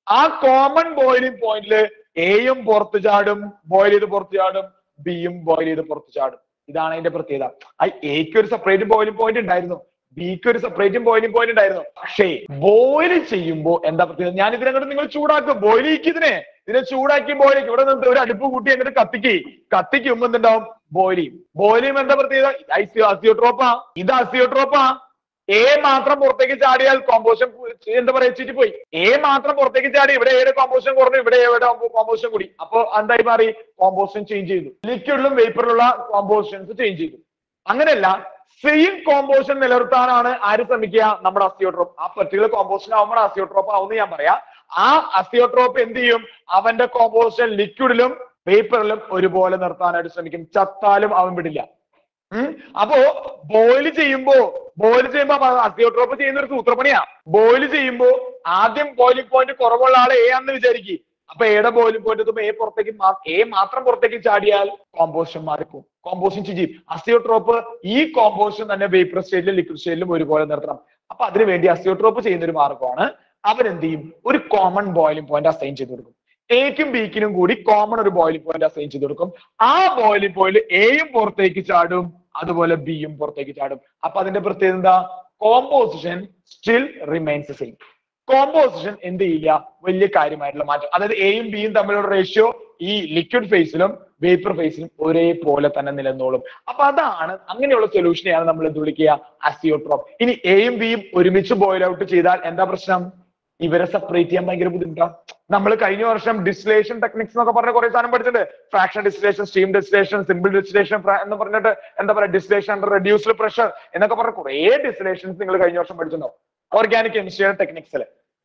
ആ കോമൺ ബോയിലിംഗ് പോയിന്റില് എയും പുറത്ത് ചാടും ബോയിൽ ചെയ്ത് പുറത്ത് ചാടും ബിയും ബോയിൽ ചെയ്ത് പുറത്ത് ചാടും ഇതാണ് അതിന്റെ പ്രത്യേകത ആ എക്ക് ഒരു സെപ്പറേറ്റ് ബോയിലിംഗ് പോയിന്റ് ഉണ്ടായിരുന്നു ബിക്ക് ഒരു സെപ്പറേറ്റ് ബോയിലിംഗ് പോയിന്റ് ഉണ്ടായിരുന്നു പക്ഷേ ബോയിൽ ചെയ്യുമ്പോ എന്താ പ്രത്യേകത ഞാൻ ഇതിനങ്ങോട്ട് നിങ്ങൾ ചൂടാക്കും ബോയിൽ ഇതിനെ ഇതിനെ ചൂടാക്കി ബോയിൽ ഇവിടെ നിന്ന് ഒരു അടുപ്പ് കൂട്ടി എന്നിട്ട് കത്തിക്ക് കത്തിക്കുമ്പോ എന്തുണ്ടാവും ബോയിൽ ചെയ്യും ബോയിൽ ചെയ്യുമ്പോ എന്താ പ്രത്യേകത അസിയോട്രോപ്പാ ഇത് അസിയോട്രോപ്പാ എ മാത്രം പുറത്തേക്ക് ചാടിയാൽ കോമ്പോഷൻ എന്താ പറയാ ചുറ്റി പോയി എ മാത്രം പുറത്തേക്ക് ചാടി ഇവിടെ എയുടെ കോമ്പോഷൻ കുറഞ്ഞു ഇവിടെ എയുടെ കോമ്പോഷൻ കൂടി അപ്പൊ എന്തായി മാറി കോമ്പോഷൻ ചേഞ്ച് ചെയ്തു ലിക്വിഡിലും വേപ്പറിലുള്ള കോമ്പോഷൻസ് ചേഞ്ച് ചെയ്തു അങ്ങനെയല്ല സെയിം കോമ്പോഷൻ നിലനിർത്താനാണ് ആര് ശ്രമിക്കുക നമ്മുടെ അസിയോട്രോപ്പ് ആ പർട്ടിക്കുലർ കോമ്പോഷൻ ആവുമ്പോൾ അസിയോട്രോപ്പ് ആവുമെന്ന് ഞാൻ പറയാം ആ അസിയോട്രോപ്പ് എന്ത് ചെയ്യും അവന്റെ കോമ്പോഷൻ ലിക്വിഡിലും വേപ്പറിലും ഒരുപോലെ നിർത്താനായിട്ട് ശ്രമിക്കും ചത്താലും അവൻ വിടില്ല ഉം. അപ്പോ ബോയിൽ ചെയ്യുമ്പോ ബോയിൽ ചെയ്യുമ്പോ അസിയോട്രോപ്പ് ചെയ്യുന്ന ഒരു സൂത്രപ്പണിയാ ബോയിൽ ചെയ്യുമ്പോ ആദ്യം ബോയിലിംഗ് പോയിന്റ് കുറവുള്ള ആള് എ ആണെന്ന് വിചാരിക്കും അപ്പൊ എയുടെ ബോയിലിംഗ് പോയിന്റ് എത്തുമ്പോ എ പുറത്തേക്ക് മാ- എ മാത്രം പുറത്തേക്ക് ചാടിയാൽ കോമ്പോഷൻ മാറിപ്പോകും കോമ്പോഷൻ ചെയ്യും അസിയോട്രോപ്പ് ഈ കോമ്പോഷൻ തന്നെ വേപ്പർ സ്റ്റേറ്റിലും ലിക്വിഡ് സ്റ്റേറ്റിലും ഒരുപോലെ നിർത്തണം അപ്പൊ അതിനു വേണ്ടി അസിയോട്രോപ്പ് ചെയ്യുന്ന ഒരു മാർഗമാണ് അവൻ എന്ത് ചെയ്യും ഒരു കോമൺ ബോയിലിംഗ് പോയിന്റ് അസൈൻ ചെയ്ത് കൊടുക്കും എക്കും ബിക്കിനും കൂടി കോമൺ ഒരു ബോയിലിംഗ് പോയിന്റ് അസൈൻ ചെയ്ത് കൊടുക്കും ആ ബോയിലിംഗ് പോയിന്റ് എയും പുറത്തേക്ക് ചാടും അതുപോലെ ബിയും പുറത്തേക്ക് ചാടും അപ്പൊ അതിന്റെ പ്രത്യേകത എന്താ composition still remains same composition എന്ത് ചെയ്യില്ല വലിയ കാര്യമായിട്ടുള്ള മാറ്റം അതായത് എയും ബിയും തമ്മിലുള്ള റേഷ്യോ ഈ ലിക്വിഡ് ഫേസിലും വേപ്പർ ഫേസിലും ഒരേപോലെ തന്നെ നിലനിന്നോളും അപ്പൊ അതാണ് അങ്ങനെയുള്ള സൊല്യൂഷനെയാണ് നമ്മൾ എന്ത് വിളിക്കുക അസിയോട്രോപ്പ് ഇനി എയും ബിയും ഒരുമിച്ച് ബോയിൽ ഔട്ട് ചെയ്താൽ എന്താ പ്രശ്നം ഇവരെ സെപ്പറേറ്റ് ചെയ്യാൻ ഭയങ്കര ബുദ്ധിമുട്ടാണ് നമ്മൾ കഴിഞ്ഞ വർഷം ഡിസ്ലേഷൻ ടെക്നിക്സ് എന്നൊക്കെ പറഞ്ഞ കുറെ സാധനം പഠിച്ചിട്ടുണ്ട് fraction distillation steam distillation simple distillation എന്ന് പറഞ്ഞിട്ട് എന്താ പറയാ ഡിസ്ലേഷൻ അണ്ടർ റെഡ്യൂസ്ഡ് പ്രഷർ എന്നൊക്കെ പറഞ്ഞ കുറെ ഡിസ്ലേഷൻസ് നിങ്ങൾ കഴിഞ്ഞ വർഷം പഠിച്ചിട്ടുണ്ടാവും ഓർഗാനിക് കെമിസ്ട്രിയുടെ ടെക്നിക്സിൽ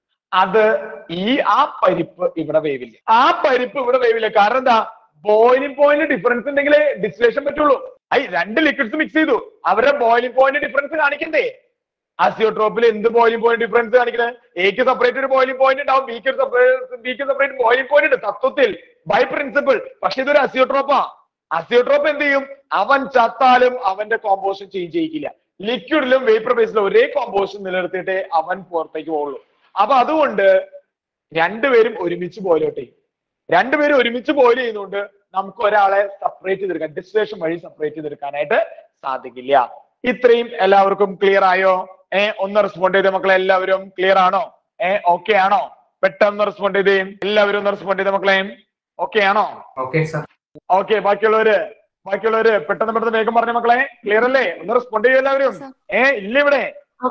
അത് ഈ ആ പരിപ്പ് ഇവിടെ വേവില്ല ആ പരിപ്പ് ഇവിടെ വേവില്ല കാരണം എന്താ ബോയിലിംഗ് പോയിന്റ് ഡിഫറൻസ് ഉണ്ടെങ്കിൽ ഡിസ്ലേഷൻ പറ്റുള്ളൂ ഐ രണ്ട് ലിക്വിഡ്സ് മിക്സ് ചെയ്തു അവരുടെ ബോയിലിംഗ് പോയിന്റ് ഡിഫറൻസ് കാണിക്കണ്ടേ അസിയോട്രോപ്പിൽ എന്ത് ബോയിലിംഗ് പോയിന്റ് ഡിഫറൻസ് കാണിക്കുന്നത് എക്ക് സെപ്പറേറ്റ് ഒരു ബോയിലിംഗ് പോയിന്റ് ഉണ്ടാവും ബിക്ക് സെപ്പറേറ്റ് ബിക്ക് സെപ്പറേറ്റ് ബോയിലിംഗ് പോയിന്റ് ഉണ്ട് തത്വത്തിൽ ബൈ പ്രിൻസിപ്പിൾ പക്ഷെ ഇതൊരു അസിയോട്രോപ്പാ അസിയോട്രോപ്പ് എന്ത് ചെയ്യും അവൻ ചത്താലും അവന്റെ കോമ്പോഷൻ ചേഞ്ച് ചെയ്യിക്കില്ല ലിക്വിഡിലും വേപ്പർ ബേസിലും ഒരേ കോമ്പോഷൻ നിലനിർത്തിയിട്ടേ അവൻ പുറത്തേക്ക് പോകുള്ളൂ അപ്പൊ അതുകൊണ്ട് രണ്ടുപേരും ഒരുമിച്ച് ബോയിൽ ഔട്ട് ചെയ്യും രണ്ടുപേരും ഒരുമിച്ച് ബോയിൽ ചെയ്യുന്നതുകൊണ്ട് നമുക്ക് ഒരാളെ സെപ്പറേറ്റ് ചെയ്തെടുക്കാൻ ഡിസ്ലേഷൻ വഴി സെപ്പറേറ്റ് ചെയ്തെടുക്കാനായിട്ട് സാധിക്കില്ല ഇത്രയും എല്ലാവർക്കും ക്ലിയർ ആയോ ഏ ഒന്ന് റെസ്പോണ്ട് ചെയ്ത മക്കളെ എല്ലാവരും ക്ലിയർ ആണോ ഏ ഓക്കെ ആണോ പെട്ടെന്ന് റെസ്പോണ്ട് ചെയ്തേ എല്ലാവരും ഒന്ന് റെസ്പോണ്ട് ചെയ്ത മക്കളെ ഓക്കെ ആണോ ഓക്കെ സർ ഓക്കെ ബാക്കിയുള്ളവര് ബാക്കിയുള്ളവര് പെട്ടെന്ന് പെട്ടെന്ന് വേഗം പറഞ്ഞ മക്കളെ ക്ലിയർ അല്ലേ ഒന്ന് റെസ്പോണ്ട് ചെയ്യും എല്ലാവരും ഏ ഇല്ല ഇവിടെ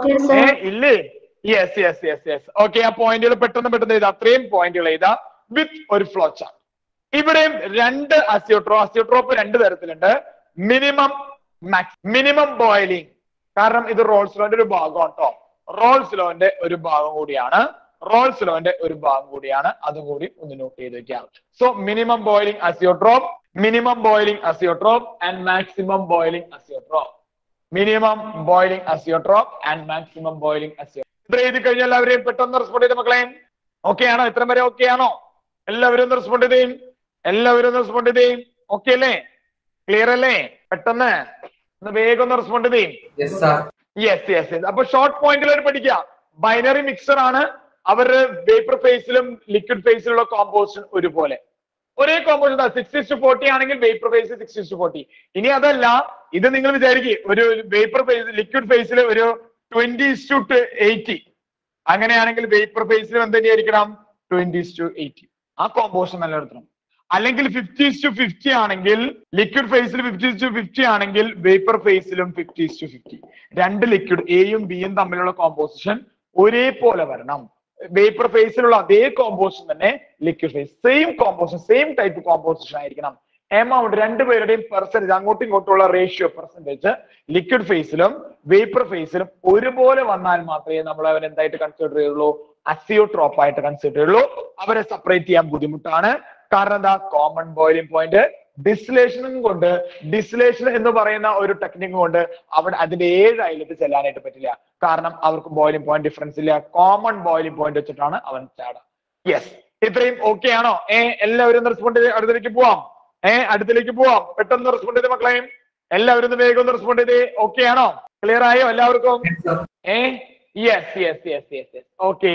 ഏ ഇല്ലേ yes yes yes yes okay ആ പോയിന്റുകൾ പെട്ടെന്ന് പെട്ടെന്ന് എഴുതാം അത്രയും പോയിന്റുകൾ എഴുതാം വിത്ത് ഒരു ഫ്ലോ ചാർട്ട് ഇവിടെയും രണ്ട് അസിയോട്രോ അസിയോട്രോപ്പ് രണ്ട് തരത്തിലുണ്ട് മിനിമം മാക്സ് മിനിമം ബോയിലിംഗ് കാരണം ഇത് റോൾസ് ലോന്റെ ഒരു ഭാഗമാണ് കേട്ടോ റോൾസ് ലോന്റെ ഒരു ഭാഗം കൂടിയാണ് റോൾസ് ലോന്റെ ഒരു ഭാഗം കൂടിയാണ് അതും കൂടി ഒന്ന് നോട്ട് ചെയ്ത് വെക്കാം so minimum boiling azeotrope minimum boiling azeotrope and maximum boiling azeotrope minimum boiling azeotrope and maximum boiling അസിയോ ഇത്ര എഴുതി കഴിഞ്ഞാൽ എല്ലാവരെയും പെട്ടെന്ന് റെസ്പോണ്ട് ചെയ്ത മക്കളെ ഓക്കെ ആണോ ഇത്ര വരെ ഓക്കെ ആണോ എല്ലാവരും ഒന്ന് റെസ്പോണ്ട് ചെയ്തേയും എല്ലാവരും ഒന്ന് റെസ്പോണ്ട് ചെയ്തേയും ഓക്കെ അല്ലേ ക്ലിയർ അല്ലേ പെട്ടെന്ന് ഒന്ന് വേഗം ഒന്ന് റെസ്പോണ്ട് ചെയ്തേയും yes sir yes yes yes അപ്പൊ ഷോർട്ട് പോയിന്റിൽ ഒരു പഠിക്കുക ബൈനറി മിക്സർ ആണ് അവരുടെ വേപ്പർ ഫേസിലും ലിക്വിഡ് ഫേസിലുള്ള കോമ്പോസിഷൻ ഒരുപോലെ ഒരേ കോമ്പോസിഷൻ സിക്സ് ഇസ്റ്റു ഫോർട്ടി ആണെങ്കിൽ vapour phase six is to forty ഇനി അതല്ല ഇത് നിങ്ങൾ വിചാരിക്കും ഒരു വേപ്പർ ഫേസ് ലിക്വിഡ് ഫേസിൽ ഒരു ട്വന്റി ഇസ്റ്റു എയ്റ്റി അങ്ങനെയാണെങ്കിൽ വേപ്പർ ഫേസിലും എന്ത് തന്നെയായിരിക്കണം ട്വന്റി ഇസ്റ്റു എയ്റ്റി ആ കോമ്പോസിഷൻ നിലനിർത്തണം അല്ലെങ്കിൽ ഫിഫ്റ്റി ടു ഫിഫ്റ്റി ആണെങ്കിൽ ലിക്വിഡ് ഫേസിൽ ഫിഫ്റ്റി ടു ഫിഫ്റ്റി ആണെങ്കിൽ വേപ്പർ ഫേസിലും ഫിഫ്റ്റി ടു ഫിഫ്റ്റി രണ്ട് ലിക്വിഡ് എയും ബിയും തമ്മിലുള്ള കോമ്പോസിഷൻ ഒരേപോലെ വരണം വേപ്പർ ഫേസിലുള്ള അതേ കോമ്പോസിഷൻ തന്നെ liquid phase same composition same type composition ആയിരിക്കണം എമൗണ്ട് രണ്ടുപേരുടെയും പെർസെന്റേജ് അങ്ങോട്ടും ഇങ്ങോട്ടുള്ള റേഷ്യോ പെർസെന്റേജ് ലിക്വിഡ് ഫേസിലും വേപ്പർ ഫേസിലും ഒരുപോലെ വന്നാൽ മാത്രമേ നമ്മൾ അവരെ എന്തായിട്ട് കൺസിഡർ ചെയ്യുള്ളൂ അസിയോട്രോപ്പ് ആയിട്ട് കൺസിഡർ ചെയ്യുള്ളൂ അവരെ സെപ്പറേറ്റ് ചെയ്യാൻ ബുദ്ധിമുട്ടാണ് കാരണം എന്താ കോമൺ ബോയിലിംഗ് പോയിന്റ് ഡിസ്ലേഷനും കൊണ്ട് ഡിസ്ലേഷൻ എന്ന് പറയുന്ന ഒരു ടെക്നിക് കൊണ്ട് അവിടെ അതിന്റെ ഏഴ് അയലത്ത് ചെല്ലാനായിട്ട് പറ്റില്ല കാരണം അവർക്ക് ബോയിലിംഗ് പോയിന്റ് ഡിഫറൻസ് ഇല്ല കോമൺ ബോയിലിംഗ് പോയിന്റ് വെച്ചിട്ടാണ് അവൻ ചാടുക യെസ് ഇത്രയും ഓക്കെ ആണോ ഏ എല്ലാവരും റെസ്പോണ്ട് ചെയ്ത് അടുത്തേക്ക് പോവാം ഏ അടുത്തേക്ക് പോവാം പെട്ടെന്ന് റെസ്പോണ്ട് ചെയ്ത് മക്കളെയും എല്ലാവരും ഒന്ന് വേഗം ഒന്ന് റെസ്പോണ്ട് ചെയ്ത് ഓക്കെ ആണോ ക്ലിയർ ആയോ എല്ലാവർക്കും യെസ് സർ ഏ yes yes yes yes yes okay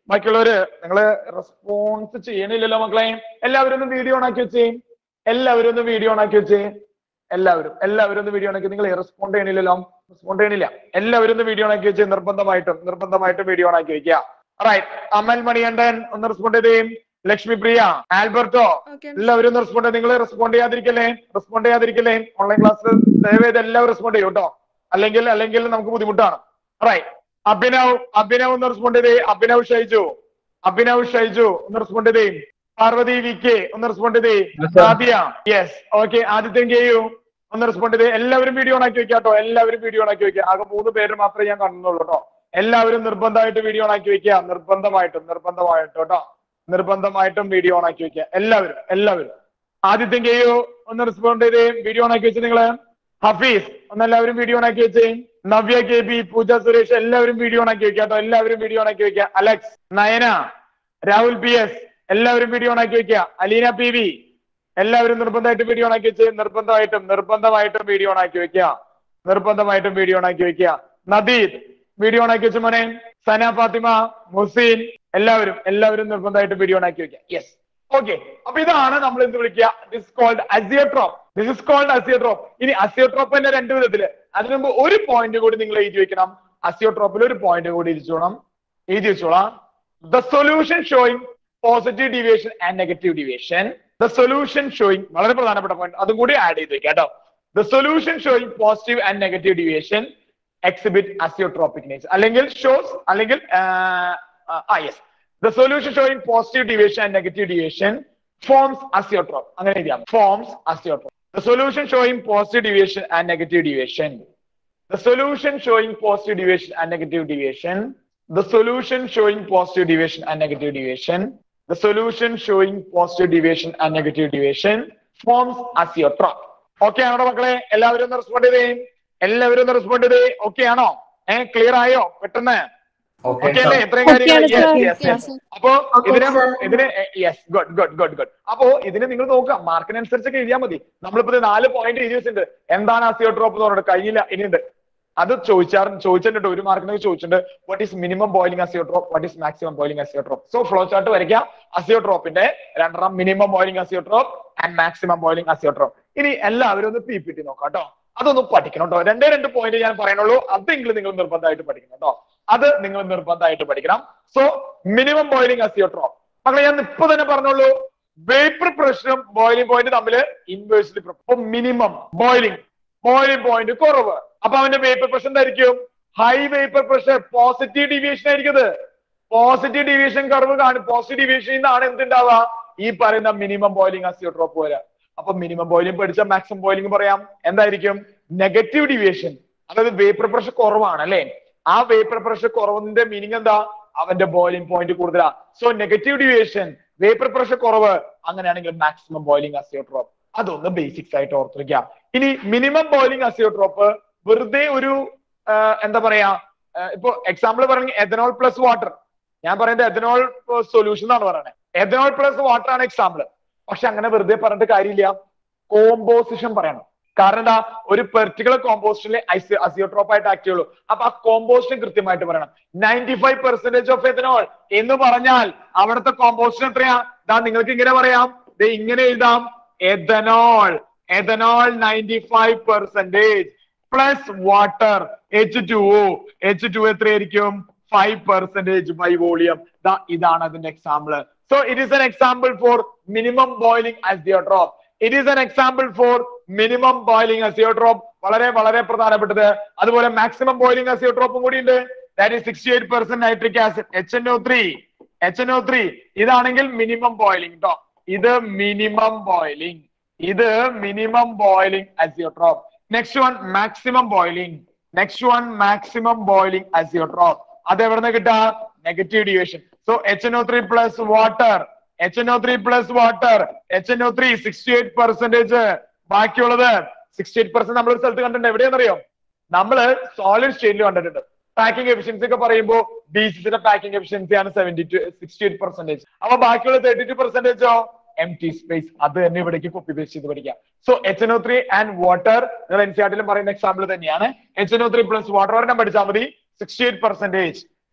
ബാക്കിയുള്ളവര് നിങ്ങള് റെസ്പോൺസ് ചെയ്യണില്ലല്ലോ മക്കളെ എല്ലാവരും ഒന്ന് വീഡിയോ ഓൺ ആക്കി വെച്ചേ എല്ലാവരും ഒന്ന് വീഡിയോ ഓൺ ആക്കി വെച്ചേ എല്ലാവരും എല്ലാവരും ഒന്ന് വീഡിയോ ഓൺ ആക്കി നിങ്ങൾ റെസ്പോണ്ട് ചെയ്യണില്ലല്ലോ റെസ്പോണ്ട് ചെയ്യണില്ല എല്ലാവരും ഒന്ന് വീഡിയോ ഓൺ ആക്കി വെച്ചേ നിർബന്ധമായിട്ടും നിർബന്ധമായിട്ടും വീഡിയോ ഓൺ ആക്കി വെക്കുക റൈറ്റ് അമൽ മണികണ്ഠൻ ഒന്ന് റെസ്പോണ്ട് ചെയ്തേ ലക്ഷ്മി പ്രിയ ആൽബർട്ടോ എല്ലാവരും ഒന്ന് റെസ്പോണ്ട് നിങ്ങൾ റെസ്പോണ്ട് ചെയ്യാതിരിക്കല്ലേ റെസ്പോണ്ട് ചെയ്യാതിരിക്കല്ലേ ഓൺലൈൻ ക്ലാസ്സിൽ ദയവ് ചെയ്ത് എല്ലാവരും റെസ്പോണ്ട് ചെയ്യും കേട്ടോ അല്ലെങ്കിൽ അല്ലെങ്കിൽ നമുക്ക് ബുദ്ധിമുട്ടാണ് റൈറ്റ് അഭിനവ് അഭിനവ് ഒന്ന് റെസ്പോണ്ട് ചെയ്തേ അഭിനവ് ഷൈജു അഭിനവ് ഷൈജു ഒന്ന് റെസ്പോണ്ട് ചെയ്തേ പാർവതി വി കെ ഒന്ന് റെസ്പോണ്ട് ചെയ്തേ Sadiya yes okay Adithyan K U ഒന്ന് റെസ്പോണ്ട് ചെയ്തേ എല്ലാവരും വീഡിയോ ഓൺ ആക്കി വെക്കാം കേട്ടോ എല്ലാവരും വീഡിയോ ഓൺ ആക്കി വെക്കുക ആകെ മൂന്ന് പേര് മാത്രമേ ഞാൻ കാണുന്നുള്ളൂ കേട്ടോ എല്ലാവരും നിർബന്ധമായിട്ട് വീഡിയോ ഓൺ ആക്കി വെക്കുക നിർബന്ധമായിട്ടും നിർബന്ധമായിട്ടും കേട്ടോ നിർബന്ധമായിട്ടും വീഡിയോ ഓൺ ആക്കി വെക്കുക എല്ലാവരും എല്ലാവരും ആദിത്യൻ കെ യു ഒന്ന് റെസ്പോണ്ട് ചെയ്തേ വീഡിയോ ഓൺ ആക്കി വെച്ച് നിങ്ങള് ഹഫീസ് ഒന്ന് എല്ലാവരും വീഡിയോ ഓൺ ആക്കി വെച്ചേ നവ്യ കെ ബി പൂജ സുരേഷ് എല്ലാവരും വീഡിയോ ഓൺ ആക്കി വെക്കുക കേട്ടോ എല്ലാവരും വീഡിയോ ഓൺ ആക്കി വെക്കുക Alex Nayana Rahul P S എല്ലാവരും വീഡിയോ ഓൺ ആക്കി വെക്കുക അലീന പി വി എല്ലാവരും നിർബന്ധമായിട്ട് വീഡിയോ ഓൺ ആക്കി വെച്ച് നിർബന്ധമായിട്ടും നിർബന്ധമായിട്ടും വീഡിയോ ഓൺ ആക്കി വെക്കുക നിർബന്ധമായിട്ടും വീഡിയോ ഓൺ ആക്കി വെക്കുക നദീദ് വീഡിയോ ഓൺ ആക്കി വെച്ച മോനെ സന ഫാത്തിമ മുസീൻ എല്ലാവരും എല്ലാവരും നിർബന്ധമായിട്ട് വീഡിയോ ഓൺ ആക്കി വെക്കുക യെസ് ഓക്കെ അപ്പൊ ഇതാണ് നമ്മൾ എന്ത് വിളിക്കുക this called azeotrope this is called azeotrope ഇനി അസിയോട്രോപ്പ് തന്നെ രണ്ട് വിധത്തില് അതിനു മുമ്പ് ഒരു പോയിന്റ് കൂടി നിങ്ങൾ എഴുതി വെക്കണം അസിയോട്രോപ്പിൽ ഒരു പോയിന്റ് കൂടി എഴുതിച്ചോണം എഴുതി വെച്ചോളാം the solution showing positive deviation and negative deviation the solution showing വളരെ പ്രധാനപ്പെട്ട പോയിന്റ് അതും കൂടി ആഡ് ചെയ്ത് വെക്കാം കേട്ടോ the solution showing positive and negative deviation exhibit azeotropic nature അല്ലെങ്കിൽ ഷോസ് അല്ലെങ്കിൽ ആ yes the solution showing positive deviation and negative deviation forms azeotrope അങ്ങനെ എഴുതിയാൽ forms azeotrope the solution showing positive deviation and negative deviation the solution showing positive deviation and negative deviation the solution showing positive deviation and negative deviation the solution showing positive deviation and negative deviation forms asiotrope okay ആണോ മക്കളെ എല്ലാവരും ഒന്ന് റെസ്പോണ്ട് ചെയ്തേ എല്ലാവരും ഒന്ന് റെസ്പോണ്ട് ചെയ്തേ ഓക്കെ ആണോ ഏഹ് ക്ലിയർ ആയോ പെട്ടെന്ന് ഓക്കെ അല്ലേ ഇത്രയും കാര്യങ്ങൾ Okay ആണ് Yes, sir. yes, yes. അപ്പോ ഇതിനെ ഇതിന് yes good good good good അപ്പോ ഇതിന് നിങ്ങൾ നോക്കുക മാർക്കിനനുസരിച്ചൊക്കെ എഴുതിയാൽ മതി നമ്മളിപ്പോ ഇത് നാല് പോയിന്റ് എഴുതി വെച്ചിട്ടുണ്ട് എന്താണ് അസിയോട്രോപ്പ് എന്ന് പറഞ്ഞിട്ട് കഴിഞ്ഞില്ല ഇനിയുണ്ട് അത് ചോദിച്ചാർ ചോദിച്ചിട്ടുണ്ട് ഒരു മാർക്കിനൊക്കെ ചോദിച്ചിട്ടുണ്ട് what is minimum boiling azeotrope what is maximum boiling azeotrope so flow chart വരയ്ക്കുക അസിയോട്രോപ്പിന്റെ രണ്ടെണ്ണം minimum boiling azeotrope and maximum boiling azeotrope ഇനി എല്ലാവരും ഒന്ന് പി പി ടി നോക്കാം കേട്ടോ അതൊന്ന് പഠിക്കണം കേട്ടോ രണ്ടേ രണ്ട് പോയിന്റ് ഞാൻ പറയുന്നുള്ളൂ അതെങ്കിലും നിങ്ങൾ നിർബന്ധമായിട്ട് പഠിക്കണം കേട്ടോ അത് നിങ്ങൾ നിർബന്ധമായിട്ട് പഠിക്കണം സോ മിനിമം ബോയിലിംഗ് അസിയോട്രോപ്പ് മക്കളെ ഞാൻ ഇപ്പൊ തന്നെ പറഞ്ഞോളൂ വേപ്പർ പ്രഷറും ബോയിലിംഗ് പോയിന്റ് തമ്മിൽ ഇൻവേഴ്സ്ലി അപ്പൊ മിനിമം ബോയിലിംഗ് ബോയിലിംഗ് പോയിന്റ് കുറവ് അപ്പൊ അവന്റെ വേപ്പർ പ്രഷർ എന്തായിരിക്കും high vapour pressure positive deviation ആയിരിക്കും ഇത് പോസിറ്റീവ് ഡീവിയേഷൻ കർവ് കാണും പോസിറ്റീവ് ഡീവിയേഷൻ നിന്നാണ് എന്തുണ്ടാവുക ഈ പറയുന്ന മിനിമം ബോയിലിംഗ് അസിയോട്രോപ്പ് വരാ അപ്പൊ മിനിമം ബോയിലിംഗ് പഠിച്ച മാക്സിമം ബോയിലിംഗ് പറയാം എന്തായിരിക്കും നെഗറ്റീവ് ഡീവിയേഷൻ അതായത് വേപ്പർ പ്രഷർ കുറവാണ് അല്ലെ ആ വേപ്പർ പ്രഷർ കുറവിന്റെ മീനിങ് എന്താ അവന്റെ ബോയിലിംഗ് പോയിന്റ് കൂടുതലാ so negative deviation vapour pressure കുറവ് അങ്ങനെയാണെങ്കിൽ മാക്സിമം ബോയിലിംഗ് അസിയോട്രോപ്പ് അതൊന്ന് ബേസിക്സ് ആയിട്ട് ഓർത്തിരിക്കുക ഇനി മിനിമം ബോയിലിംഗ് അസിയോട്രോപ്പ് വെറുതെ ഒരു ആ, എന്താ പറയാ ആ, ഇപ്പൊ എക്സാമ്പിൾ പറയുന്നത് എഥനോൾ പ്ലസ് വാട്ടർ ഞാൻ പറയുന്നത് എഥനോൾ സൊല്യൂഷൻ എന്നാണ് പറയുന്നത് എഥനോൾ പ്ലസ് വാട്ടർ ആണ് എക്സാമ്പിൾ പക്ഷെ അങ്ങനെ വെറുതെ പറഞ്ഞിട്ട് കാര്യമില്ല കോമ്പോസിഷൻ പറയണം കാരണം എന്താ ഒരു പെർട്ടിക്കുലർ കോമ്പോസിഷനിലെ അസിയോട്രോപ്പ് ആയിട്ട് ആക്ട് ചെയ്യുള്ളൂ അപ്പൊ ആ കോമ്പോസിഷൻ കൃത്യമായിട്ട് പറയണം ninety five percentage of ethanol എന്ന് പറഞ്ഞാൽ അവിടുത്തെ കോമ്പോസിഷൻ എത്രയാ ദാ നിങ്ങൾക്ക് ഇങ്ങനെ പറയാം ദേ ഇങ്ങനെ എഴുതാം ethanol ethanol ninety five percentage plus water H two O H two എത്രയായിരിക്കും ഫൈവ് പെർസെന്റേജ് ബൈ വോളിയം ഇതാണ് അതിന്റെ example so it is an example for minimum boiling azeotrope it is an example for minimum boiling azeotrope വളരെ വളരെ പ്രധാനപ്പെട്ടത് അതുപോലെ മാക്സിമം ബോയിലിംഗ് അസിയോട്രോപ്പും കൂടി ഉണ്ട് that is sixty eight percent nitric acid H N O three H N O three ഇതാണെങ്കിൽ മിനിമം ബോയിലിംഗ് കേട്ടോ ഇത് മിനിമം ബോയിലിംഗ് ഇത് minimum boiling azeotrope next one maximum boiling next one maximum boiling azeotrope അത് എവിടെ നിന്ന് കിട്ടാ negative deviation so H N O three plus water H N O three plus water H N O three sixty eight percentage ബാക്കിയുള്ളത് സിക്സ്റ്റി എയ്റ്റ് പെർസെന്റ് നമ്മൾ ഒരു സ്ഥലത്ത് കണ്ടിട്ടുണ്ട് എവിടെയാണെന്നറിയോ നമ്മള് സോളിഡ് സ്റ്റേറ്റിൽ കണ്ടിട്ടുണ്ട് പാക്കിംഗ് എഫിഷ്യൻസി ഒക്കെ പറയുമ്പോൾ ബീസിന്റെ പാക്കിംഗ് എഫിഷ്യൻസി ആണ് seventy two sixty eight percentage അപ്പൊ ബാക്കിയുള്ള തേർട്ടി ടു പെർസെന്റേജോ എം ടി സ്പേസ് അത് തന്നെ ഇവിടേക്ക് കോപ്പി പേസ്റ്റ് ചെയ്ത് പഠിക്കാം so H N O three and water നിങ്ങൾ എൻ സി ആർട്ടിലും പറയുന്ന എക്സാമ്പിൾ തന്നെയാണ് H N O three plus water ഒരെണ്ണം പഠിച്ചാൽ മതി sixty eight percentage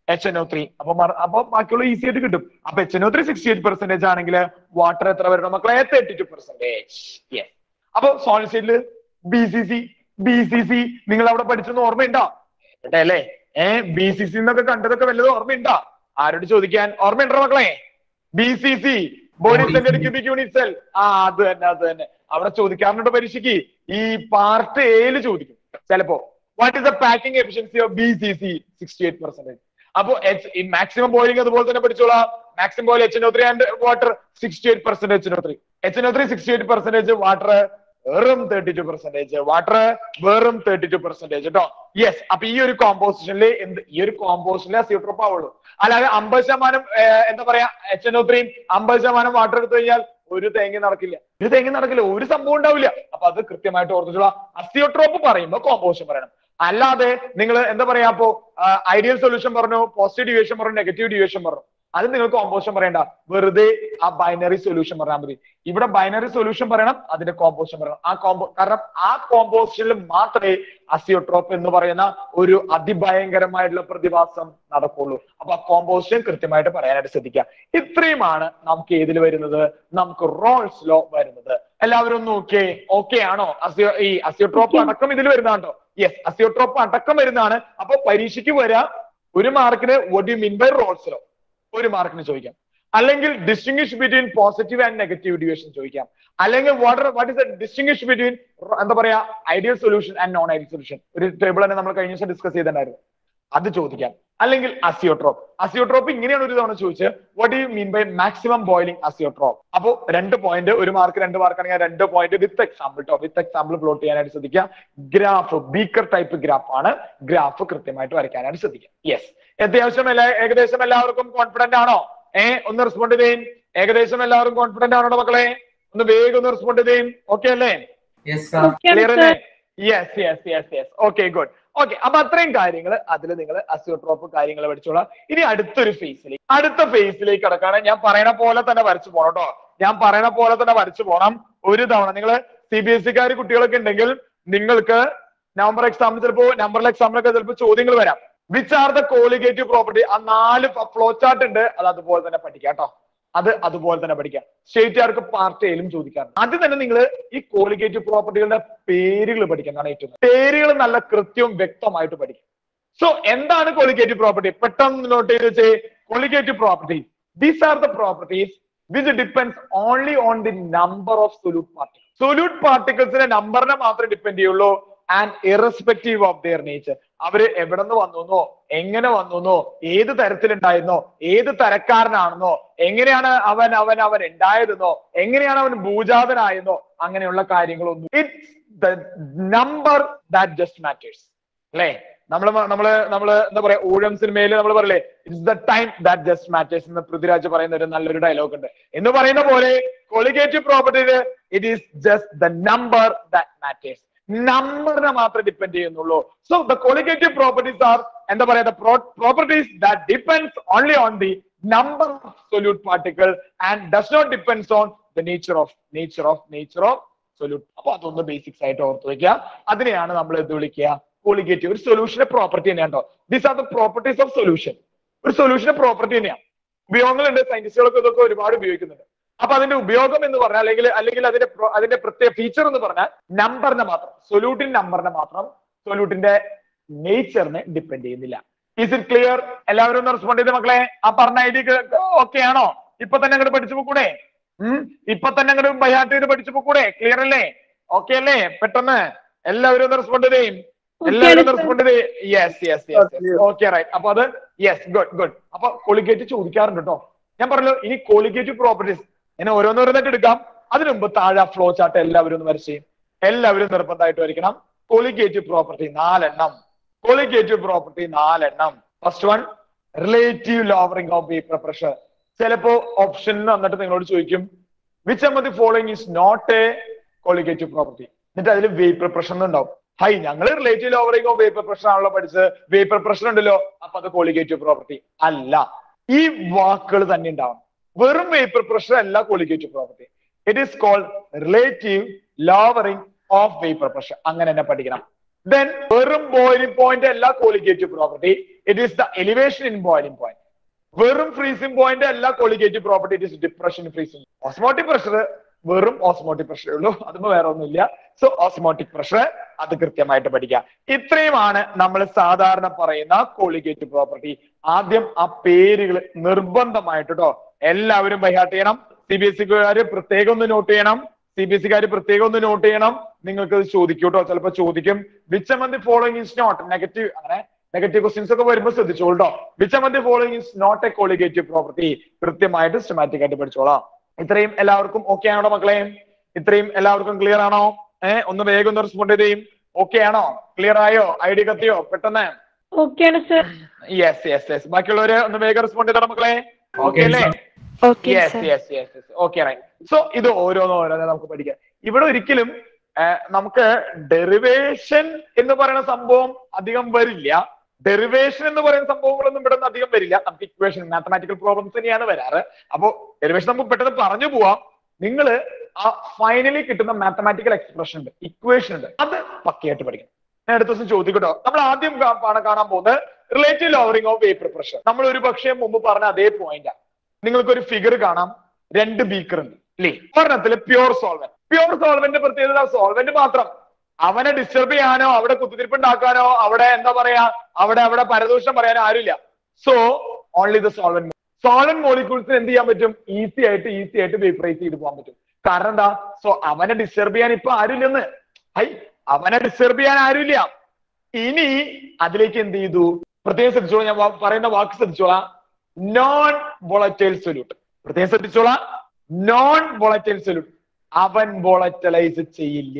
H N O three അപ്പൊ മറ- അപ്പൊ ബാക്കിയുള്ള ഈസി ആയിട്ട് കിട്ടും അപ്പൊ H N O three sixty eight percentage ആണെങ്കിൽ വാട്ടർ എത്ര വരണം മക്കളെ തേർട്ടി ടു പെർസെന്റേജ് യെസ് അപ്പൊ സോളിഡ് സ്റ്റേറ്റില് B C C B C C നിങ്ങൾ അവിടെ പഠിച്ചെന്ന് ഓർമ്മയുണ്ടോ കേട്ടെ അല്ലേ ഏഹ് ബി സി സി എന്നൊക്കെ കണ്ടതൊക്കെ വല്ലതും ഓർമ്മയുണ്ടോ ആരോട് ചോദിക്കാൻ ഓർമ്മയുണ്ടോ മക്കളെ B C C body centred cubic unit cell ആ അത് തന്നെ അത് തന്നെ അവിടെ ചോദിക്കാറുണ്ട് പരീക്ഷയ്ക്ക് ഈ പാർട്ട് എയില് ചോദിക്കും ചിലപ്പോ what is the packing efficiency of B C C sixty eight percentage അപ്പൊ ഈ മാക്സിമം ബോയിലിംഗ് അതുപോലെ തന്നെ പഠിച്ചോളാം maximum boil H three and water sixty eight percentage H three H three sixty eight percentage water വെറും തേർട്ടി ടു പെർസെന്റേജ് വാട്ടർ വെറും തേർട്ടി ടു പെർസെന്റേജ് കേട്ടോ യെസ് അപ്പൊ ഈ ഒരു കോമ്പോസിഷനിൽ എന്ത് ഈ ഒരു കോമ്പോസിഷനിലെ അസിയോട്രോപ്പ് ആവുള്ളൂ അല്ലാതെ അമ്പത് ശതമാനം ഏർ, എന്താ പറയാ എച്ച് എൻ ഒ ത്രീയും അമ്പത് ശതമാനം വാട്ടർ എടുത്തു കഴിഞ്ഞാൽ ഒരു തേങ്ങ നടക്കില്ല ഒരു തേങ്ങ നടക്കില്ല ഒരു സംഭവം ഉണ്ടാവില്ല അപ്പൊ അത് കൃത്യമായിട്ട് ഓർത്തിട്ടുള്ള അസിയോട്രോപ്പ് പറയുമ്പോൾ കോമ്പോസിഷൻ പറയണം അല്ലാതെ നിങ്ങൾ എന്താ പറയാ അപ്പോ ഐഡിയൽ സൊല്യൂഷൻ പറഞ്ഞു പോസിറ്റീവ് ഡിവിയേഷൻ പറഞ്ഞു നെഗറ്റീവ് ഡിവിയേഷൻ പറഞ്ഞു അത് നിങ്ങൾ കോമ്പോസിഷൻ പറയണ്ട വെറുതെ ആ ബൈനറി സൊല്യൂഷൻ പറഞ്ഞാൽ മതി ഇവിടെ ബൈനറി സൊല്യൂഷൻ പറയണം അതിന്റെ കോമ്പോസിഷൻ പറയണം ആ കോമ്പോ കാരണം ആ കോമ്പോസിഷനിൽ മാത്രമേ അസിയോട്രോപ്പ് എന്ന് പറയുന്ന ഒരു അതിഭയങ്കരമായിട്ടുള്ള പ്രതിഭാസം നടക്കുള്ളൂ അപ്പൊ ആ കോമ്പോസിഷൻ കൃത്യമായിട്ട് പറയാനായിട്ട് ശ്രദ്ധിക്കുക ഇത്രയുമാണ് നമുക്ക് ഏതിൽ വരുന്നത് നമുക്ക് റോൾസ് ലോ വരുന്നത് എല്ലാവരും ഒന്ന് ഓക്കെ ഓക്കെ ആണോ അസിയോ ഈ അസിയോട്രോപ്പ് അടക്കം ഇതിൽ വരുന്നതാണോ യെസ് അസിയോട്രോപ്പ് അടക്കം വരുന്നതാണ് അപ്പൊ പരീക്ഷയ്ക്ക് വരാം ഒരു മാർക്കിന് what you mean by Raoult's law ഒരു മാർക്കിന് ചോദിക്കാം അല്ലെങ്കിൽ distinguish between positive and negative division ചോദിക്കാം അല്ലെങ്കിൽ what what is distinguish between എന്താ പറയാ ideal solution and non ideal solution ഒരു ടേബിൾ തന്നെ നമ്മൾ കഴിഞ്ഞ ദിവസം ഡിസ്കസ് ചെയ്തിട്ടുണ്ടായിരുന്നു അത് ചോദിക്കാം അല്ലെങ്കിൽ അസിയോട്രോപ്പ് അസിയോട്രോപ്പ് ഇങ്ങനെയാണ് ഒരു തവണ ചോദിച്ചത് what you mean by maximum boiling azeotrope അപ്പോ രണ്ട് പോയിന്റ് ഒരു മാർക്ക് രണ്ട് മാർക്ക് ആണെങ്കിൽ രണ്ട് പോയിന്റ് വിത്ത് എക്സാമ്പിൾ കേട്ടോ വിത്ത് എക്സാമ്പിൾ പ്ലോട്ട് ചെയ്യാനായിട്ട് ശ്രദ്ധിക്കുക ഗ്രാഫ് ബീക്കർ ടൈപ്പ് ഗ്രാഫ് ആണ് ഗ്രാഫ് കൃത്യമായിട്ട് വരയ്ക്കാനായിട്ട് ശ്രദ്ധിക്കുക യെസ് അത്യാവശ്യം എല്ലാ ഏകദേശം എല്ലാവർക്കും കോൺഫിഡന്റ് ആണോ ഏ ഒന്ന് റെസ്പോണ്ട് ചെയ്തേൻ ഏകദേശം എല്ലാവർക്കും കോൺഫിഡന്റ് ആണോ മക്കളെ ഒന്ന് വേഗം ഒന്ന് റെസ്പോണ്ട് ചെയ്തേൻ ഓക്കെ അല്ലേ Yes, sir. ക്ലിയർ അല്ലേ yes yes yes yes okay good okay അപ്പൊ അത്രയും കാര്യങ്ങൾ അതിൽ നിങ്ങൾ അസിയോട്രോപ്പ് കാര്യങ്ങൾ പഠിച്ചോളാം ഇനി അടുത്തൊരു ഫേസിലേക്ക് അടുത്ത ഫേസിലേക്ക് കിടക്കാണ് ഞാൻ പറയണ പോലെ തന്നെ വരച്ചു പോണം കേട്ടോ ഞാൻ പറയണ പോലെ തന്നെ വരച്ചു പോണം ഒരു തവണ നിങ്ങൾ സി ബി എസ് സിക്കാർ കുട്ടികളൊക്കെ ഉണ്ടെങ്കിൽ നിങ്ങൾക്ക് നവംബർ എക്സാമിന് ചിലപ്പോ നമ്പറിലെ എക്സാമിനൊക്കെ ചിലപ്പോൾ ചോദ്യങ്ങൾ വരാം which are the colligative property ആ നാല് ഫ്ലോ ചാർട്ട് ഉണ്ട് അത് അതുപോലെ തന്നെ പഠിക്കാം കേട്ടോ അത് അതുപോലെ തന്നെ പഠിക്കാം സ്റ്റേറ്റുകാർക്ക് പാർട്ട് എയിലും ചോദിക്കാറുണ്ട് ആദ്യം തന്നെ നിങ്ങൾ ഈ കോളിഗേറ്റീവ് പ്രോപ്പർട്ടികളുടെ പേരുകൾ പഠിക്കുന്നതാണ് ഏറ്റവും നല്ലത്. പേരുകൾ നല്ല കൃത്യവും വ്യക്തമായിട്ട് പഠിക്കും സോ എന്താണ് കോളിഗേറ്റീവ് പ്രോപ്പർട്ടി പെട്ടെന്ന് നോട്ട് ചെയ്ത് വെച്ചേ colligative properties these are the properties which depends only on the number of solute particle solute പാർട്ടിക്കിൾസിന്റെ നമ്പറിനെ മാത്രമേ ഡിപ്പെൻഡ് ചെയ്യുള്ളൂ and irrespective of their nature അവര് എവിടെ നിന്ന് വന്നുവെന്നോ എങ്ങനെ വന്നുവെന്നോ ഏത് തരത്തിലുണ്ടായിരുന്നോ ഏത് തരക്കാരനാണെന്നോ എങ്ങനെയാണ് അവൻ അവൻ അവൻ ഉണ്ടായതെന്നോ എങ്ങനെയാണ് അവൻ ഭൂജാതനായെന്നോ അങ്ങനെയുള്ള കാര്യങ്ങളൊന്നും it's the number that just matters അല്ലേ നമ്മള് മ- നമ്മള് നമ്മള് എന്താ പറയാ ഊഴം സിനിമയിൽ നമ്മൾ പറയില്ലേ it's the time that just matters എന്ന് പൃഥ്വിരാജ് പറയുന്ന ഒരു നല്ലൊരു ഡയലോഗ് ഉണ്ട് എന്ന് പറയുന്ന പോലെ കൊളിഗേറ്റീവ് പ്രോപ്പർട്ടിയില് it is just the number that matters നമ്പറിനെ മാത്രമേ ഡിപ്പെൻഡ് ചെയ്യുന്നുള്ളൂ so the colligative properties are എന്താ പറയാ properties that depends only on the number of solute particle and does not depends on the nature of nature of nature of solute അപ്പൊ അതൊന്ന് ബേസിക്സ് ആയിട്ട് ഓർത്ത് വെക്കുക അതിനെയാണ് നമ്മൾ എന്ത് വിളിക്കുക കോളിഗേറ്റീവ് ഒരു സൊല്യൂഷന്റെ പ്രോപ്പർട്ടി തന്നെയാണ് കേട്ടോ these are the properties of solution ഒരു സൊല്യൂഷന്റെ പ്രോപ്പർട്ടി തന്നെയാണ് ഉപയോഗങ്ങളുണ്ട് സയന്റിസ്റ്റുകളൊക്കെ ഇതൊക്കെ ഒരുപാട് ഉപയോഗിക്കുന്നുണ്ട് അപ്പൊ അതിന്റെ ഉപയോഗം എന്ന് പറഞ്ഞാൽ അല്ലെങ്കിൽ അല്ലെങ്കിൽ അതിന്റെ pro- അതിന്റെ പ്രത്യേക ഫീച്ചർ എന്ന് പറഞ്ഞാൽ നമ്പറിനെ മാത്രം സൊല്യൂട്ടിൻ നമ്പറിനെ മാത്രം സൊല്യൂട്ടിന്റെ നേച്ചറിനെ ഡിപ്പെൻഡ് ചെയ്യുന്നില്ല ഈസ് ഇറ്റ് ക്ലിയർ എല്ലാവരും ഒന്ന് റെസ്പോണ്ട് ചെയ്ത മക്കളെ ആ പറഞ്ഞ ഐഡിയ ഓക്കെ ആണോ ഇപ്പൊ തന്നെ അങ്ങോട്ട് പഠിച്ചു പോക്കൂടെ ഉം ഇപ്പൊ തന്നെ അങ്ങോട്ട് ബൈഹാർട്ട് ചെയ്ത് പഠിച്ചു പോക്കൂടെ ക്ലിയർ അല്ലേ ഓക്കെ അല്ലേ പെട്ടെന്ന് എല്ലാവരും ഒന്ന് റെസ്പോണ്ട് ചെയ്യും എല്ലാവരും ഒന്ന് റെസ്പോണ്ട് ചെയ്ത് yes yes yes okay right അപ്പൊ അത് യെസ് ഗുഡ് ഗുഡ് അപ്പൊ കോളിഗേറ്റ് ചോദിക്കാറുണ്ട് കേട്ടോ ഞാൻ പറഞ്ഞല്ലോ ഇനി കോളിഗേറ്റീവ് പ്രോപ്പർട്ടീസ് ഇങ്ങനെ ഓരോന്നോരോന്നായിട്ട് എടുക്കാം അതിനു മുമ്പ് താഴെ ഫ്ലോ ചാർട്ട് എല്ലാവരും ഒന്ന് വരച്ച് എല്ലാവരും നിർബന്ധമായിട്ട് വരയ്ക്കണം കോളിഗേറ്റീവ് പ്രോപ്പർട്ടി നാലെണ്ണം കോളിഗേറ്റീവ് പ്രോപ്പർട്ടി നാലെണ്ണം first one relative lowering of vapour pressure ചിലപ്പോ ഓപ്ഷൻ വന്നിട്ട് നിങ്ങളോട് ചോദിക്കും which among the following is not a colligative property എന്നിട്ട് അതിൽ വേപ്പർ പ്രഷർ ഉണ്ടാവും ഹൈ ഞങ്ങൾ relative lowering of vapour pressure ആണല്ലോ പഠിച്ചത് വേപ്പർ പ്രഷർ ഉണ്ടല്ലോ അപ്പൊ അത് കോളിഗേറ്റീവ് പ്രോപ്പർട്ടി അല്ല ഈ വാക്കുകൾ തന്നെ ഉണ്ടാവണം വെറും വേപ്പർ പ്രഷർ അല്ല colligative property it is called relative lowering of vapour pressure അങ്ങനെ തന്നെ പഠിക്കണം ദെൻ വെറും ബോയിലിംഗ് പോയിന്റ് അല്ല colligative property it is the elevation in boiling point വെറും ഫ്രീസിംഗ് പോയിന്റ് അല്ല colligative property it is depression freezing osmotic pressure വെറും ഓസ്മോട്ടിക് പ്രഷറേ ഉള്ളൂ അതുമ്പോ വേറെ ഒന്നുമില്ല സോ ഓസ്മോട്ടിക് പ്രഷർ അത് കൃത്യമായിട്ട് പഠിക്കുക ഇത്രയുമാണ് നമ്മൾ സാധാരണ പറയുന്ന കോളിഗേറ്റീവ് പ്രോപ്പർട്ടി ആദ്യം ആ പേരുകൾ നിർബന്ധമായിട്ട് കേട്ടോ എല്ലാവരും ബൈഹാർട്ട് ചെയ്യണം സി ബി എസ് സിക്കാര് പ്രത്യേകം ഒന്ന് നോട്ട് ചെയ്യണം സി ബി എസ് സിക്കാര് പ്രത്യേകം ഒന്ന് നോട്ട് ചെയ്യണം നിങ്ങൾക്ക് ഇത് ചോദിക്കും കേട്ടോ ചിലപ്പോൾ ചോദിക്കും which among the following is not negative അങ്ങനെ നെഗറ്റീവ് ക്വസ്റ്റ്യൻസ് ഒക്കെ വരുമ്പോൾ ശ്രദ്ധിച്ചോളൂ കേട്ടോ which among the following is not a colligative property കൃത്യമായിട്ട് സിസ്റ്റമാറ്റിക് ആയിട്ട് പഠിച്ചോളാം ഇത്രയും എല്ലാവർക്കും ഓക്കെ ആണോ മക്കളെ ഇത്രയും എല്ലാവർക്കും ക്ലിയർ ആണോ ഏഹ് ഒന്ന് വേഗം ഒന്ന് റെസ്പോണ്ട് ചെയ്തേയും ഓക്കെ ആണോ ക്ലിയർ ആയോ ഐഡി കത്തിയോ പെട്ടെന്ന് ഓക്കെയാണ് സർ യെസ് യെസ് യെസ് ബാക്കിയുള്ളവര് ഒന്ന് വേഗം റെസ്പോണ്ട് ചെയ്തോ മക്കളെ ഓക്കെ അല്ലേ okay yes sir yes yes yes okay right so ഇത് ഓരോന്നും ഓരോന്നും നമുക്ക് പഠിക്കാം ഇവിടെ ഒരിക്കലും ആ, നമുക്ക് ഡെറിവേഷൻ എന്ന് പറയുന്ന സംഭവം അധികം വരില്ല ഡെറിവേഷൻ എന്ന് പറയുന്ന സംഭവങ്ങളൊന്നും ഇവിടെ നിന്ന് അധികം വരില്ല നമുക്ക് ഇക്വേഷൻ മാത്തമാറ്റിക്കൽ പ്രോബ്ലംസ് തന്നെയാണ് വരാറ് അപ്പോ ഡെറിവേഷൻ നമുക്ക് പെട്ടെന്ന് പറഞ്ഞു പോവാം നിങ്ങൾ ആ ഫൈനലി കിട്ടുന്ന മാത്തമാറ്റിക്കൽ എക്സ്പ്രഷൻ ഉണ്ട് ഇക്വേഷൻ ഉണ്ട് അത് പക്കയായിട്ട് പഠിക്കണം ഞാൻ അടുത്ത ദിവസം ചോദിക്കട്ടോ നമ്മൾ ആദ്യം കാ- കാണാൻ കാണാൻ പോകുന്നത് relative lowering of vapour pressure നമ്മൾ ഒരു പക്ഷേ മുമ്പ് പറഞ്ഞ അതേ പോയിന്റാണ് നിങ്ങൾക്ക് ഒരു ഫിഗർ കാണാം രണ്ട് ബീക്കർ ഉണ്ട് അല്ലേ ഒരെണ്ണത്തില് പ്യൂർ സോൾവെന്റ് പ്യൂർ സോൾവെന്റ് പ്രത്യേകത സോൾവെന്റ് മാത്രം അവനെ ഡിസ്റ്റർബ് ചെയ്യാനോ അവിടെ കുത്തിരിപ്പ് ഉണ്ടാക്കാനോ അവിടെ എന്താ പറയാ അവിടെ അവിടെ പരദൂഷണം പറയാനോ ആരുമില്ല so only the solvent solvent മോളിക്യൂൾസിന് എന്ത് ചെയ്യാൻ പറ്റും ഈസി ആയിട്ട് ഈസി ആയിട്ട് വേപ്പറൈസ് ചെയ്ത് പോകാൻ പറ്റും കാരണം എന്താ സോ അവനെ ഡിസ്റ്റർബ് ചെയ്യാൻ ഇപ്പൊ ആരുമില്ലെന്ന് ഹൈ അവനെ ഡിസ്റ്റർബ് ചെയ്യാൻ ആരുമില്ല ഇനി അതിലേക്ക് എന്ത് ചെയ്തു പ്രത്യേകം ശ്രദ്ധിച്ചോളാം ഞാൻ വാ- പറയുന്ന വാക്ക് ശ്രദ്ധിച്ചോളാം നോൺ വോളറ്റൈൽ സൊല്യൂട്ട് പ്രത്യേകം ശ്രദ്ധിച്ചോളാം നോൺ വോളറ്റൈൽ സൊല്യൂട്ട് അവൻ വോളറ്റലൈസ് ചെയ്യില്ല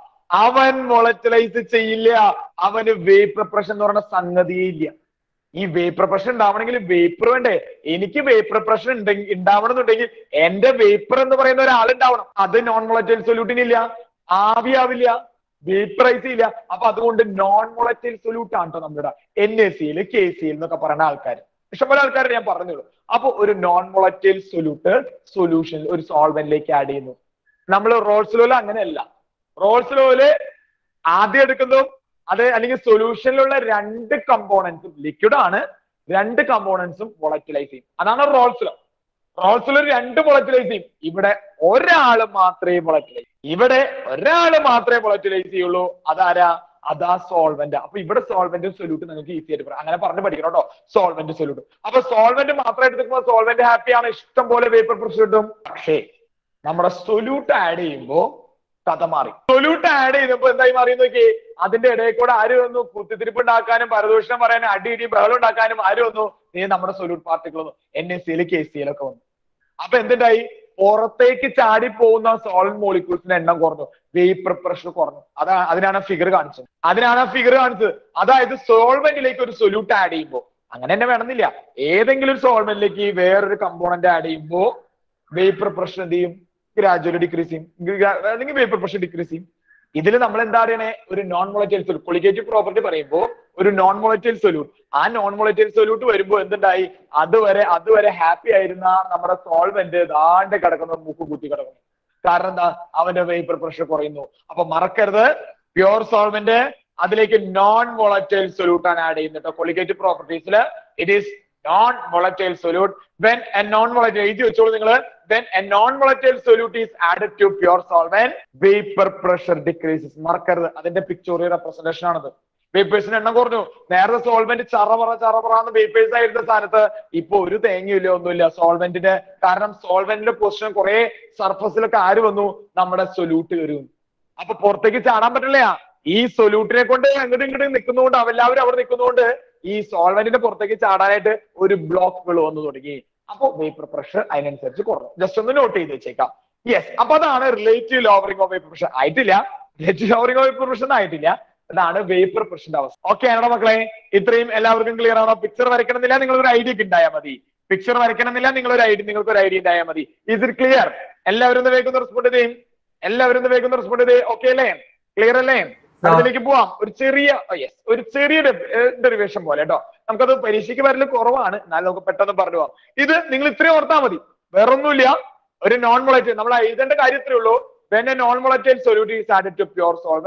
അവൻ വോളറ്റലൈസ് ചെയ്യില്ല അവന് വേപ്പർ പ്രഷർ എന്ന് പറയുന്ന സംഗതിയേ ഇല്ല ഈ വേപ്പർ പ്രഷർ ഉണ്ടാവണമെങ്കിൽ വേപ്പർ വേണ്ടേ എനിക്ക് വേപ്പർ പ്രഷർ ഉണ്ടെങ്കിൽ ഉണ്ടാവണമെന്നുണ്ടെങ്കിൽ എന്റെ വേപ്പർ എന്ന് പറയുന്ന ഒരാൾ ഉണ്ടാവണം അത് നോൺ വോളറ്റൈൽ സൊല്യൂട്ടിനില്ല ആവിയാവില്ല വേപ്പറൈസ് ചെയ്യില്ല അപ്പൊ അതുകൊണ്ട് നോൺ വോളറ്റൈൽ സൊല്യൂട്ട് ആണ് കേട്ടോ നമ്മുടെ എൻ എസ് സിയിൽ കെ സിയിൽ എന്നൊക്കെ പറയുന്ന ആൾക്കാർ ഇഷ്ടംപോലെ ആൾക്കാരെ ഞാൻ പറഞ്ഞുള്ളൂ അപ്പൊ ഒരു നോൺ വോളറ്റൈൽ സൊല്യൂട്ട് സൊല്യൂഷൻ ഒരു സോൾവെന്റിലേക്ക് ആഡ് ചെയ്യുന്നു നമ്മൾ റോൾസ് ലോയിൽ അങ്ങനെയല്ല റോൾസ് ലോയില് ആദ്യം എടുക്കുന്നതും അത് അല്ലെങ്കിൽ സൊല്യൂഷനിലുള്ള രണ്ട് കമ്പോണൻസും ലിക്വിഡ് ആണ് രണ്ട് കമ്പോണൻസും വോളറ്റിലൈസ് ചെയ്യും അതാണ് റോൾസ് ലോ റോൾസ് ലോ രണ്ട് വോളറ്റിലൈസ് ചെയ്യും ഇവിടെ ഒരാൾ മാത്രമേ വോളറ്റിലൈസ് ഇവിടെ ഒരാൾ മാത്രമേ വോളറ്റിലൈസ് ചെയ്യുള്ളൂ അതാരാ അതാ സോൾവെന്റ് അപ്പൊ ഇവിടെ സോൾവെന്റും സൊല്യൂട്ട് നിങ്ങൾക്ക് ഈസി ആയിട്ട് പറയാം അങ്ങനെ പറഞ്ഞ് പഠിക്കണം കേട്ടോ സോൾവെന്റ് സൊല്യൂട്ട് അപ്പൊ സോൾവെന്റ് മാത്രം എടുക്കുമ്പോൾ സോൾവെന്റ് ഹാപ്പിയാണ് ഇഷ്ടം പോലെ വേപ്പർ പ്രഷർ കിട്ടും പക്ഷേ നമ്മുടെ സൊല്യൂട്ട് ആഡ് ചെയ്യുമ്പോ കഥ മാറി സൊല്യൂട്ട് ആഡ് ചെയ്തപ്പോ എന്തായി മാറി നോക്കി അതിന്റെ ഇടയിൽ കൂടെ ആര് വന്നു കുത്തിത്തിരിപ്പ് ഉണ്ടാക്കാനും പരദൂഷണം പറയാനും അടി ഇടി ബഹളം ഉണ്ടാക്കാനും ആര് വന്നു നീ നമ്മുടെ സൊല്യൂട്ട് പാർട്ടികൾ വന്നു എൻ എസ് സിയിൽ കെ സിയിലൊക്കെ വന്നു അപ്പൊ എന്തുണ്ടായി പുറത്തേക്ക് ചാടി പോകുന്ന സോളിഡ് മോളിക്യൂൾസിന്റെ എണ്ണം കുറഞ്ഞു വേപ്പർ പ്രഷർ കുറഞ്ഞു അതാ അതിനാണ് ഫിഗർ കാണിച്ചത് അതിനാണ് ഫിഗർ കാണിച്ചത് അതായത് സോൾവെന്റിലേക്ക് ഒരു സൊല്യൂട്ട് ആഡ് ചെയ്യുമ്പോൾ അങ്ങനെ തന്നെ വേണമെന്നില്ല ഏതെങ്കിലും ഒരു സോൾവെന്റിലേക്ക് വേറൊരു കമ്പോണന്റ് ആഡ് ചെയ്യുമ്പോൾ വേപ്പർ പ്രഷർ എന്ത് ചെയ്യും ഗ്രാജുവലി ഡിക്രീസ് ചെയ്യും gra- അല്ലെങ്കിൽ വേപ്പർ പ്രഷർ ഡിക്രീസ് ചെയ്യും ഇതിൽ നമ്മൾ എന്താ പറയണേ ഒരു non volatile solute colligative property പറയുമ്പോൾ ഒരു നോൺ മൊളറ്റൈൽ സൊല്യൂട്ട് ആ നോൺ മൊളറ്റൈൽ സൊല്യൂട്ട് വരുമ്പോൾ എന്തുണ്ടായി അതുവരെ അതുവരെ ഹാപ്പി ആയിരുന്ന നമ്മുടെ സോൾവെന്റ് ദാണ്ട് കിടക്കുന്ന മൂക്ക് കുത്തി കിടക്കുന്നു കാരണം എന്താ അവന്റെ വേപ്പർ പ്രഷർ കുറയുന്നു അപ്പൊ മറക്കരുത് പ്യുവർ സോൾവെന്റ് അതിലേക്ക് നോൺ വോളറ്റൈൽ സൊല്യൂട്ട് ആണ് ആഡ് ചെയ്യുന്നത് കൊളിഗേറ്റീവ് പ്രോപ്പർട്ടീസിൽ it is non volatile solute when a non volatile എഴുതി വെച്ചോളൂ നിങ്ങൾ when a non volatile solute is added to pure solvent vapour pressure decreases മറക്കരുത് അതിന്റെ പിക്ചോറിയൽ റെപ്രസെന്റേഷൻ ആണത് വേപ്പേഴ്സിന് എണ്ണം കുറഞ്ഞു നേരത്തെ സോൾവെന്റ് ചറപറ ചറപറ എന്ന് വേപ്പേഴ്സ് ആയിരുന്ന സ്ഥാനത്ത് ഇപ്പൊ ഒരു തേങ്ങയില്ല ഒന്നുമില്ല സോൾവെന്റിന്റെ കാരണം സോൾവെന്റിന്റെ പൊസിഷൻ കുറെ സർഫസിലൊക്കെ ആര് വന്നു നമ്മുടെ സൊല്യൂട്ട് വരും അപ്പൊ പുറത്തേക്ക് ചാടാൻ പറ്റില്ല ഈ സൊല്യൂട്ടിനെ കൊണ്ട് അങ്ങോട്ടും ഇങ്ങോട്ടും നിൽക്കുന്നതുകൊണ്ട് അവരെല്ലാവരും അവിടെ നിൽക്കുന്നതുകൊണ്ട് ഈ സോൾവെന്റിന്റെ പുറത്തേക്ക് ചാടാനായിട്ട് ഒരു ബ്ലോക്കുകൾ വന്നു തുടങ്ങി അപ്പൊ വേപ്പർ പ്രഷർ അതിനനുസരിച്ച് കുറഞ്ഞു ജസ്റ്റ് ഒന്ന് നോട്ട് ചെയ്ത് വെച്ചേക്കാം യെസ് അപ്പൊ അതാണ് relative lowering of vapour pressure ആയിട്ടില്ല relative lowering of vapour pressure ആയിട്ടില്ല അതാണ് വേപ്പർ പ്രഷറിന്റെ അവസ്ഥ ഓക്കെ ആണോ മക്കളെ ഇത്രയും എല്ലാവർക്കും ക്ലിയർ ആണോ പിക്ചർ വരയ്ക്കണമെന്നില്ല നിങ്ങൾ ഒരു ഐഡിയ ഉണ്ടായാൽ മതി പിക്ചർ വരയ്ക്കണമെന്നില്ല നിങ്ങൾ ഒരു ഐഡിയ നിങ്ങൾക്ക് ഒരു ഐഡിയ ഉണ്ടായാൽ മതി ഇസ് ഇറ്റ് ക്ലിയർ എല്ലാവരും ഒന്ന് വേഗം റെസ്പോണ്ട് ചെയ്തേ എല്ലാവരും ഒന്ന് വേഗം റെസ്പോണ്ട് ചെയ്തേ ഓക്കെ അല്ലേ ക്ലിയർ അല്ലേ അതിലേക്ക് പോവാം ഒരു ചെറിയ യെസ് ഒരു ചെറിയ ഡെറിവേഷൻ പോലെ കേട്ടോ നമുക്കത് പരീക്ഷയ്ക്ക് വരല് കുറവാണ് എന്നാലും നമുക്ക് പെട്ടെന്ന് പറഞ്ഞു പോവാം ഇത് നിങ്ങൾ ഇത്രയും ഓർത്താൽ മതി വേറൊന്നുമില്ല ഒരു നോൺ മൊളറ്റൈൽ നമ്മൾ എഴുതേണ്ട കാര്യം ഇത്രേ ഉള്ളൂ when a non volatile solute is added to pure solvent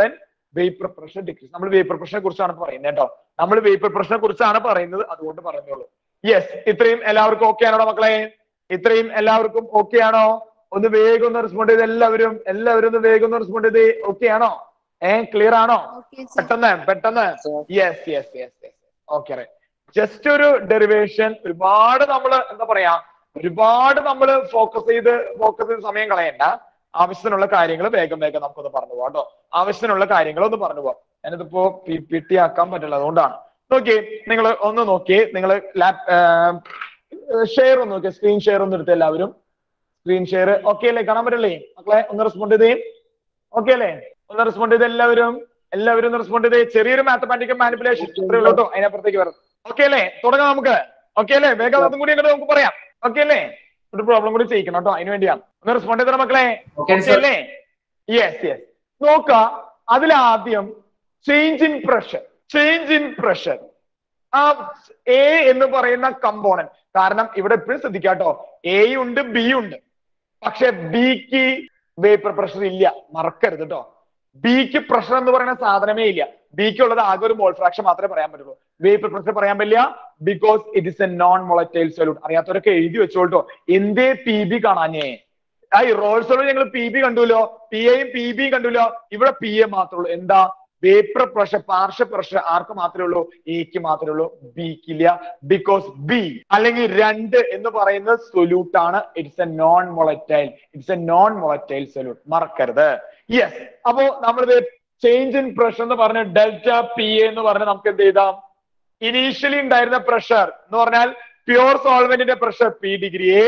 vapour pressure decrease നമ്മൾ വേപ്പർ പ്രഷറിനെ കുറിച്ചാണ് പറയുന്നത് കേട്ടോ നമ്മൾ വേപ്പർ പ്രഷറിനെ കുറിച്ചാണ് പറയുന്നത് അതുകൊണ്ട് പറയുന്നുള്ളൂ യെസ് ഇത്രയും എല്ലാവർക്കും ഓക്കെ ആണോ മക്കളെ ഇത്രയും എല്ലാവർക്കും ഓക്കെ ആണോ ഒന്ന് വേഗം ഒന്ന് റെസ്പോണ്ട് ചെയ്ത് എല്ലാവരും എല്ലാവരും ഒന്ന് വേഗം ഒന്ന് റെസ്പോണ്ട് ചെയ്ത് ഓക്കെ ആണോ ഏ ക്ലിയർ ആണോ പെട്ടെന്ന് പെട്ടെന്ന് yes yes yes yes okay just ഒരു ഡെറിവേഷൻ ഒരുപാട് നമ്മൾ എന്താ പറയാ ഒരുപാട് നമ്മൾ ഫോക്കസ് ചെയ്ത് ഫോക്കസ് ചെയ്ത് സമയം കളയണ്ട ആവശ്യത്തിനുള്ള കാര്യങ്ങൾ വേഗം വേഗം നമുക്കൊന്ന് പറഞ്ഞു പോകാം കേട്ടോ ആവശ്യത്തിനുള്ള കാര്യങ്ങൾ ഒന്ന് പറഞ്ഞു പോവാം ഞാനിതിപ്പോ പി പി ടി ആക്കാൻ പറ്റില്ല അതുകൊണ്ടാണ് നോക്കിയേ നിങ്ങൾ ഒന്ന് നോക്കിയേ നിങ്ങൾ ലാപ് ഷെയർ ഒന്ന് നോക്കിയേ സ്ക്രീൻ ഷെയർ ഒന്ന് എടുത്ത് എല്ലാവരും സ്ക്രീൻ ഷെയർ ഓക്കെ അല്ലേ കാണാൻ പറ്റില്ലേ മക്കളെ ഒന്ന് റെസ്പോണ്ട് ചെയ്തേ ഓക്കെ അല്ലേ ഒന്ന് റെസ്പോണ്ട് ചെയ്ത് എല്ലാവരും എല്ലാവരും ഒന്ന് റെസ്പോണ്ട് ചെയ്തേ ചെറിയൊരു മാത്തമാറ്റിക്കൽ മാനിപ്പുലേഷൻ ഇത്രയേ ഉള്ളൂ കേട്ടോ അതിനപ്പുറത്തേക്ക് വരും ഓക്കെ അല്ലേ തുടങ്ങാം നമുക്ക് ഓക്കെ അല്ലേ വേഗം അതും കൂടി അങ്ങോട്ട് നമുക്ക് പറയാം ഓക്കെ അല്ലേ ഒരു പ്രോബ്ലം കൂടി ചെയ്യിക്കണം കേട്ടോ അതിന് വേണ്ടിയാണ് ഒന്ന് റെസ്പോണ്ട് ചെയ്തോ മക്കളെ Okay, ഓക്കെ sir. അല്ലേ യെസ് യെസ് നോക്ക അതിലാദ്യം change in pressure change in pressure ആ എ എന്ന് പറയുന്ന കമ്പോണന്റ് കാരണം ഇവിടെ എപ്പോഴും ശ്രദ്ധിക്കാട്ടോ എ ഉണ്ട് ബി ഉണ്ട് പക്ഷെ ബിക്ക് വേപ്പർ പ്രഷർ ഇല്ല മറക്കരുത് കേട്ടോ ബിക്ക് പ്രഷർ എന്ന് പറയുന്ന സാധനമേ ഇല്ല ബിക്ക് ഉള്ളത് ആകെ ഒരു മോൾ ഫ്രാക്ഷൻ മാത്രമേ പറയാൻ പറ്റുള്ളൂ വേപ്പർ പ്രഷർ പറയാൻ പറ്റില്ല because it is a non volatile solute അറിയാത്തവരൊക്കെ എഴുതി വെച്ചോട്ടോ എന്തേ പി ബി കാണാഞ്ഞേ ആ ഈ റോൾ സൊല്യൂട്ട് ഞങ്ങൾ പി ബി കണ്ടുല്ലോ പി എയും പി ബിയും കണ്ടുല്ലോ ഇവിടെ പി എ മാത്രമേ ഉള്ളൂ എന്താ വേപ്പർ പ്രഷർ പാർശ്വ പ്രഷർ ആർക്ക് മാത്രമേ ഉള്ളൂ എക്ക് മാത്രമേ ഉള്ളൂ ബിക്ക് ഇല്ല ബിക്കോസ് ബി അല്ലെങ്കിൽ രണ്ട് എന്ന് പറയുന്നത് സൊല്യൂട്ട് ആണ് it's a non volatile it's a non volatile solute മറക്കരുത് യെസ് അപ്പോ നമ്മളിത് ചേഞ്ച് ഇൻ പ്രഷർ എന്ന് പറഞ്ഞ ഡെൽറ്റ പി എ എന്ന് പറഞ്ഞ് നമുക്ക് എന്ത് ചെയ്താം ഇനീഷ്യലി ഉണ്ടായിരുന്ന പ്രഷർ എന്ന് പറഞ്ഞാൽ പ്യുവർ സോൾവെന്റിന്റെ pressure P degree A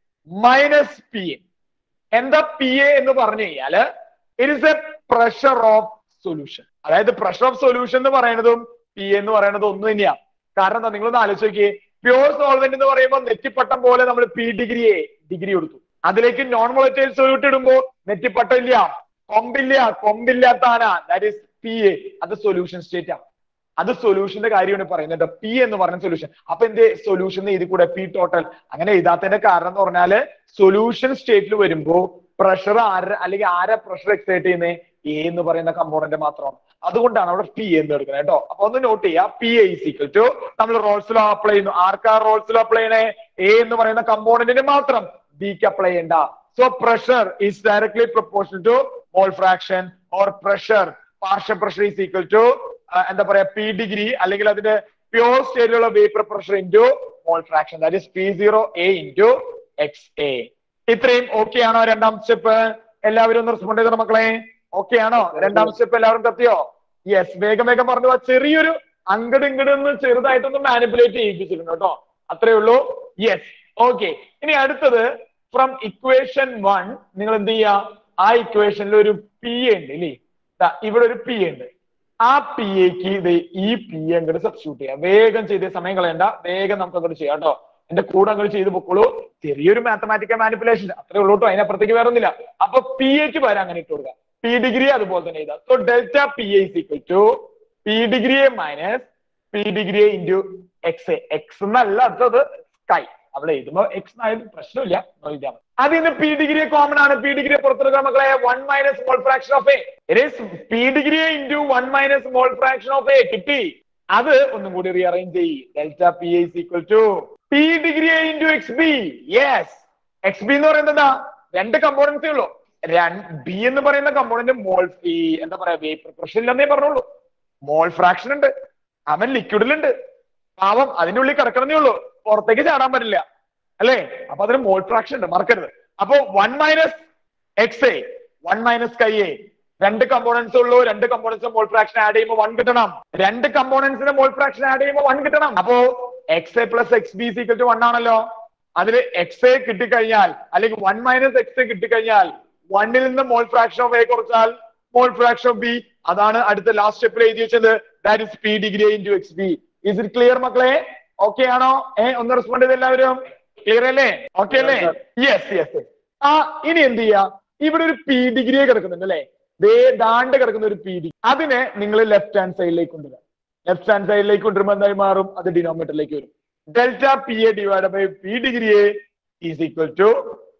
minus P A എന്താ പി എ എന്ന് പറഞ്ഞു കഴിഞ്ഞാല് it is a pressure of solution അതായത് പ്രഷർ ഓഫ് സൊല്യൂഷൻ എന്ന് പറയുന്നതും പി എന്ന് പറയുന്നതും ഒന്ന് തന്നെയാണ് കാരണം എന്താ നിങ്ങളൊന്ന് ആലോചിച്ച് നോക്കിയേ പ്യുവർ സോൾവെന്റ് എന്ന് പറയുമ്പോൾ നെറ്റിപ്പട്ടം പോലെ നമ്മൾ പി ഡിഗ്രി എ ഡിഗ്രി കൊടുത്തു അതിലേക്ക് നോൺ മൊളറ്റൈൽ സൊല്യൂട്ട് ഇടുമ്പോ നെറ്റിപ്പട്ടം ഇല്ല കൊമ്പില്ല കൊമ്പില്ലാത്ത ആന ദാറ്റ് ഇസ് പി എ അത് സൊല്യൂഷൻ സ്റ്റേറ്റ് ആണ് അത് സൊല്യൂഷന്റെ കാര്യമാണ് പറയുന്നത് പി എന്ന് പറയുന്ന സൊല്യൂഷൻ അപ്പൊ എന്റെ സൊല്യൂഷൻ എഴുതി കൂടെ പി ടോട്ടൽ അങ്ങനെ എഴുതാത്തതിന്റെ കാരണം എന്ന് പറഞ്ഞാല് സൊല്യൂഷൻ സ്റ്റേറ്റിൽ വരുമ്പോ പ്രഷർ ആര അല്ലെങ്കിൽ ആരാ പ്രഷർ എക്സൈറ്റ് ചെയ്യുന്നത് എ എന്ന് പറയുന്ന കമ്പോണന്റ് മാത്രമാണ് അതുകൊണ്ടാണ് അവിടെ പി എന്ന് എടുക്കുന്നത് കേട്ടോ അപ്പൊ ഒന്ന് നോട്ട് ചെയ്യാം പി എ ഈക്വൽ ടു നമ്മൾ റോൾസ് ലോ അപ്ലൈ ചെയ്യുന്നു ആർക്കാ റോൾസ് ലോ അപ്ലൈ ചെയ്യണേ എ എന്ന് പറയുന്ന കമ്പോണന്റിന് മാത്രം ബിക്ക് അപ്ലൈ ചെയ്യണ്ട so pressure is directly proportion to mole fraction or pressure partial pressure is equal to എന്താ പറയാ പി ഡിഗ്രി അല്ലെങ്കിൽ അതിന്റെ പ്യോർ സ്റ്റേറ്റിലുള്ള vapour pressure into mole fraction that is P zero A into X A ഇത്രയും ഓക്കെ ആണോ രണ്ടാം സ്റ്റെപ്പ് എല്ലാവരും ഒന്ന് റെസ്പോണ്ട് ചെയ്തോ മക്കളെ ഓക്കെ ആണോ രണ്ടാം സ്റ്റെപ്പ് എല്ലാവരും കത്തിയോ യെസ് വേഗം വേഗം പറഞ്ഞു പോവാ. ചെറിയൊരു അങ്ങട് ഇങ്ങട് ഒന്ന് ചെറുതായിട്ടൊന്ന് മാനിപ്പുലേറ്റ് ചെയ്യിപ്പിച്ചിരുന്നു കേട്ടോ അത്രേ ഉള്ളൂ യെസ് ഓക്കെ ഇനി അടുത്തത് ഫ്രം ഇക്വേഷൻ വൺ നിങ്ങൾ എന്ത് ചെയ്യാ ആ ഇക്വേഷനിൽ ഒരു പി ഉണ്ട് ഇല്ലേ ദാ ഇവിടെ ഒരു പി ഉണ്ട് ആ പി എക്ക് ഇത് ഈ പി അങ്ങോട്ട് സബ്സ്റ്റിറ്റ്യൂട്ട് ചെയ്യാം വേഗം ചെയ്ത് സമയം കളയണ്ട വേഗം നമുക്ക് അങ്ങോട്ട് ചെയ്യാം കേട്ടോ എന്റെ കൂടെ അങ്ങോട്ട് ചെയ്ത് പൊക്കോളൂ ചെറിയൊരു മാത്തമാറ്റിക്കൽ മാനിപ്പുലേഷൻ അത്രേ ഉള്ളൂ കേട്ടോ അതിനപ്പുറത്തേക്ക് വേറെ ഒന്നുമില്ല അപ്പൊ പി എക്ക് പകരം അങ്ങനെ ഇട്ട് കൊടുക്കുക പി ഡിഗ്രി അതുപോലെ തന്നെ ചെയ്താൽ so delta P A equal to P degree A minus P degree A into X X എന്നല്ല അടുത്തത് സ്കൈ അവിടെ എഴുതുമ്പോ എക്സ് ആയാലും പ്രശ്നമില്ല നോക്കിയാൽ മതി അതിൽ നിന്ന് പി ഡിഗ്രി കോമൺ ആണ് പി ഡിഗ്രി പുറത്തെടുക്കാൻ മക്കളെ one minus mole fraction of A it P degree into one minus mole fraction of A കിട്ടി അത് ഒന്നും കൂടി റീഅറേഞ്ച് ചെയ്യ് delta P S equal to P degree into X B yes X B എന്ന് പറയുന്നത് എന്താ രണ്ട് കമ്പോണൻസേ ഉള്ളൂ ബി എന്ന് പറയുന്ന കമ്പോണന്റ് മോൾ ഈ എന്താ പറയാ വേപ്പർ പ്രഷർ ഇല്ലെന്നേ പറഞ്ഞോളൂ മോൾ ഫ്രാക്ഷൻ ഉണ്ട് അവൻ ലിക്വിഡിലുണ്ട് പാവം അതിന്റെ ഉള്ളിൽ കിടക്കണമെന്നേ ഉള്ളൂ പുറത്തേക്ക് ചാടാൻ പറ്റില്ല അല്ലേ അപ്പൊ അതിന് മോൾ ഫ്രാക്ഷൻ ഉണ്ട് മറക്കരുത് അപ്പൊ one minus X A one minus chi A രണ്ട് കമ്പോണൻസ് ഉള്ളൂ രണ്ട് കമ്പോണൻസ് മോൾ ഫ്രാക്ഷൻ ആഡ് ചെയ്യുമ്പോൾ വൺ കിട്ടണം രണ്ട് കമ്പോണൻസിന് മോൾ ഫ്രാക്ഷൻ ആഡ് ചെയ്യുമ്പോൾ വൺ കിട്ടണം അപ്പോ X A plus X B is equal to one ആണല്ലോ അതിൽ എക്സ് എ കിട്ടിക്കഴിഞ്ഞാൽ അല്ലെങ്കിൽ വൺ മൈനസ് എക്സ് എ കിട്ടിക്കഴിഞ്ഞാൽ വണ്ണിൽ നിന്ന് മോൾ ഫ്രാക്ഷൻ ഓഫ് എ കുറച്ചാൽ മോൾ ഫ്രാക്ഷൻ ഓഫ് ബി അതാണ് അടുത്ത ലാസ്റ്റ് സ്റ്റെപ്പിൽ എഴുതി വെച്ചത് that is P degree into X B is it clear മക്കളെ ഓക്കെ ആണോ ഏ ഒന്ന് റെസ്പോണ്ട് ചെയ്ത് എല്ലാവരും ക്ലിയർ അല്ലേ ഓക്കെ അല്ലേ യെസ് യെസ് ആ ഇനി എന്ത് ചെയ്യാ ഇവിടെ ഒരു പി ഡിഗ്രിയെ കിടക്കുന്നുണ്ട് അല്ലേ ദേ ദാണ്ട് കിടക്കുന്ന ഒരു പി ഡിഗ്രി അതിനെ നിങ്ങൾ ലെഫ്റ്റ് ഹാൻഡ് സൈഡിലേക്ക് കൊണ്ടുവരാം ലെഫ്റ്റ് ഹാൻഡ് സൈഡിലേക്ക് കൊണ്ടുവരുമ്പോൾ എന്തായി മാറും അത് ഡിനോമിനേറ്ററിലേക്ക് വരും delta P A divide by P degree A is equal to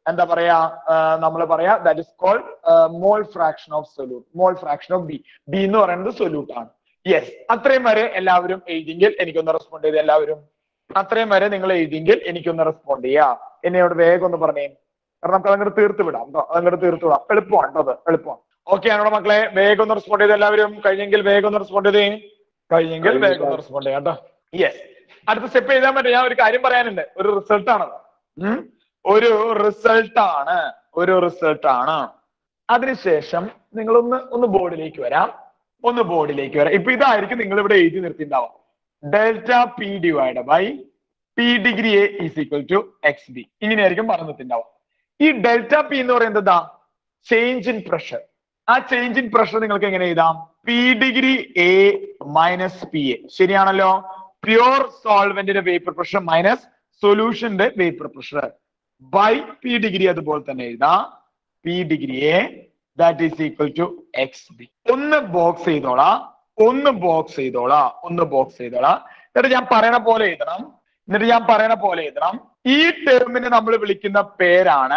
എന്താ പറയാ നമ്മൾ പറയാ that is called mole fraction of solute mole fraction of B B എന്ന് പറയുന്നത് സൊല്യൂട്ട് ആണ് യെസ് അത്രയും വരെ എല്ലാവരും എഴുതിയെങ്കിൽ എനിക്കൊന്ന് റെസ്പോണ്ട് ചെയ്ത് എല്ലാവരും അത്രയും വരെ നിങ്ങൾ എഴുതിയെങ്കിൽ എനിക്കൊന്ന് റെസ്പോണ്ട് ചെയ്യാ എന്നോട് വേഗം ഒന്ന് പറഞ്ഞേ കാരണം നമുക്ക് അതങ്ങോട്ട് തീർത്ത് വിടാം കേട്ടോ അതങ്ങോട്ട് തീർത്ത് വിടാം എളുപ്പമാണ് കേട്ടോ അത് എളുപ്പമാണ് ഓക്കെ ആണോ മക്കളെ വേഗം ഒന്ന് റെസ്പോണ്ട് ചെയ്ത് എല്ലാവരും കഴിഞ്ഞെങ്കിൽ വേഗം ഒന്ന് റെസ്പോണ്ട് ചെയ്തേ കഴിഞ്ഞെങ്കിൽ വേഗം ഒന്ന് റെസ്പോണ്ട് ചെയ്യാം കേട്ടോ യെസ് അടുത്ത സ്റ്റെപ്പ് ചെയ്താൽ പറ്റും ഞാൻ ഒരു കാര്യം പറയാനുണ്ട് ഒരു റിസൾട്ട് ആണത് ഉം. ഒരു റിസൾട്ട് ആണ് ഒരു റിസൾട്ട് ആണ് അതിനുശേഷം നിങ്ങളൊന്ന് ഒന്ന് ബോർഡിലേക്ക് വരാം ഒന്ന് ബോർഡിലേക്ക് വരാം ഇപ്പൊ ഇതായിരിക്കും നിങ്ങൾ ഇവിടെ എഴുതി നിർത്തിണ്ടാവാം delta P divide by P degree A is equal to X B ഇങ്ങനെയായിരിക്കും പറഞ്ഞിട്ടുണ്ടാവുക ഈ ഡെൽറ്റ പി എന്ന് പറയുന്നത് എന്താ ചേഞ്ച് ഇൻ പ്രഷർ ആ ചേഞ്ച് ഇൻ പ്രഷർ നിങ്ങൾക്ക് എങ്ങനെ എഴുതാം P degree A minus P A ശരിയാണല്ലോ പ്യുവർ സോൾവെന്റിന്റെ വേപ്പർ പ്രഷർ മൈനസ് സൊല്യൂഷന്റെ vapour pressure by P degree അതുപോലെ തന്നെ എഴുതാം P degree A that is equal to X B ഒന്ന് ബോക്സ് ചെയ്തോളാം ഒന്ന് ബോക്സ് ചെയ്തോളാം ഒന്ന് ബോക്സ് ചെയ്തോളാം എന്നിട്ട് ഞാൻ പറയണ പോലെ എഴുതണം എന്നിട്ട് ഞാൻ പറയണ പോലെ എഴുതണം ഈ ടേമിനെ നമ്മൾ വിളിക്കുന്ന പേരാണ്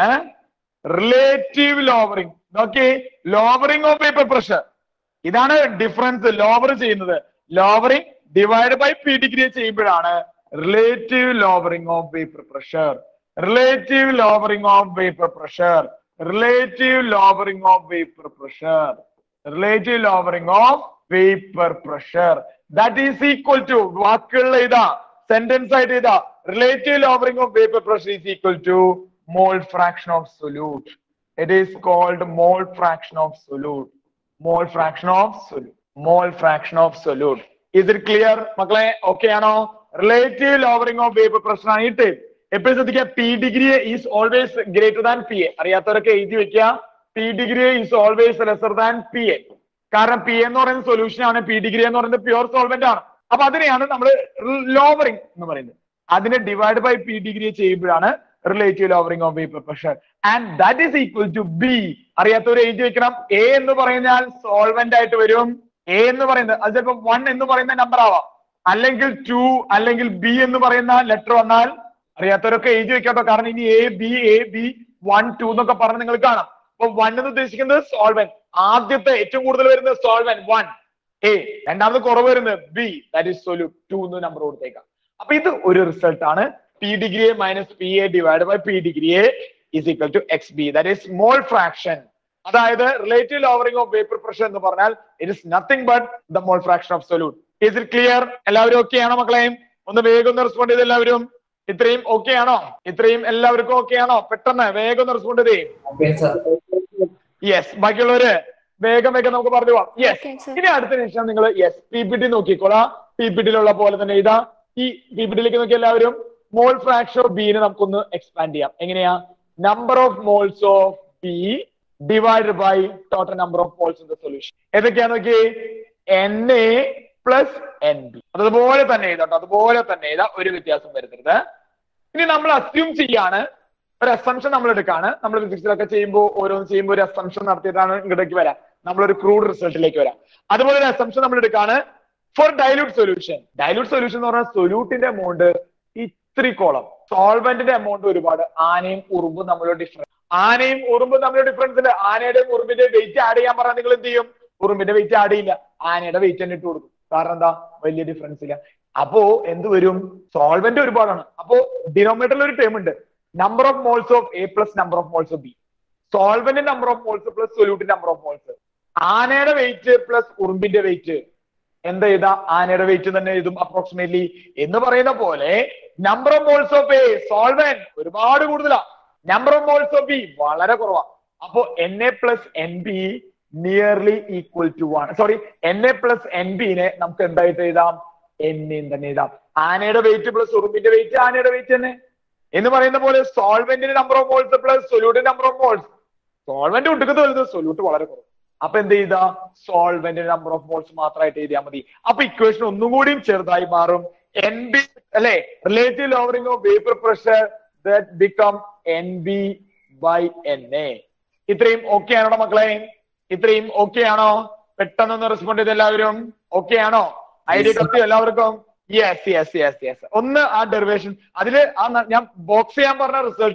റിലേറ്റീവ് ലോവറിംഗ് നോക്കി ലോവറിംഗ് ഓഫ് പേപ്പർ പ്രഷർ ഇതാണ് ഡിഫറൻസ് ലോവർ ചെയ്യുന്നത് lowering divide by P degree ചെയ്യുമ്പോഴാണ് relative lowering of vapour pressure relative lowering of vapour pressure relative lowering of vapour pressure relative lowering of vapour pressure that is equal to വാക്കുകളിൽ ഇതാ സെന്റൻസ് ആയിട്ട് ഇതാ relative lowering of vapour pressure is equal to mole fraction of solute it is called mole fraction of solute mole fraction of solute mole fraction of solute is it clear മക്കളെ ഓക്കെ ആണോ relative lowering of vapour pressure ആണ് ഇട്ട് എപ്പോഴും ശ്രദ്ധിക്കുക P degree is always greater than P A അറിയാത്തവരൊക്കെ എഴുതി വെക്കുക P degree is always lesser than P A കാരണം പി എന്ന് പറയുന്നത് സൊല്യൂഷൻ ആണ് പി ഡിഗ്രി എന്ന് പറയുന്നത് പ്യുവർ സോൾവെന്റ് ആണ് അപ്പൊ അതിനെയാണ് നമ്മൾ ലോവറിംഗ് എന്ന് പറയുന്നത് അതിനെ ഡിവൈഡ് ബൈ പി ഡിഗ്രി ചെയ്യുമ്പോഴാണ് relative lowering of vapour pressure and that is equal to B അറിയാത്തവർ എഴുതി വെക്കണം എ എന്ന് പറഞ്ഞാൽ സോൾവെന്റ് ആയിട്ട് വരും എ എന്ന് പറയുന്നത് അത് ചിലപ്പോൾ വൺ എന്ന് പറയുന്ന നമ്പർ ആവാം അല്ലെങ്കിൽ ടു അല്ലെങ്കിൽ ബി എന്ന് പറയുന്ന ലെറ്റർ വന്നാൽ അറിയാത്തവരൊക്കെ എഴുതി വെക്കാട്ടോ കാരണം ഇനി A B A B one two എന്നൊക്കെ പറഞ്ഞ് നിങ്ങൾ കാണാം അപ്പൊ വൺ എന്ന് ഉദ്ദേശിക്കുന്നത് സോൾവെന്റ് ആദ്യത്തെ ഏറ്റവും കൂടുതൽ വരുന്നത് സോൾവെന്റ് വൺ എ രണ്ടാമത് കുറവ് വരുന്നത് B that is solute two എന്ന് നമ്പർ കൊടുത്തേക്കാം അപ്പൊ ഇത് ഒരു റിസൾട്ട് ആണ് P degree A minus P A divide by P degree A is equal to X B that is mole fraction അതായത് relative lowering of vapour pressure എന്ന് പറഞ്ഞാൽ it is nothing but the mole fraction of solute is it clear എല്ലാവരും ഓക്കെ ആണോ മക്കളെ ഒന്ന് വേഗം ഒന്ന് റെസ്പോണ്ട് ചെയ്ത് എല്ലാവരും ഇത്രയും ഓക്കെ ആണോ ഇത്രയും എല്ലാവർക്കും ഓക്കെ ആണോ പെട്ടെന്ന് വേഗം ഒന്ന് റെസ്പോണ്ട് ചെയ്തേ Okay, sir. യെസ് ബാക്കിയുള്ളവര് വേഗം വേഗം നമുക്ക് പറഞ്ഞു പോവാം യെസ് Okay, sir. ഇനി അടുത്ത നിമിഷം നിങ്ങൾ യെസ് പി പി ടി നോക്കിക്കോളാം പി പി ടിയിലുള്ള പോലെ തന്നെ ഇതാ ഈ പി പി ടിയിലേക്ക് നോക്കി എല്ലാവരും മോൾ ഫ്രാക്ഷൻ ഓഫ് ബിനെ നമുക്കൊന്ന് എക്സ്പാൻഡ് ചെയ്യാം എങ്ങനെയാ number of moles of B divide by total number of moles in the solution ഏതൊക്കെയാ നോക്കി N A plus N B അതുപോലെ തന്നെ എഴുതാം ട്ടോ. അതുപോലെ തന്നെ എഴുതാം ഒരു വ്യത്യാസം വരുത്തരുത് ഇനി നമ്മൾ അസ്യൂം ചെയ്യാണ് ഒരു അസംഷൻ നമ്മൾ എടുക്കാണ് നമ്മൾ ഫിസിക്സിലൊക്കെ ചെയ്യുമ്പോൾ ഓരോന്ന് ചെയ്യുമ്പോൾ ഒരു അസംഷൻ നടത്തിയിട്ടാണ് ഇങ്ങോട്ടേക്ക് വരാം നമ്മളൊരു ക്രൂഡ് റിസൾട്ടിലേക്ക് വരാം അതുപോലെ ഒരു അസംഷൻ നമ്മൾ എടുക്കാണ് for dilute solution dilute solution എന്ന് പറഞ്ഞാൽ സൊല്യൂട്ടിന്റെ എമൗണ്ട് ഇത്രിക്കോളം സോൾവെന്റിന്റെ എമൗണ്ട് ഒരുപാട് ആനയും ഉറുമ്പും തമ്മിലുള്ള ഡിഫറൻസ് ആനയും ഉറുമ്പും തമ്മിലുള്ള ഡിഫറൻസ് ഉണ്ട് ആനയുടെയും ഉറുമ്പിന്റെ വെയിറ്റ് ആഡ് ചെയ്യാൻ പറഞ്ഞാൽ നിങ്ങൾ എന്ത് ചെയ്യും ഉറുമ്പിന്റെ വെയിറ്റ് ആഡ് ചെയ്യില്ല ആനയുടെ വെയിറ്റ് തന്നെ ഇട്ട് കൊടുക്കും കാരണം എന്താ വലിയ ഡിഫറൻസ് ഇല്ല അപ്പോ എന്ത് വരും സോൾവെന്റ് ഒരുപാടാണ് അപ്പോ ഡിനോമിനേറ്ററിൽ ഒരു ടേം ഉണ്ട് number of moles of A plus number of moles of B solvent number of moles plus സൊല്യൂട്ടിന്റെ നമ്പർ ഓഫ് മോൾസ് ആനയുടെ വെയിറ്റ് പ്ലസ് ഉറുമ്പിന്റെ വെയിറ്റ് എന്താ എഴുതാ ആനയുടെ വെയിറ്റ് തന്നെ എഴുതും അപ്രോക്സിമേറ്റ്ലി എന്ന് പറയുന്ന പോലെ number of moles of A solvent ഒരുപാട് കൂടുതലാ number of moles of B വളരെ കുറവാ അപ്പോ N A plus N B nearly equal to one sorry N A plus N ബിനെ നമുക്ക് എന്തായിട്ട് എഴുതാം എന്നെയും തന്നെ എഴുതാം ആനയുടെ വെയിറ്റ് പ്ലസ് ഉറുമ്പിന്റെ വെയിറ്റ് ആനയുടെ വെയിറ്റ് തന്നെ എന്ന് പറയുന്ന പോലെ സോൾവെന്റിന്റെ നമ്പർ ഓഫ് മോൾസ് പ്ലസ് സൊല്യൂട്ടിന്റെ നമ്പർ ഓഫ് മോൾസ് സോൾവെന്റ് ഒട്ടുക്കത്ത് വലുത് സൊല്യൂട്ട് വളരെ കുറവ് അപ്പൊ എന്ത് ചെയ്താ സോൾവെന്റിന്റെ നമ്പർ ഓഫ് മോൾസ് മാത്രമായിട്ട് എഴുതിയാൽ മതി അപ്പൊ ഇക്വേഷൻ ഒന്നും കൂടിയും ചെറുതായി മാറും എൻ ബി അല്ലെ relative lowering of vapour pressure that become N B by N A ഇത്രയും ഓക്കെ ആണോ മക്കളെ ഇത്രയും ഓക്കെ ആണോ പെട്ടെന്നൊന്ന് റെസ്പോണ്ട് ചെയ്ത് എല്ലാവരും ഓക്കെ ആണോ ഐഡിയ കത്തി എല്ലാവർക്കും യെസ് യെസ് യെസ് യെസ് ഒന്ന് ആ ഡെറിവേഷൻ അതില് ആ ന- ഞാൻ ബോക്സ് ചെയ്യാൻ പറഞ്ഞ റിസൾട്ട്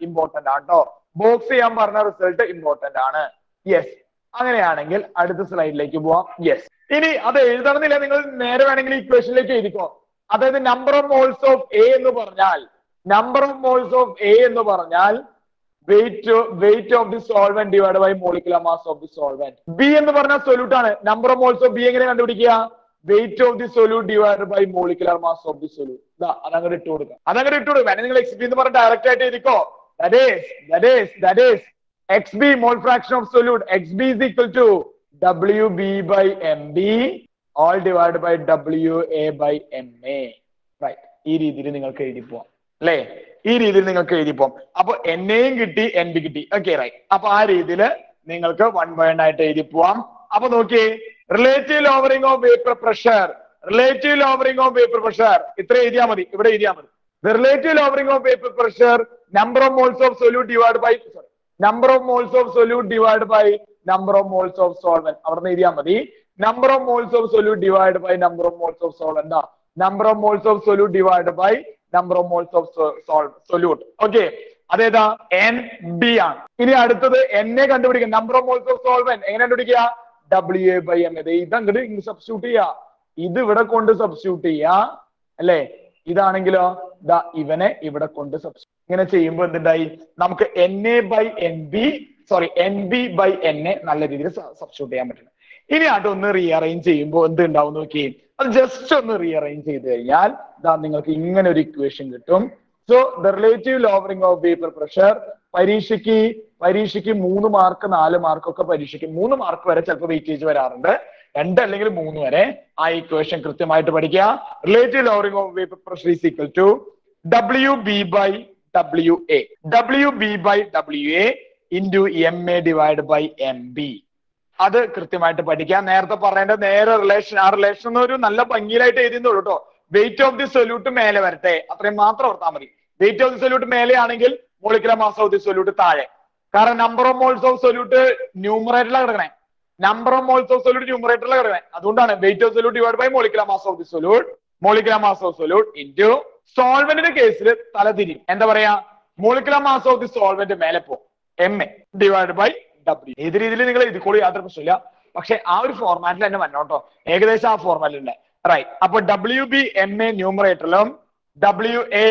ഇമ്പോർട്ടന്റ് ആണ് കേട്ടോ ബോക്സ് ചെയ്യാൻ പറഞ്ഞ റിസൾട്ട് ഇമ്പോർട്ടന്റ് ആണ് യെസ് അങ്ങനെയാണെങ്കിൽ അടുത്ത സ്ലൈഡിലേക്ക് പോവാം യെസ് ഇനി അത് എഴുതണമെന്നില്ല നിങ്ങൾ നേരെ വേണമെങ്കിൽ ഇക്വേഷനിലേക്ക് എഴുതിക്കോ അതായത് number of moles of A എന്ന് പറഞ്ഞാൽ number of moles of A എന്ന് പറഞ്ഞാൽ weight weight of the solvent divide by molecular mass of the solvent B എന്ന് പറഞ്ഞാൽ സൊല്യൂട്ട് ആണ് number of moles of B എങ്ങനെ കണ്ടുപിടിക്കുക weight of the solute divide by molecular mass of the solute ഇതാ അതങ്ങോട്ട് ഇട്ട് കൊടുക്കുക അതങ്ങോട്ട് ഇട്ട് കൊടുക്കുക വേണമെങ്കിൽ നിങ്ങൾ എക്സ് ബി എന്ന് പറഞ്ഞ് ഡയറക്റ്റ് ആയിട്ട് എഴുതിക്കോ that is that is that is X B mole fraction of solute X B is equal to W B by M B all divide by W A by M A right ഈ രീതിയിൽ നിങ്ങൾക്ക് എഴുതി പോവാം അല്ലേ ഈ രീതിയിൽ നിങ്ങൾക്ക് എഴുതി പോവാം അപ്പൊ എന്നെയും കിട്ടി എൻ ബി കിട്ടി ഓക്കെ റൈറ്റ് അപ്പൊ ആ രീതിയിൽ നിങ്ങൾക്ക് വൺ ബൈ വൺ ആയിട്ട് എഴുതി പോവാം അപ്പൊ നോക്കിയേ relative lowering of vapour pressure relative lowering of vapour pressure ഇത്ര എഴുതിയാൽ മതി ഇവിടെ എഴുതിയാൽ മതി the relative lowering of vapor pressure number of moles of solute divided by sorry number of moles of solute divided by number of moles of solvent അവിടെ നിന്ന് എഴുതിയാൽ മതി number of moles of solute divided by number of moles of solvent എന്താ number of moles of solute divided by number of moles of so- sol- solute okay അതേതാ എൻ ബി ആണ് ഇനി അടുത്തത് എന്നെ കണ്ടുപിടിക്കുക number of moles of solvent എങ്ങനെ കണ്ടുപിടിക്കുക ഡബ്ല്യു എ ബൈ എം ഇത് അങ്ങോട്ട് സബ്സ്റ്റിറ്റ്യൂട്ട് ചെയ്യുക ഇത് ഇവിടെ കൊണ്ട് സബ്സ്റ്റിറ്റ്യൂട്ട് ചെയ്യുക അല്ലേ ഇതാണെങ്കിലോ ദാ ഇവനെ ഇവിടെ കൊണ്ട് സബ്സ്റ്റിറ്റ്യൂട്ട് ഇങ്ങനെ ചെയ്യുമ്പോൾ എന്തുണ്ടായി നമുക്ക് N A by N B sorry N B by N A നല്ല രീതിയിൽ സബ്സ്റ്റിറ്റ്യൂട്ട് ചെയ്യാൻ പറ്റും ഇനി അതൊന്ന് റീഅറേഞ്ച് ചെയ്യുമ്പോൾ എന്ത് ഉണ്ടാവും നോക്കി അത് ജസ്റ്റ് ഒന്ന് റീഅറേഞ്ച് ചെയ്ത് കഴിഞ്ഞാൽ ദാ നിങ്ങൾക്ക് ഇങ്ങനെ ഒരു ഇക്വേഷൻ കിട്ടും so the relative lowering of vapour pressure പരീക്ഷയ്ക്ക് പരീക്ഷയ്ക്ക് മൂന്ന് മാർക്ക് നാല് മാർക്ക് ഒക്കെ പരീക്ഷയ്ക്ക് മൂന്ന് മാർക്ക് വരെ ചിലപ്പോൾ വെയിറ്റേജ് വരാറുണ്ട് രണ്ട് അല്ലെങ്കിൽ മൂന്ന് വരെ ആ ഇക്വേഷൻ കൃത്യമായിട്ട് പഠിക്കുക relative lowering of vapour pressure is equal to W B by W A W B by W A into M A divide by M B അത് കൃത്യമായിട്ട് പഠിക്കാം നേരത്തെ പറയേണ്ട നേരെ റിലേഷൻ ആ റിലേഷൻ ഒരു നല്ല ഭംഗിയിലായിട്ട് എഴുതുന്നുള്ളൂ കേട്ടോ വെയിറ്റ് ഓഫ് ദി സൊല്യൂട്ട് മേലെ വരട്ടെ അത്രയും മാത്രം ഓർത്താൽ മതി വെയിറ്റ് ഓഫ് ദി സൊല്യൂട്ട് മേലെയാണെങ്കിൽ molecular mass of the solute താഴെ കാരണം number of moles of solute ന്യൂമറേറ്ററിലാണ് കിടക്കണേ number of moles of solute ന്യൂമറേറ്ററിലാണ് കിടക്കണേ അതുകൊണ്ടാണ് weight of solute divide by molecular mass of the solute molecular mass of solute into സോൾവെന്റിന്റെ കേസിൽ തലതിരി എന്താ പറയാ molecular mass of the solvent മേലെ പോകും M A divide by W ഏത് രീതിയിൽ നിങ്ങൾ എഴുതിക്കോളൂ യാതൊരു പ്രശ്നമില്ല പക്ഷെ ആ ഒരു ഫോർമാറ്റിൽ തന്നെ വന്നോട്ടോ ഏകദേശം ആ ഫോർമാറ്റിൽ ഉണ്ട് റൈറ്റ് അപ്പൊ ഡബ്ല്യു ബി എം എ ന്യൂമറേറ്ററിലും ഡബ്ല്യു എ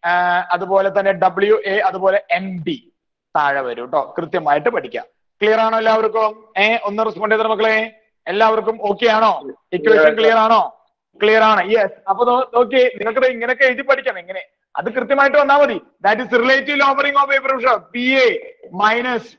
അതുപോലെ തന്നെ ഡബ്ല്യു എ അതുപോലെ എം ബി താഴെ വരും കേട്ടോ കൃത്യമായിട്ട് പഠിക്കാം ക്ലിയർ ആണോ എല്ലാവർക്കും ഏ ഒന്ന് റെസ്പോണ്ട് ചെയ്ത മക്കളെ എല്ലാവർക്കും ഓക്കെ ആണോ ഇക്വേഷൻ ക്ലിയർ ആണോ ക്ലിയർ ആണ് യെസ് അപ്പൊ നോക്കി നിങ്ങൾക്ക് ഇങ്ങനെയൊക്കെ എഴുതി പഠിക്കാം എങ്ങനെ അത് കൃത്യമായിട്ട് വന്നാൽ മതി that is relative lowering of vapour pressure P A minus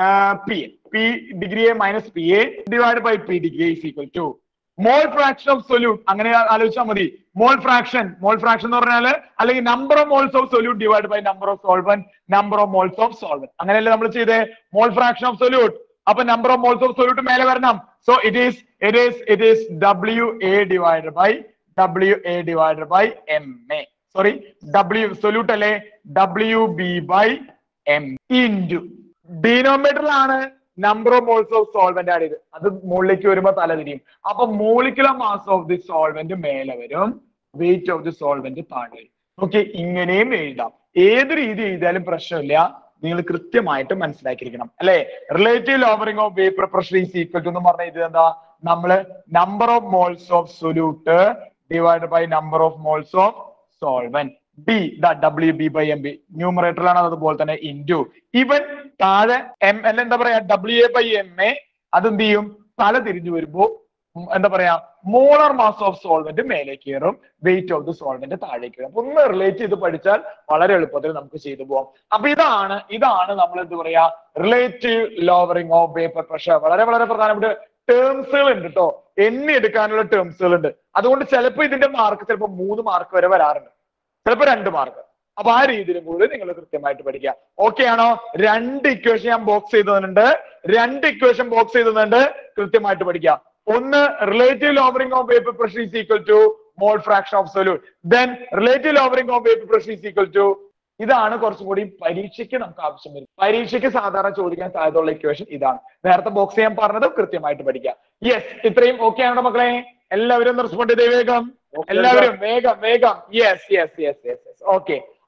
P A P degree A minus P A divide by P degree is equal to mole fraction of solute അങ്ങനെ ആലോചിച്ചാൽ മതി മോൾ ഫ്രാക്ഷൻ മോൾ ഫ്രാക്ഷൻ എന്ന് പറഞ്ഞാല് അല്ലെങ്കിൽ number of moles of solute divide by number of solvent number of moles of solvent അങ്ങനെയല്ലേ നമ്മൾ ചെയ്തേ മോൾ ഫ്രാക്ഷൻ ഓഫ് സൊല്യൂട്ട് അപ്പൊ number of moles of solute മേലെ വരണം so it is it is it is W A divide by W A divide by M A sorry W solute അല്ലേ W B by M into ഡിനോമിനേറ്ററിലാണ് number of moles of solvent add ചെയ്ത് അത് മുകളിലേക്ക് വരുമ്പോ തല തിരിയും അപ്പൊ molecular mass of the solvent മേലെ വരും വെയിറ്റ് ഓഫ് ദി സോൾവെന്റ് താഴെ വരും ഓക്കെ ഇങ്ങനെയും എഴുതാം ഏത് രീതി എഴുതിയാലും പ്രശ്നമില്ല നിങ്ങൾ കൃത്യമായിട്ട് മനസ്സിലാക്കിയിരിക്കണം അല്ലെ relative lowering of vapour pressure is equal to എന്ന് പറഞ്ഞ ഇത് എന്താ നമ്മള് number of moles of solute divide by number of moles of solvent B the W B by M B ന്യൂമറേറ്ററിലാണ് അതുപോലെ തന്നെ ഇൻറ്റു ഇവൻ താഴെ എം അല്ല എന്താ പറയാ W A by M A അതെന്ത് ചെയ്യും തല തിരിഞ്ഞു വരുമ്പോ ഉം, എന്താ പറയാ മോളർ മാസ് ഓഫ് സോൾവെന്റ് മേലേക്ക് കയറും വെയിറ്റ് ഓഫ് ദി സോൾവെന്റ് താഴേക്ക് വരും അപ്പൊ ഒന്ന് റിലേറ്റ് ചെയ്ത് പഠിച്ചാൽ വളരെ എളുപ്പത്തിൽ നമുക്ക് ചെയ്തു പോകാം അപ്പൊ ഇതാണ് ഇതാണ് നമ്മൾ എന്ത് പറയാ relative lowering of vapour pressure വളരെ വളരെ പ്രധാനപ്പെട്ട ടേംസുകൾ ഉണ്ട് കേട്ടോ എണ്ണി എടുക്കാനുള്ള ടേംസുകൾ ഉണ്ട് അതുകൊണ്ട് ചിലപ്പോൾ ഇതിന്റെ മാർക്ക് ചിലപ്പോൾ മൂന്ന് മാർക്ക് വരെ വരാറുണ്ട് ചിലപ്പോൾ രണ്ട് മാർക്ക് അപ്പൊ ആ രീതിയിലും കൂടി നിങ്ങൾ കൃത്യമായിട്ട് പഠിക്കുക ഓക്കെ ആണോ രണ്ട് ഇക്വേഷൻ ഞാൻ ബോക്സ് ചെയ്ത് തന്നിട്ടുണ്ട് രണ്ട് ഇക്വേഷൻ ബോക്സ് ചെയ്ത് തന്നിട്ടുണ്ട് കൃത്യമായിട്ട് പഠിക്കുക ഒന്ന് relative lowering of vapour pressure is equal to mole fraction of solute then relative lowering of vapour pressure is equal to ഇതാണ് കുറച്ചും കൂടി പരീക്ഷയ്ക്ക് നമുക്ക് ആവശ്യം വരും പരീക്ഷയ്ക്ക് സാധാരണ ചോദിക്കാൻ സാധ്യതയുള്ള ഇക്വേഷൻ ഇതാണ് നേരത്തെ ബോക്സ് ചെയ്യാൻ പറഞ്ഞത് കൃത്യമായിട്ട് പഠിക്കുക യെസ് ഇത്രയും ഓക്കെ ആണോ മക്കളെ എല്ലാവരും ഒന്ന് റെസ്പോണ്ട് ചെയ്തേ വേഗം എല്ലാവരും വേഗം വേഗം yes yes yes yes yes okay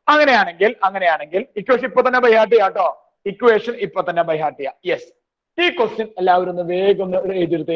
അങ്ങനെയാണെങ്കിൽ അങ്ങനെയാണെങ്കിൽ ഇക്വേഷൻ ഇപ്പൊ തന്നെ ബൈഹാർട്ട് ചെയ്യാം കേട്ടോ ഇക്വേഷൻ ഇപ്പൊ തന്നെ ബൈഹാർട്ട് ചെയ്യാം യെസ് ഈ ക്വസ്റ്റ്യൻ എല്ലാവരും ഒന്ന് വേഗം ഒന്ന് എഴുതിയെടുത്തേ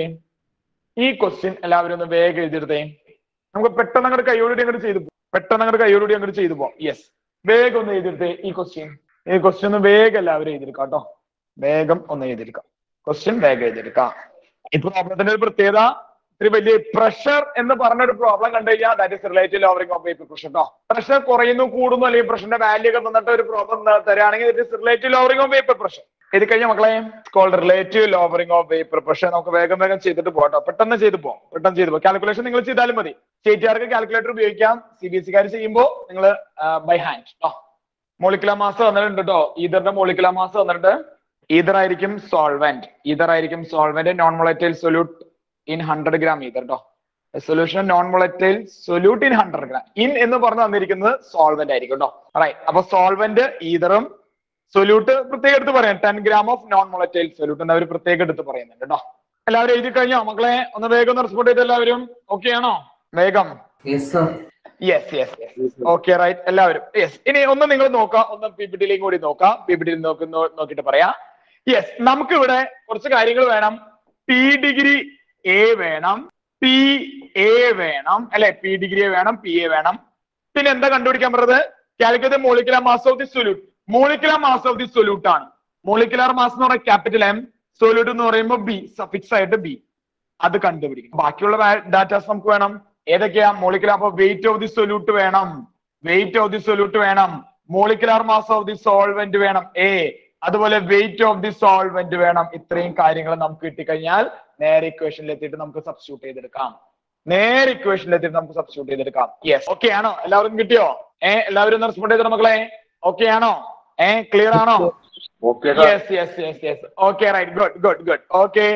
ഈ ക്വസ്റ്റ്യൻ എല്ലാവരും ഒന്ന് വേഗം എഴുതിയെടുത്തേ നമുക്ക് പെട്ടെന്ന് അങ്ങോട്ട് കൈയോടി അങ്ങോട്ട് ചെയ്തു പോകാം പെട്ടെന്ന് അങ്ങോട്ട് കൈയോടി അങ്ങോട്ട് ചെയ്തു പോകാം യെസ് വേഗം ഒന്ന് എഴുതിയെടുത്തേ ഈ ക്വസ്റ്റ്യൻ ഈ ക്വസ്റ്റ്യൻ ഒന്ന് വേഗം എല്ലാവരും എഴുതിയെടുക്കാം കേട്ടോ വേഗം ഒന്ന് എഴുതിയെടുക്കാം ക്വസ്റ്റ്യൻ വേഗം എഴുതിയെടുക്കാം ഈ പ്രോബ്ലത്തിന്റെ ഒരു പ്രത്യേകത ഇത്തിരി വലിയ പ്രഷർ എന്ന് പറഞ്ഞ ഒരു പ്രോബ്ലം കണ്ടു കഴിഞ്ഞാൽ that is relative lowering of vapour pressure കേട്ടോ പ്രഷർ കുറയുന്നു കൂടുന്നു അല്ലെങ്കിൽ പ്രഷറിന്റെ വാല്യൂ ഒക്കെ തന്നിട്ട് ഒരു പ്രോബ്ലം തരാണെങ്കിൽ it is relative lowering of vapour pressure ഇത് കഴിഞ്ഞ മക്കളെ called relative lowering of vapour pressure നമുക്ക് വേഗം വേഗം ചെയ്തിട്ട് പോട്ടോ പെട്ടെന്ന് ചെയ്ത് പോകാം പെട്ടെന്ന് ചെയ്ത് പോകാം കാൽക്കുലേഷൻ നിങ്ങൾ ചെയ്താലും മതി സ്റ്റേറ്റുകാർക്ക് കാൽക്കുലേറ്റർ ഉപയോഗിക്കാം സി ബി എസ് സിക്കാർ ചെയ്യുമ്പോൾ നിങ്ങൾ ബൈ ഹാൻഡ് കേട്ടോ മോളിക്കുലർ മാസ് വന്നിട്ടുണ്ട് കേട്ടോ ഈതറിന്റെ മോളിക്കുലർ മാസ് വന്നിട്ട് ഈതർ ആയിരിക്കും സോൾവെന്റ് ഈതർ ആയിരിക്കും solvent non volatile solute in hundred gram ether കേട്ടോ solution non volatile solute in hundred gram in എന്ന് പറഞ്ഞു തന്നിരിക്കുന്നത് സോൾവെന്റ് ആയിരിക്കും കേട്ടോ റൈറ്റ് അപ്പൊ സോൾവെന്റ് ഈതറും സൊല്യൂട്ട് പ്രത്യേകം എടുത്ത് പറയാം ten gram of non volatile solute എന്ന് അവർ പ്രത്യേകം എടുത്ത് പറയുന്നുണ്ട് കേട്ടോ എല്ലാവരും എഴുതി കഴിഞ്ഞോ മക്കളെ ഒന്ന് വേഗം ഒന്ന് റെസ്പോണ്ട് ചെയ്ത് എല്ലാവരും ഓക്കെ ആണോ വേഗം yes sir yes yes yes okay right എല്ലാവരും യെസ് ഇനി ഒന്ന് നിങ്ങൾ നോക്കാം ഒന്ന് പി പി ടിയിലേക്ക് കൂടി നോക്കാം പി പി ടിയിൽ നോക്കുന്നു നോക്കിയിട്ട് പറയാം യെസ് നമുക്ക് ഇവിടെ കുറച്ച് കാര്യങ്ങൾ വേണം പി ഡിഗ്രി എ വേണം പി എ വേണം അല്ലെ പി ഡിഗ്രി എ വേണം പി എ വേണം പിന്നെ എന്താ കണ്ടുപിടിക്കാൻ പറഞ്ഞത് calculate molecular mass of the solute molecular mass of the solute ആണ് മോളിക്കുലർ മാസ് എന്ന് പറയുന്നത് ക്യാപിറ്റൽ എം സൊല്യൂട്ട് എന്ന് പറയുമ്പോൾ ബി സഫിക്സ് ആയിട്ട് ബി അത് കണ്ടുപിടിക്കും ബാക്കിയുള്ള ഡാറ്റാസ് നമുക്ക് വേണം ഏതൊക്കെയാ മോളിക്കുലർ അപ്പൊ വെയിറ്റ് ഓഫ് ദി സൊല്യൂട്ട് വേണം വെയിറ്റ് ഓഫ് ദി സൊല്യൂട്ട് വേണം molecular mass of the solvent വേണം എ അതുപോലെ വെയിറ്റ് ഓഫ് ദി സോൾവെന്റ് വേണം ഇത്രയും കാര്യങ്ങൾ നമുക്ക് കിട്ടിക്കഴിഞ്ഞാൽ നേരെ ഇക്വേഷനിൽ എത്തിയിട്ട് നമുക്ക് സബ്സ്റ്റിറ്റ്യൂട്ട് ചെയ്തെടുക്കാം നേരെ ഇക്വേഷനിൽ എത്തിയിട്ട് നമുക്ക് സബ്സ്റ്റിറ്റ്യൂട്ട് ചെയ്തെടുക്കാം യെസ് ഓക്കെ ആണോ എല്ലാവർക്കും കിട്ടിയോ ഏ എല്ലാവരും ഒന്ന് റെസ്പോണ്ട് ചെയ്തോ മക്കളെ ഓക്കെ ആണോ ഏ ക്ലിയർ ആണോ okay yes yes yes yes okay right good good good okay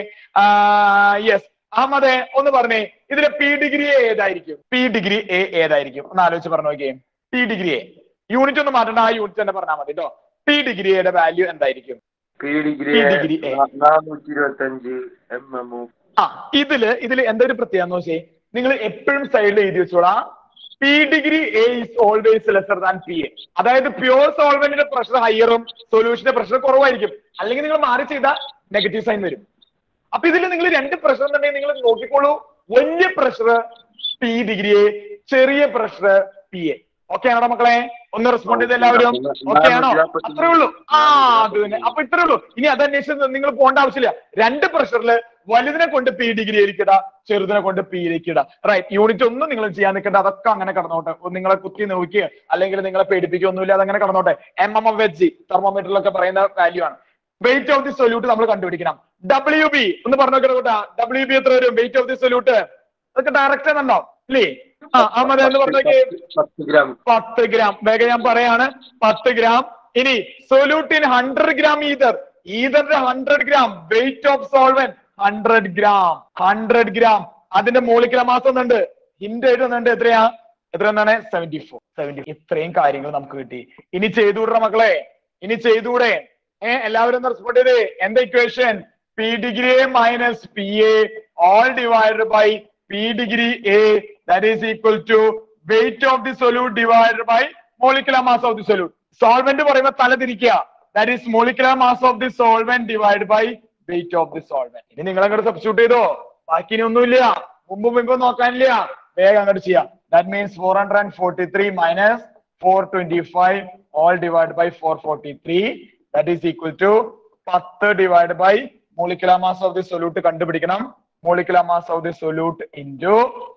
yes Ahmed ഒന്ന് പറഞ്ഞേ ഇതിലെ പി ഡിഗ്രി എ ഏതായിരിക്കും പി ഡിഗ്രി എ ഏതായിരിക്കും ഒന്ന് ആലോചിച്ച് പറഞ്ഞു നോക്കിയേ പി ഡിഗ്രി എ യൂണിറ്റ് ഒന്നും മാറ്റണ്ട ആ യൂണിറ്റ് തന്നെ പറഞ്ഞാൽ മതി കേട്ടോ പി ഡിഗ്രി എയുടെ വാല്യൂ എന്തായിരിക്കും P degree P degree A. നാനൂറ്റി ഇരുപത്തി അഞ്ച് എം എം ആ ഇതില് ഇതില് എന്തൊരു പ്രത്യേകത എന്ന് വെച്ചാൽ നിങ്ങൾ എപ്പോഴും സൈഡിൽ എഴുതി വെച്ചോളാ P degree A is always lesser than P A അതായത് പ്യുവർ സോൾവെന്റിന്റെ പ്രഷർ ഹയറും സൊല്യൂഷന്റെ പ്രഷർ കുറവായിരിക്കും അല്ലെങ്കിൽ നിങ്ങൾ മാറി ചെയ്താൽ നെഗറ്റീവ് സൈൻ വരും അപ്പൊ ഇതിൽ നിങ്ങൾ രണ്ട് പ്രഷർ ഉണ്ടെങ്കിൽ നിങ്ങൾ നോക്കിക്കോളൂ വലിയ പ്രഷർ പി ഡിഗ്രി എ ചെറിയ പ്രഷർ പി എ ഓക്കെ ആണോ മക്കളെ ഒന്ന് റെസ്പോണ്ട് ചെയ്ത് എല്ലാവരും ഓക്കെ ആണോ അത്രേ ഉള്ളൂ ആ അത് തന്നെ അപ്പൊ ഇത്രേ ഉള്ളൂ ഇനി അത് അന്വേഷിച്ച് നിങ്ങൾ പോകേണ്ട ആവശ്യമില്ല രണ്ട് പ്രഷറിൽ വലുതിനെ കൊണ്ട് പി ഡിഗ്രി ഇരിക്കട ചെറുതിനെ കൊണ്ട് പി ഇരിക്കട റൈറ്റ് യൂണിറ്റ് ഒന്നും നിങ്ങൾ ചെയ്യാൻ നിൽക്കേണ്ട അതൊക്കെ അങ്ങനെ കടന്നോട്ടെ ഒന്ന് നിങ്ങളെ കുത്തി നോക്കിയോ അല്ലെങ്കിൽ നിങ്ങളെ പേടിപ്പിക്കുകയൊന്നുമില്ല അതങ്ങനെ കടന്നോട്ടെ എം എം എഫ് വെച്ച് തെർമോമീറ്ററിലൊക്കെ പറയുന്ന വാല്യൂ ആണ് വെയിറ്റ് ഓഫ് ദി സൊല്യൂട്ട് നമ്മൾ കണ്ടുപിടിക്കണം ഡബ്ല്യു ബി ഒന്ന് പറഞ്ഞു നോക്കണം കൂട്ടാ ഡബ്ല്യു ബി എത്ര വരും വെയിറ്റ് ഓഫ് ദി സൊല്യൂട്ട് അതൊക്കെ ഡയറക്റ്റ് ആണല്ലോ ഇല്ലേ ആ അഹമ്മദ് എന്ന് പറഞ്ഞു നോക്കിയേ പത്ത് ഗ്രാം പത്ത് ഗ്രാം വേഗം ഞാൻ പറയാണ് പത്ത് ഗ്രാം ഇനി സൊല്യൂട്ടിൻ hundred gram ether ഈതറിന്റെ hundred gram weight of solvent hundred gram hundred gram അതിന്റെ മോളിക്കുലർ മാസം ഒന്നുണ്ട് ഹിന്റ് ആയിട്ട് വന്നിട്ടുണ്ട് എത്രയാ എത്ര എന്താണ് സെവന്റി ഫോർ സെവന്റി ഇത്രയും കാര്യങ്ങൾ നമുക്ക് കിട്ടി ഇനി ചെയ്തുകൂടെ മക്കളെ ഇനി ചെയ്തുകൂടെ ഏ എല്ലാവരും റെസ്പോണ്ട് ചെയ്തേ എന്താ equation P degree A minus P A all divided by P degree A that is equal to weight of the solute divided by molecular mass of the solute solvent പറയുമ്പോൾ തല തിരിക്കുക that is molecular mass of the solvent divide by weight of the solvent ഇനി നിങ്ങൾ അങ്ങോട്ട് സബ്സ്റ്റിറ്റ്യൂട്ട് ചെയ്തോ ബാക്കി ഇനി ഒന്നുമില്ല മുമ്പും മുമ്പും നോക്കാനില്ല വേഗം അങ്ങോട്ട് ചെയ്യാം that means four hundred and forty three minus four twenty five all divide by four forty three that is equal to പത്ത് divide by molecular mass of the solute കണ്ടുപിടിക്കണം molecular mass of the solute into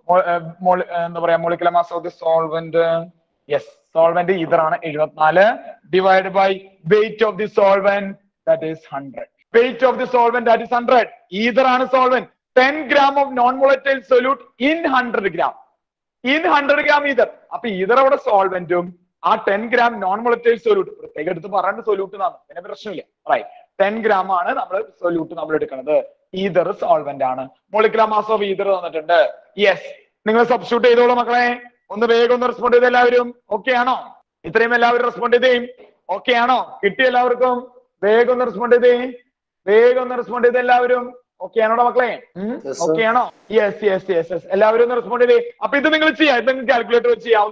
എന്താ പറയാ molecular mass of the solvent yes solvent ഇതറാണ് എഴുപത്തിനാല് divide by weight of the solvent that is hundred weight of the solvent that is hundred ഈതറാണ് solvent ten gram of non volatile solute in hundred gram in hundred gram ether അപ്പൊ ഈതർ അവിടെ സോൾവെന്റും ആ ten gram non volatile solute പ്രത്യേകം എടുത്ത് പറയേണ്ട സൊല്യൂട്ട് എന്നാണ് പിന്നെ പ്രശ്നമില്ല റൈറ്റ് ടെൻ ഗ്രാം ആണ് നമ്മൾ സൊല്യൂട്ട് നമ്മൾ എടുക്കുന്നത് ഈതർ സോൾവെന്റ് ആണ് മോളിക്കുലർ മാസ് ഓഫ് ഈതർ തന്നിട്ടുണ്ട് യെസ് നിങ്ങൾ സബ്സ്റ്റിറ്റ്യൂട്ട് ചെയ്തോളൂ മക്കളെ ഒന്ന് വേഗം ഒന്ന് റെസ്പോണ്ട് ചെയ്ത് എല്ലാവരും ഓക്കെ ആണോ ഇത്രയും എല്ലാവരും റെസ്പോണ്ട് ചെയ്തേ ഓക്കെ ആണോ കിട്ടി എല്ലാവർക്കും വേഗം ഒന്ന് റെസ്പോണ്ട് ചെയ്തേ വേഗം ഒന്ന് റെസ്പോണ്ട് ചെയ്ത് എല്ലാവരും ഓക്കെ ആണോടാ മക്കളെ ഓക്കെ ആണോ യെസ് യെസ് യെസ് യെസ് എല്ലാവരും ഒന്ന് റെസ്പോണ്ട് ചെയ്തേ അപ്പൊ ഇത് നിങ്ങൾ ചെയ്യാം ഇത് നിങ്ങൾക്ക് കാൽക്കുലേറ്റർ വെച്ച് ചെയ്യാവുന്നേ ഉള്ളൂ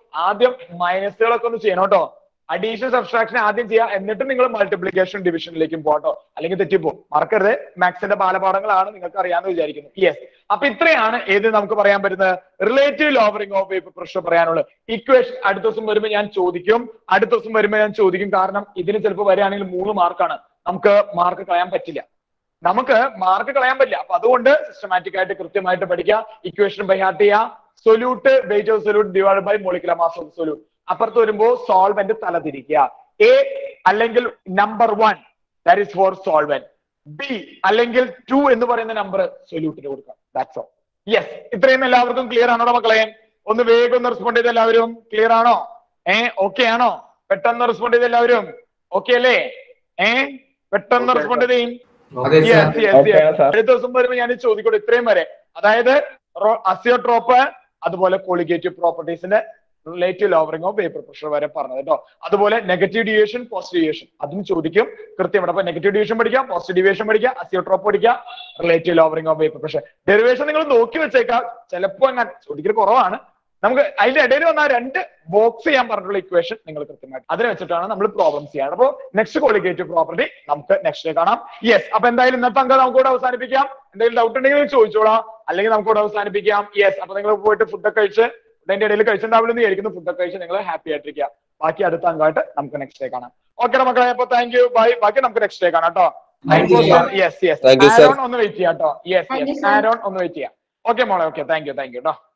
ആദ്യം മൈനസുകളൊക്കെ ഒന്ന് ചെയ്യണം കേട്ടോ അഡീഷൻ സബ്സ്ട്രാക്ഷൻ ആദ്യം ചെയ്യുക എന്നിട്ട് നിങ്ങൾ മൾട്ടിപ്ലിക്കേഷൻ ഡിവിഷനിലേക്കും പോകട്ടോ അല്ലെങ്കിൽ തെറ്റിപ്പോ മറക്കരുത് മാത്സിന്റെ ബാലപാഠങ്ങളാണ് നിങ്ങൾക്ക് അറിയാമെന്ന് വിചാരിക്കുന്നു യെസ് അപ്പൊ ഇത്രയാണ് ഏത് നമുക്ക് പറയാൻ പറ്റുന്നത് relative lowering of vapour pressure പറയാനുള്ളത് ഇക്വേഷൻ അടുത്ത ദിവസം വരുമ്പോൾ ഞാൻ ചോദിക്കും അടുത്ത ദിവസം വരുമ്പോൾ ഞാൻ ചോദിക്കും കാരണം ഇതിന് ചിലപ്പോൾ വരികയാണെങ്കിൽ മൂന്ന് മാർക്കാണ് നമുക്ക് മാർക്ക് കളയാൻ പറ്റില്ല നമുക്ക് മാർക്ക് കളയാൻ പറ്റില്ല അപ്പൊ അതുകൊണ്ട് സിസ്റ്റമാറ്റിക് ആയിട്ട് കൃത്യമായിട്ട് പഠിക്കുക ഇക്വേഷൻ ബൈ ഹാർട്ട് ചെയ്യുക solute weight of solute divide by molecular mass of solute അപ്പുറത്ത് വരുമ്പോ സോൾവെന്റ് തലതിരിക്കുക എ അല്ലെങ്കിൽ number one that is for solvent B അല്ലെങ്കിൽ ടു എന്ന് പറയുന്ന നമ്പർ സൊല്യൂട്ടിന് കൊടുക്കാം ദാറ്റ്സ് ഓൾ യെസ് ഇത്രയും എല്ലാവർക്കും ക്ലിയർ ആണോ മക്കളെ ഒന്ന് വേഗം ഒന്ന് റെസ്പോണ്ട് ചെയ്ത് എല്ലാവരും ക്ലിയർ ആണോ ഏ ഓക്കെ ആണോ പെട്ടെന്ന് റെസ്പോണ്ട് ചെയ്ത് എല്ലാവരും ഓക്കെ അല്ലേ ഏ പെട്ടെന്ന് Okay, റെസ്പോണ്ട് ചെയ്യും അതെ Yes, സർ yes, yes. അടുത്ത ദിവസം വരുമ്പോൾ ഞാൻ ചോദിക്കോട്ടെ ഇത്രയും വരെ അതായത് അസിയോട്രോപ്പ് അതുപോലെ കോളിഗേറ്റീവ് പ്രോപ്പർട്ടീസിന്റെ relative lowering of vapour pressure വരെ പറഞ്ഞത് കേട്ടോ അതുപോലെ നെഗറ്റീവ് ഡിവിയേഷൻ പോസിറ്റീവ് ഡിവിയേഷൻ അതും ചോദിക്കും കൃത്യമാണ് അപ്പൊ നെഗറ്റീവ് ഡിവിഷൻ പഠിക്കാം പോസിറ്റീവ് ഡിവിയേഷൻ പഠിക്കാം അസിയോട്രോപ്പ് പഠിക്കാം relative lowering of vapour pressure derivation നിങ്ങൾ നോക്കി വെച്ചേക്കാം ചിലപ്പോ അങ്ങനെ ചോദിക്കൽ കുറവാണ് നമുക്ക് അതിന്റെ ഇടയിൽ വന്ന ആ രണ്ട് ബോക്സ് ചെയ്യാൻ പറഞ്ഞിട്ടുള്ള ഇക്വേഷൻ നിങ്ങൾ കൃത്യമായിട്ട് അതിനെ വെച്ചിട്ടാണ് നമ്മൾ പ്രോബ്ലംസ് ചെയ്യാൻ അപ്പോൾ നെക്സ്റ്റ് കോളിഗേറ്റീവ് പ്രോപ്പർട്ടി നമുക്ക് നെക്സ്റ്റ് കാണാം യെസ് അപ്പൊ എന്തായാലും ഇന്നത്തെ അംഗം നമുക്ക് ഇവിടെ അവസാനിപ്പിക്കാം എന്തെങ്കിലും ഡൗട്ട് ഉണ്ടെങ്കിൽ ചോദിച്ചോളാം അല്ലെങ്കിൽ നമുക്ക് ഇവിടെ അവസാനിപ്പിക്കാം യെസ് അപ്പൊ നിങ്ങൾ പോയിട്ട് ഫുഡൊക്കെ കഴിച്ച് അതിന്റെ ഇടയിൽ കഴിച്ചിട്ടുണ്ടാവില്ലെന്ന് വിചാരിക്കുന്നു ഫുഡൊക്കെ കഴിച്ച് നിങ്ങൾ ഹാപ്പി ആയിട്ടിരിക്കുക ബാക്കി അടുത്ത അംഗമായിട്ട് നമുക്ക് നെക്സ്റ്റ് ഡേ കാണാം ഓക്കെ മക്കളെ അപ്പൊ താങ്ക് യു ബൈ ബാക്കി നമുക്ക് നെക്സ്റ്റ് ഡേ കാണാം കേട്ടോ Thank you, sir. Yes yes Thank you, sir. Aaron ഒന്ന് വെയിറ്റ് ചെയ്യാം കേട്ടോ yes Thank you, yes sir. Aaron ഒന്ന് വെയിറ്റ് ചെയ്യാം ഓക്കെ മോളെ okay thank you thank you കേട്ടോ